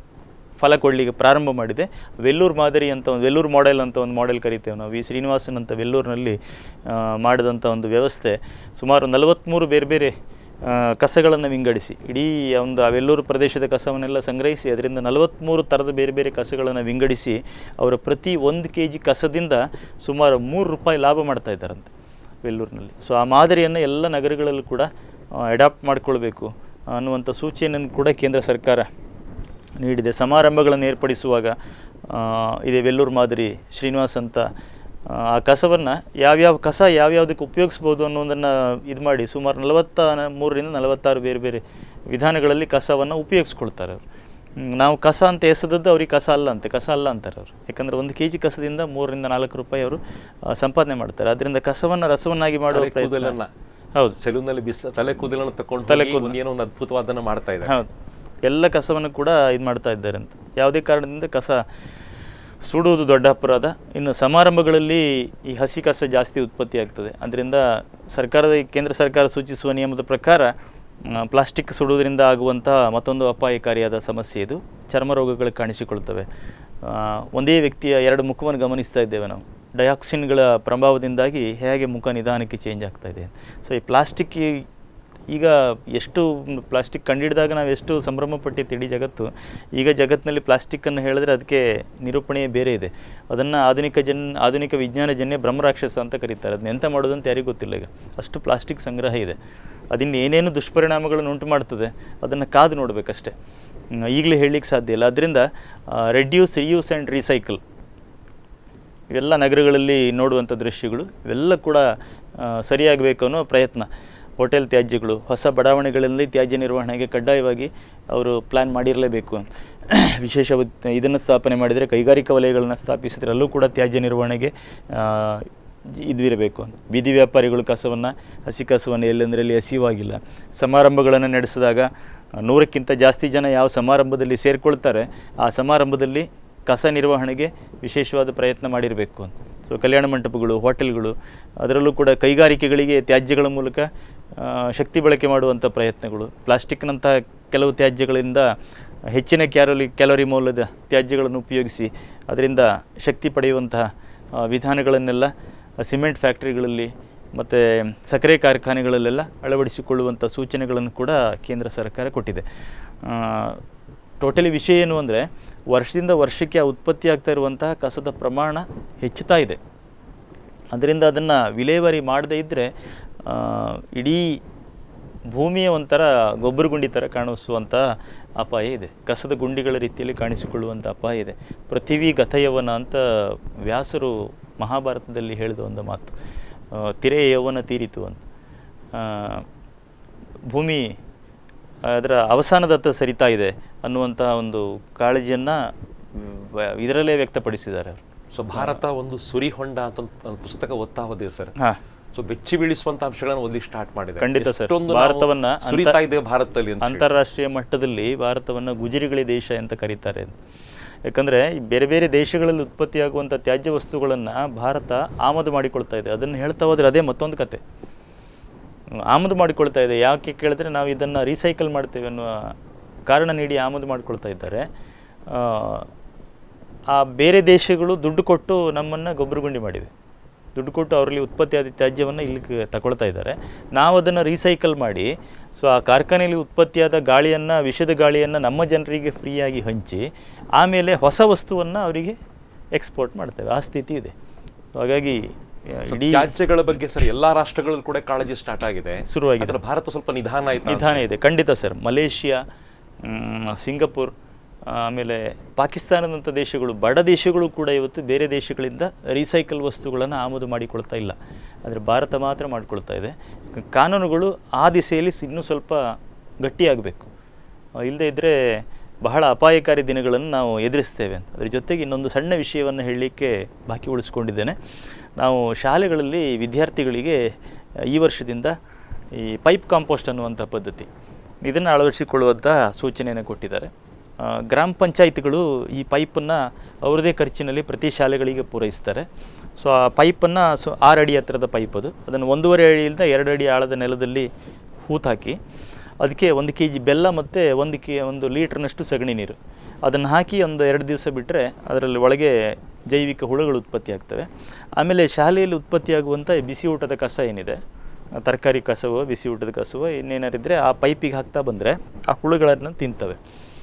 ಫಲ ಕೊಡಲಿಕ್ಕೆ ಪ್ರಾರಂಭ ಮಾಡಿದೆ ವೆಲ್ಲೂರು ಮಾದರಿ ಅಂತ ಒಂದು ವೆಲ್ಲೂರು ಮಾಡೆಲ್ ಅಂತ ಒಂದು ಮಾಡೆಲ್ ಕರಿತೇವೆ ನಾವು ವಿ ಶ್ರೀನಿವಾಸನ್ ಅಂತ ವೆಲ್ಲೂರಿನಲ್ಲಿ ಆ, ಮಾಡಿದಂಥ ಒಂದು ವ್ಯವಸ್ಥೆ ಸುಮಾರು ನಲವತ್ತ್ಮೂರು ಬೇರೆ ಬೇರೆ ಕಸಗಳನ್ನು ವಿಂಗಡಿಸಿ ಇಡೀ ಒಂದು ಆ ವೆಲ್ಲೂರು ಪ್ರದೇಶದ ಕಸವನ್ನೆಲ್ಲ ಸಂಗ್ರಹಿಸಿ ಅದರಿಂದ ನಲವತ್ತ್ಮೂರು ಥರದ ಬೇರೆ ಬೇರೆ ಕಸಗಳನ್ನು ವಿಂಗಡಿಸಿ ಅವರ ಪ್ರತಿ ಒಂದು ಕೆ ಜಿ ಕಸದಿಂದ ಸುಮಾರು ಮೂರು ರೂಪಾಯಿ ಲಾಭ ಮಾಡ್ತಾ ಇದ್ದಾರಂತೆ ವೆಲ್ಲೂರಿನಲ್ಲಿ ಸೊ ಆ ಮಾದರಿಯನ್ನು ಎಲ್ಲ ನಗರಗಳಲ್ಲೂ ಕೂಡ ಅಡಾಪ್ಟ್ ಮಾಡಿಕೊಳ್ಬೇಕು ಅನ್ನುವಂಥ ಸೂಚನೆಯನ್ನು ಕೂಡ ಕೇಂದ್ರ ಸರ್ಕಾರ ನೀಡಿದೆ ಸಮಾರಂಭಗಳನ್ನು ಏರ್ಪಡಿಸುವಾಗ ಆ, ಇದೆ ವೆಲ್ಲೂರು ಮಾದರಿ ಶ್ರೀನಿವಾಸ್ ಅಂತ ಆ, ಆ ಕಸವನ್ನು ಯಾವ್ಯಾವ ಕಸ ಯಾವ್ಯಾವುದಕ್ಕೆ ಉಪಯೋಗಿಸ್ಬೋದು ಅನ್ನೋದನ್ನು ಇದು ಮಾಡಿ ಸುಮಾರು ನಲವತ್ತ ಮೂರರಿಂದ ನಲವತ್ತಾರು ಬೇರೆ ಬೇರೆ ವಿಧಾನಗಳಲ್ಲಿ ಕಸವನ್ನು ಉಪಯೋಗಿಸ್ಕೊಳ್ತಾರೆ ಅವರು ಹ್ಮ್, ನಾವು ಕಸ ಅಂತ ಎಸೆದದ್ದು ಅವ್ರಿಗೆ ಕಸ ಅಲ್ಲ ಅಂತೆ ಕಸ ಅಲ್ಲ ಅಂತಾರೆ ಅವರು ಯಾಕಂದರೆ ಒಂದು ಕೆ ಜಿ ಕಸದಿಂದ ಮೂರರಿಂದ ನಾಲ್ಕು ರೂಪಾಯಿ ಅವರು ಆ, ಸಂಪಾದನೆ ಮಾಡ್ತಾರೆ ಅದರಿಂದ ಕಸವನ್ನು ರಸವನ್ನಾಗಿ ಮಾಡುವ ತಲೆ ಪ್ರಯತ್ನ ಕೂದಲನ್ನ ಹೌದು ಸೆಲೂನಲ್ಲಿ ಬಿಸಿಲ ತಲೆ ಕೂದಲನ್ನು ತಕೊಂಡು ತಲೆ ತಲೆ ಕೂದಲು. ಏನೋ ಒಂದು ಅದ್ಭುತವಾದನ್ನ ಮಾಡ್ತಾ ಇದೆ ಹೌದು ಎಲ್ಲ ಕಸವನ್ನು ಕೂಡ ಇದು ಮಾಡ್ತಾ ಇದ್ದಾರೆ ಅಂತ ಯಾವುದೇ ಕಾರಣದಿಂದ ಕಸ ಸುಡುವುದು ದೊಡ್ಡ ಅಪರಾಧ ಇನ್ನು ಸಮಾರಂಭಗಳಲ್ಲಿ ಈ ಹಸಿ ಕಸ ಜಾಸ್ತಿ ಉತ್ಪತ್ತಿ ಆಗ್ತದೆ ಅದರಿಂದ ಸರ್ಕಾರದ ಕೇಂದ್ರ ಸರ್ಕಾರ ಸೂಚಿಸುವ ನಿಯಮದ ಪ್ರಕಾರ ಆ, ಪ್ಲಾಸ್ಟಿಕ್ ಸುಡುವುದರಿಂದ ಆಗುವಂತಹ ಮತ್ತೊಂದು ಅಪಾಯಕಾರಿಯಾದ ಸಮಸ್ಯೆ ಇದು ಚರ್ಮ ರೋಗಗಳು ಕಾಣಿಸಿಕೊಳ್ತವೆ ಆ, ಒಂದೇ ವ್ಯಕ್ತಿಯ ಎರಡು ಮುಖವನ್ನು ಗಮನಿಸ್ತಾ ಇದ್ದೇವೆ ನಾವು ಡಯಾಕ್ಸಿನ್ಗಳ ಪ್ರಭಾವದಿಂದಾಗಿ ಹೇಗೆ ಮುಖ ನಿಧಾನಕ್ಕೆ ಚೇಂಜ್ ಆಗ್ತಾ ಇದೆ ಸೊ ಈ ಪ್ಲಾಸ್ಟಿಕ್ ಈಗ ಎಷ್ಟು ಪ್ಲಾಸ್ಟಿಕ್ ಕಂಡಿಡಿದಾಗ ನಾವು ಎಷ್ಟು ಸಂಭ್ರಮ ಪಟ್ಟಿತ್ತು ಇಡೀ ಜಗತ್ತು ಈಗ ಜಗತ್ತಿನಲ್ಲಿ ಪ್ಲಾಸ್ಟಿಕ್ಕನ್ನು ಹೇಳಿದ್ರೆ ಅದಕ್ಕೆ ನಿರೂಪಣೆಯೇ ಬೇರೆ ಇದೆ ಅದನ್ನು ಆಧುನಿಕ ಜನ್ ಆಧುನಿಕ ವಿಜ್ಞಾನಜನ್ಯ ಬ್ರಹ್ಮರಾಕ್ಷಸ ಅಂತ ಕರೀತಾರೆ ಅದನ್ನ ಎಂತ ಮಾಡೋದು ಅಂತ ಯಾರಿಗೂ ಗೊತ್ತಿಲ್ಲ ಈಗ ಅಷ್ಟು ಪ್ಲಾಸ್ಟಿಕ್ ಸಂಗ್ರಹ ಇದೆ ಅದಿನ್ನು ಏನೇನು ದುಷ್ಪರಿಣಾಮಗಳನ್ನು ಉಂಟು ಮಾಡ್ತದೆ ಅದನ್ನು ಕಾದು ನೋಡಬೇಕಷ್ಟೇ ಹ್ಮ್, ಈಗಲೇ ಹೇಳಲಿಕ್ಕೆ ಸಾಧ್ಯ ಇಲ್ಲ ಅದರಿಂದ ರೆಡ್ಯೂಸ್ ರಿಯೂಸ್ ಆ್ಯಂಡ್ ರೀಸೈಕಲ್ ಇವೆಲ್ಲ ನಗರಗಳಲ್ಲಿ ನೋಡುವಂಥ ದೃಶ್ಯಗಳು ಇವೆಲ್ಲ ಕೂಡ ಆ, ಸರಿಯಾಗಬೇಕು ಅನ್ನೋ ಪ್ರಯತ್ನ ಹೋಟೆಲ್ ತ್ಯಾಜ್ಯಗಳು ಹೊಸ ಬಡಾವಣೆಗಳಲ್ಲಿ ತ್ಯಾಜ್ಯ ನಿರ್ವಹಣೆಗೆ ಕಡ್ಡಾಯವಾಗಿ ಅವರು ಪ್ಲ್ಯಾನ್ ಮಾಡಿರಲೇಬೇಕು ವಿಶೇಷ ಉತ್- ಇದನ್ನು ಸ್ಥಾಪನೆ ಮಾಡಿದರೆ ಕೈಗಾರಿಕಾ ವಲಯಗಳನ್ನು ಸ್ಥಾಪಿಸಿದರೆ ಅಲ್ಲೂ ಕೂಡ ತ್ಯಾಜ್ಯ ನಿರ್ವಹಣೆಗೆ ಆ, ಇದು ಇರಬೇಕು ಬೀದಿ ವ್ಯಾಪಾರಿಗಳು ಕಸವನ್ನು ಹಸಿ ಕಸವನ್ನು ಎಲ್ಲೆಂದರಲ್ಲಿ ಎಸೆಯುವಾಗಿಲ್ಲ ಸಮಾರಂಭಗಳನ್ನು ನಡೆಸಿದಾಗ ನೂರಕ್ಕಿಂತ ಜಾಸ್ತಿ ಜನ ಯಾವ ಸಮಾರಂಭದಲ್ಲಿ ಸೇರಿಕೊಳ್ತಾರೆ ಆ ಸಮಾರಂಭದಲ್ಲಿ ಕಸ ನಿರ್ವಹಣೆಗೆ ವಿಶೇಷವಾದ ಪ್ರಯತ್ನ ಮಾಡಿರಬೇಕು ಅಂತ ಸೊ ಕಲ್ಯಾಣ ಮಂಟಪಗಳು ಹೋಟೆಲ್ಗಳು ಅದರಲ್ಲೂ ಕೂಡ ಕೈಗಾರಿಕೆಗಳಿಗೆ ತ್ಯಾಜ್ಯಗಳ ಮೂಲಕ ಆ, ಶಕ್ತಿ ಬಳಕೆ ಮಾಡುವಂಥ ಪ್ರಯತ್ನಗಳು ಪ್ಲಾಸ್ಟಿಕ್ನಂತಹ ಕೆಲವು ತ್ಯಾಜ್ಯಗಳಿಂದ ಹೆಚ್ಚಿನ ಕ್ಯಾಲೋರಿ ಕ್ಯಾಲೋರಿ ಮೌಲ್ಯದ ತ್ಯಾಜ್ಯಗಳನ್ನು ಉಪಯೋಗಿಸಿ ಅದರಿಂದ ಶಕ್ತಿ ಪಡೆಯುವಂತಹ ಆ, ವಿಧಾನಗಳನ್ನೆಲ್ಲ ಸಿಮೆಂಟ್ ಫ್ಯಾಕ್ಟ್ರಿಗಳಲ್ಲಿ ಮತ್ತು ಸಕ್ಕರೆ ಕಾರ್ಖಾನೆಗಳಲ್ಲೆಲ್ಲ ಅಳವಡಿಸಿಕೊಳ್ಳುವಂಥ ಸೂಚನೆಗಳನ್ನು ಕೂಡ ಕೇಂದ್ರ ಸರ್ಕಾರ ಕೊಟ್ಟಿದೆ ಟೋಟಲಿ ವಿಷಯ ಏನು ಅಂದರೆ ವರ್ಷದಿಂದ ವರ್ಷಕ್ಕೆ ಆ ಉತ್ಪತ್ತಿ ಆಗ್ತಾ ಇರುವಂತಹ ಕಸದ ಪ್ರಮಾಣ ಹೆಚ್ಚುತ್ತಾ ಇದೆ ಅದರಿಂದ ಅದನ್ನು ವಿಲೇವಾರಿ ಮಾಡದೇ ಇದ್ದರೆ ಇಡೀ ಭೂಮಿಯ ಒಂಥರ ಗೊಬ್ಬರ ಗುಂಡಿ ಥರ ಕಾಣಿಸುವಂಥ ಅಪಾಯ ಇದೆ ಕಸದ ಗುಂಡಿಗಳ ರೀತಿಯಲ್ಲಿ ಕಾಣಿಸಿಕೊಳ್ಳುವಂಥ ಅಪಾಯ ಇದೆ ಪೃಥಿವಿ ಗತಯವನ ಅಂತ ವ್ಯಾಸರು ಮಹಾಭಾರತದಲ್ಲಿ ಹೇಳಿದ ಒಂದು ಮಾತು ಆ, ತಿರೆ ಯೌವನ ತೀರಿತು ಅಂತ ಆ, ಭೂಮಿ ಅದರ ಅವಸಾನದತ್ತ ಸರಿತಾ ಇದೆ ಅನ್ನುವಂತಹ ಒಂದು ಕಾಳಜಿಯನ್ನು ಇದರಲ್ಲೇ ವ್ಯಕ್ತಪಡಿಸಿದ್ದಾರೆ ಅವರು ಸೊ ಭಾರತ ಒಂದು ಸುರಿ ಹೊಂಡ ಅಂತ ಒಂದು ಪುಸ್ತಕ ಓದ್ತಾ ಹೋದೆ ಸರ್ ಹಾಂ ಸೊ ಬೆಚ್ಚಿ ಬೀಳಿಸುವಂತ ಅಂಶಗಳನ್ನು ಓದಲಿಕ್ಕೆ ಸ್ಟಾರ್ಟ್ ಮಾಡಿದೆ ಖಂಡಿತ ಸರ್. ಎಷ್ಟೊಂದು ನಾವು ಭಾರತವನ್ನ ಅಂತ- ಸುರಿತಾ ಇದೆ ಭಾರತದಲ್ಲಿ ಅಂತ ಹೇಳಿ. ಅಂತಾರಾಷ್ಟ್ರೀಯ ಮಟ್ಟದಲ್ಲಿ ಭಾರತವನ್ನು ಗುಜರಿಗಳಿ ದೇಶ ಅಂತ ಕರೀತಾರೆ ಯಾಕಂದರೆ ಬೇರೆ ಬೇರೆ ದೇಶಗಳಲ್ಲಿ ಉತ್ಪತ್ತಿಯಾಗುವಂಥ ತ್ಯಾಜ್ಯ ವಸ್ತುಗಳನ್ನು ಭಾರತ ಆಮದು ಮಾಡಿಕೊಳ್ತಾ ಇದೆ ಅದನ್ನು ಹೇಳ್ತಾ ಹೋದರೆ ಅದೇ ಮತ್ತೊಂದು ಕತೆ ಆಮದು ಮಾಡಿಕೊಳ್ತಾ ಇದೆ ಯಾಕೆ ಕೇಳಿದ್ರೆ ನಾವು ಇದನ್ನು ರೀಸೈಕಲ್ ಮಾಡ್ತೇವೆ ಅನ್ನುವ ಕಾರಣ ನೀಡಿ ಆಮದು ಮಾಡಿಕೊಳ್ತಾ ಇದ್ದಾರೆ ಆ, ಆ ಬೇರೆ ದೇಶಗಳು ದುಡ್ಡು ಕೊಟ್ಟು ನಮ್ಮನ್ನು ಗೊಬ್ಬರಗುಂಡಿ ಮಾಡಿವೆ ದುಡ್ಡು ಕೊಟ್ಟು ಅವರಲ್ಲಿ ಉತ್ಪತ್ತಿಯಾದ ತ್ಯಾಜ್ಯವನ್ನು ಇಲ್ಲಿಗೆ ತಗೊಳ್ತಾ ಇದ್ದಾರೆ ನಾವು ಅದನ್ನು ರೀಸೈಕಲ್ ಮಾಡಿ ಸೊ ಆ ಕಾರ್ಖಾನೆಯಲ್ಲಿ ಉತ್ಪತ್ತಿಯಾದ ಗಾಳಿಯನ್ನು ವಿಷದ ಗಾಳಿಯನ್ನು ನಮ್ಮ ಜನರಿಗೆ ಫ್ರೀಯಾಗಿ ಹಂಚಿ ಆಮೇಲೆ ಹೊಸ ವಸ್ತುವನ್ನು ಅವರಿಗೆ ಎಕ್ಸ್ಪೋರ್ಟ್ ಮಾಡ್ತೇವೆ ಆ ಸ್ಥಿತಿ ಇದೆ So ಹಾಗಾಗಿ ಆ, So, ಇಡೀ ತ್ಯಾಜ್ಯಗಳ ಬಗ್ಗೆ ಸರ್ ಎಲ್ಲಾ ರಾಷ್ಟ್ರಗಳಲ್ಲೂ ಕೂಡ ಕಾಳಜಿ ಸ್ಟಾರ್ಟ್ ಆಗಿದೆ ಶುರುವಾಗಿದೆ. ಆದ್ರೆ ಭಾರತ ಸ್ವಲ್ಪ ನಿಧಾನ ಆಯ್ತು ನಿಧಾನ ಇದೆ ಖಂಡಿತ ಸರ್ ಮಲೇಷಿಯಾ ಮ್, ಸಿಂಗಪುರ್ ಆಮೇಲೆ ಪಾಕಿಸ್ತಾನದಂಥ ದೇಶಗಳು ಬಡ ದೇಶಗಳು ಕೂಡ ಇವತ್ತು ಬೇರೆ ದೇಶಗಳಿಂದ ರೀಸೈಕಲ್ ವಸ್ತುಗಳನ್ನು ಆಮದು ಮಾಡಿಕೊಳ್ತಾ ಇಲ್ಲ ಆದರೆ ಭಾರತ ಮಾತ್ರ ಮಾಡಿಕೊಳ್ತಾ ಇದೆ ಕ- ಕಾನೂನುಗಳು ಆ ದಿಸೆಯಲ್ಲಿ ಸ್- ಇನ್ನೂ ಸ್ವಲ್ಪ ಗಟ್ಟಿಯಾಗಬೇಕು ಇಲ್ಲದೇ ಇದ್ದರೆ ಬಹಳ ಅಪಾಯಕಾರಿ ದಿನಗಳನ್ನು ನಾವು ಎದುರಿಸ್ತೇವೆ ಅಂತ ಅದ್ರ ಜೊತೆಗೆ ಇನ್ನೊಂದು ಸಣ್ಣ ವಿಷಯವನ್ನು ಹೇಳಲಿಕ್ಕೆ ಬಾಕಿ ಉಳಿಸ್ಕೊಂಡಿದ್ದೇನೆ ನಾವು ಶಾಲೆಗಳಲ್ಲಿ ವಿದ್ಯಾರ್ಥಿಗಳಿಗೆ ಆ, ಈ ವರ್ಷದಿಂದ ಈ ಪೈಪ್ ಕಾಂಪೋಸ್ಟ್ ಅನ್ನುವಂಥ ಪದ್ಧತಿ ಇದನ್ನು ಅಳವಡಿಸಿಕೊಳ್ಳುವಂಥ ಸೂಚನೆಯನ್ನು ಕೊಟ್ಟಿದ್ದಾರೆ ಆ, ಗ್ರಾಮ ಪಂಚಾಯಿತಿಗಳು ಈ ಪೈಪನ್ನು ಅವರದೇ ಖರ್ಚಿನಲ್ಲಿ ಪ್ರತಿ ಶಾಲೆಗಳಿಗೆ ಪೂರೈಸ್ತಾರೆ ಸೊ ಆ ಪೈಪನ್ನು ಸೊ ಆರು ಅಡಿ ಹತ್ತಿರದ ಪೈಪ್ ಅದು ಅದನ್ನು ಒಂದೂವರೆ ಅಡಿಯಿಂದ ಎರಡು ಅಡಿ ಆಳದ ನೆಲದಲ್ಲಿ ಹೂತಾಕಿ ಅದಕ್ಕೆ ಒಂದು ಕೆ ಜಿ ಬೆಲ್ಲ ಮತ್ತು ಒಂದು ಕೆ ಒಂದು ಲೀಟ್ರ್ನಷ್ಟು ಸಗಣಿ ನೀರು ಅದನ್ನು ಹಾಕಿ ಒಂದು ಎರಡು ದಿವಸ ಬಿಟ್ಟರೆ ಅದರಲ್ಲಿ ಒಳಗೆ ಜೈವಿಕ ಹುಳುಗಳು ಉತ್ಪತ್ತಿ ಆಗ್ತವೆ ಆಮೇಲೆ ಶಾಲೆಯಲ್ಲಿ ಉತ್ಪತ್ತಿಯಾಗುವಂಥ ಬಿಸಿ ಊಟದ ಕಸ ಏನಿದೆ ಆ ತರಕಾರಿ ಕಸವೋ ಬಿಸಿ ಊಟದ ಕಸವೋ ಇನ್ನೇನಾರಿದ್ದರೆ ಆ ಪೈಪಿಗೆ ಹಾಕ್ತಾ ಬಂದರೆ ಆ ಹುಳುಗಳನ್ನು ತಿಂತವೆ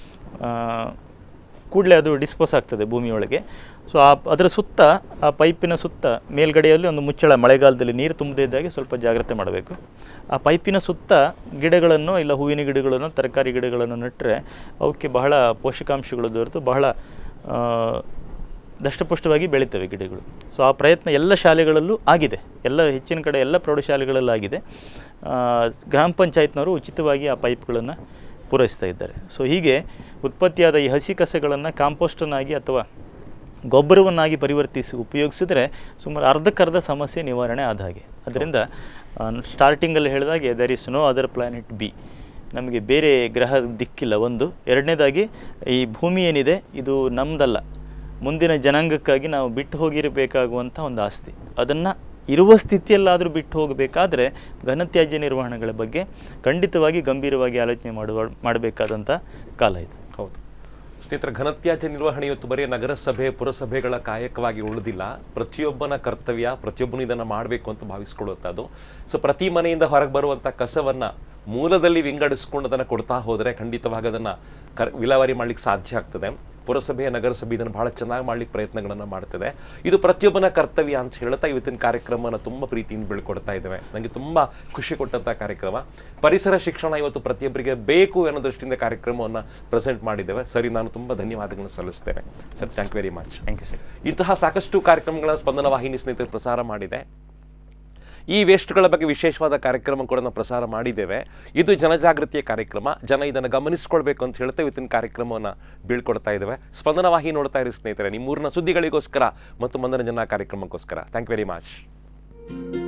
ಕೂಡಲೇ ಅದು ಡಿಸ್ಪೋಸ್ ಆಗ್ತದೆ ಭೂಮಿಯೊಳಗೆ ಸೊ ಆ ಅದರ ಸುತ್ತ ಆ ಪೈಪಿನ ಸುತ್ತ ಮೇಲ್ಗಡೆಯಲ್ಲಿ ಒಂದು ಮುಚ್ಚಳ ಮಳೆಗಾಲದಲ್ಲಿ ನೀರು ತುಂಬದೇ ಇದ್ದಾಗೆ ಸ್ವಲ್ಪ ಜಾಗ್ರತೆ ಮಾಡಬೇಕು ಆ ಪೈಪಿನ ಸುತ್ತ ಗಿಡಗಳನ್ನು ಇಲ್ಲ ಹೂವಿನ ಗಿಡಗಳನ್ನು ತರಕಾರಿ ಗಿಡಗಳನ್ನು ನೆಟ್ಟರೆ ಅವಕ್ಕೆ ಬಹಳ ಪೋಷಕಾಂಶಗಳು ದೊರೆತು ಬಹಳ ಆ, ದಷ್ಟಪುಷ್ಟವಾಗಿ ಬೆಳೀತವೆ ಗಿಡಗಳು ಸೊ ಆ ಪ್ರಯತ್ನ ಎಲ್ಲ ಶಾಲೆಗಳಲ್ಲೂ ಆಗಿದೆ ಎಲ್ಲ ಹೆಚ್ಚಿನ ಕಡೆ ಎಲ್ಲ ಪ್ರೌಢಶಾಲೆಗಳಲ್ಲೂ ಆಗಿದೆ ಆ, ಗ್ರಾಮ ಪಂಚಾಯತ್ನವರು ಉಚಿತವಾಗಿ ಆ ಪೈಪ್ಗಳನ್ನು ಪೂರೈಸ್ತಾ ಇದ್ದಾರೆ ಸೊ ಹೀಗೆ ಉತ್ಪತ್ತಿಯಾದ ಈ ಹಸಿ ಕಸಗಳನ್ನು ಕಾಂಪೋಸ್ಟನ್ನಾಗಿ ಅಥವಾ ಗೊಬ್ಬರವನ್ನಾಗಿ ಪರಿವರ್ತಿಸಿ ಉಪಯೋಗಿಸಿದ್ರೆ ಸುಮಾರು ಅರ್ಧಕ್ಕರ್ಧ ಸಮಸ್ಯೆ ನಿವಾರಣೆ ಆದ ಹಾಗೆ ಅದರಿಂದ ಸ್ಟಾರ್ಟಿಂಗಲ್ಲಿ ಹೇಳಿದಾಗೆ there is no other planet B ನಮಗೆ ಬೇರೆ ಗ್ರಹ ದಿಕ್ಕಿಲ್ಲ ಒಂದು ಎರಡನೇದಾಗಿ ಈ ಭೂಮಿ ಏನಿದೆ ಇದು ನಮ್ಮದಲ್ಲ ಮುಂದಿನ ಜನಾಂಗಕ್ಕಾಗಿ ನಾವು ಬಿಟ್ಟು ಹೋಗಿರಬೇಕಾಗುವಂಥ ಒಂದು ಆಸ್ತಿ ಅದನ್ನು ಇರುವ ಸ್ಥಿತಿಯಲ್ಲಾದರೂ ಬಿಟ್ಟು ಹೋಗಬೇಕಾದ್ರೆ ಘನತ್ಯಾಜ್ಯ ನಿರ್ವಹಣೆಗಳ ಬಗ್ಗೆ ಖಂಡಿತವಾಗಿ ಗಂಭೀರವಾಗಿ ಆಲೋಚನೆ ಮಾಡುವ ಮಾಡಬೇಕಾದಂಥ ಕಾಲ ಇದು ಹೌದು ಸ್ನೇಹಿತರ ಘನತ್ಯಾಜ್ಯ ನಿರ್ವಹಣೆ ಇವತ್ತು ಬರೀ ನಗರಸಭೆ ಪುರಸಭೆಗಳ ಕಾಯಕವಾಗಿ ಉಳಿದಿಲ್ಲ ಪ್ರತಿಯೊಬ್ಬನ ಕರ್ತವ್ಯ ಪ್ರತಿಯೊಬ್ಬನು ಇದನ್ನು ಮಾಡಬೇಕು ಅಂತ ಭಾವಿಸ್ಕೊಳ್ಳುವಂಥದ್ದು ಸೊ ಪ್ರತಿ ಮನೆಯಿಂದ ಹೊರಗೆ ಬರುವಂಥ ಕಸವನ್ನ ಮೂಲದಲ್ಲಿ ವಿಂಗಡಿಸ್ಕೊಂಡು ಅದನ್ನು ಕೊಡ್ತಾ ಹೋದರೆ ಖಂಡಿತವಾಗಿ ಅದನ್ನು ಕರ್ ವಿಲೇವಾರಿ ಮಾಡ್ಲಿಕ್ಕೆ ಸಾಧ್ಯ ಆಗ್ತದೆ ಪುರಸಭೆ ನಗರಸಭೆ ಇದನ್ನು ಬಹಳ ಚೆನ್ನಾಗಿ ಮಾಡ್ಲಿಕ್ಕೆ ಪ್ರಯತ್ನಗಳನ್ನು ಮಾಡ್ತಿದೆ ಇದು ಪ್ರತಿಯೊಬ್ಬನ ಕರ್ತವ್ಯ ಅಂತ ಹೇಳ್ತಾ ಇವತ್ತಿನ ಕಾರ್ಯಕ್ರಮನ ತುಂಬ ಪ್ರೀತಿಯಿಂದ ಬೀಳ್ಕೊಡ್ತಾ ಇದ್ದೇವೆ ನನಗೆ ತುಂಬ ಖುಷಿ ಕೊಟ್ಟಂಥ ಕಾರ್ಯಕ್ರಮ ಪರಿಸರ ಶಿಕ್ಷಣ ಇವತ್ತು ಪ್ರತಿಯೊಬ್ಬರಿಗೆ ಬೇಕು ಅನ್ನೋ ದೃಷ್ಟಿಯಿಂದ ಕಾರ್ಯಕ್ರಮವನ್ನು ಪ್ರೆಸೆಂಟ್ ಮಾಡಿದ್ದೇವೆ ಸರಿ ನಾನು ತುಂಬ ಧನ್ಯವಾದಗಳನ್ನು ಸಲ್ಲಿಸ್ತೇನೆ sir thank very much thank you sir ಇಂತಹ ಸಾಕಷ್ಟು ಕಾರ್ಯಕ್ರಮಗಳ ಸ್ಪಂದನ ವಾಹಿನಿ ಸ್ನೇಹಿತರು ಪ್ರಸಾರ ಮಾಡಿದೆ ಈ ವೇಸ್ಟ್ಗಳ ಬಗ್ಗೆ ವಿಶೇಷವಾದ ಕಾರ್ಯಕ್ರಮ ಕೂಡ ನಾವು ಪ್ರಸಾರ ಮಾಡಿದ್ದೇವೆ ಇದು ಜನಜಾಗೃತಿಯ ಕಾರ್ಯಕ್ರಮ ಜನ ಇದನ್ನು ಗಮನಿಸ್ಕೊಳ್ಬೇಕು ಅಂತ ಹೇಳ್ತಾ ಇವತ್ತಿನ ಕಾರ್ಯಕ್ರಮವನ್ನು ಬೀಳ್ಕೊಡ್ತಾ ಇದ್ದೇವೆ ಸ್ಪಂದನ ವಾಹಿನಿ ನೋಡ್ತಾ ಇರಿ ಸ್ನೇಹಿತರೆ ನಿಮ್ಮೂರಿನ ಸುದ್ದಿಗಳಿಗೋಸ್ಕರ ಮತ್ತು ಮನೋರಂಜನಾ ಕಾರ್ಯಕ್ರಮಕ್ಕೋಸ್ಕರ ಥ್ಯಾಂಕ್ ವೆರಿ ಮಚ್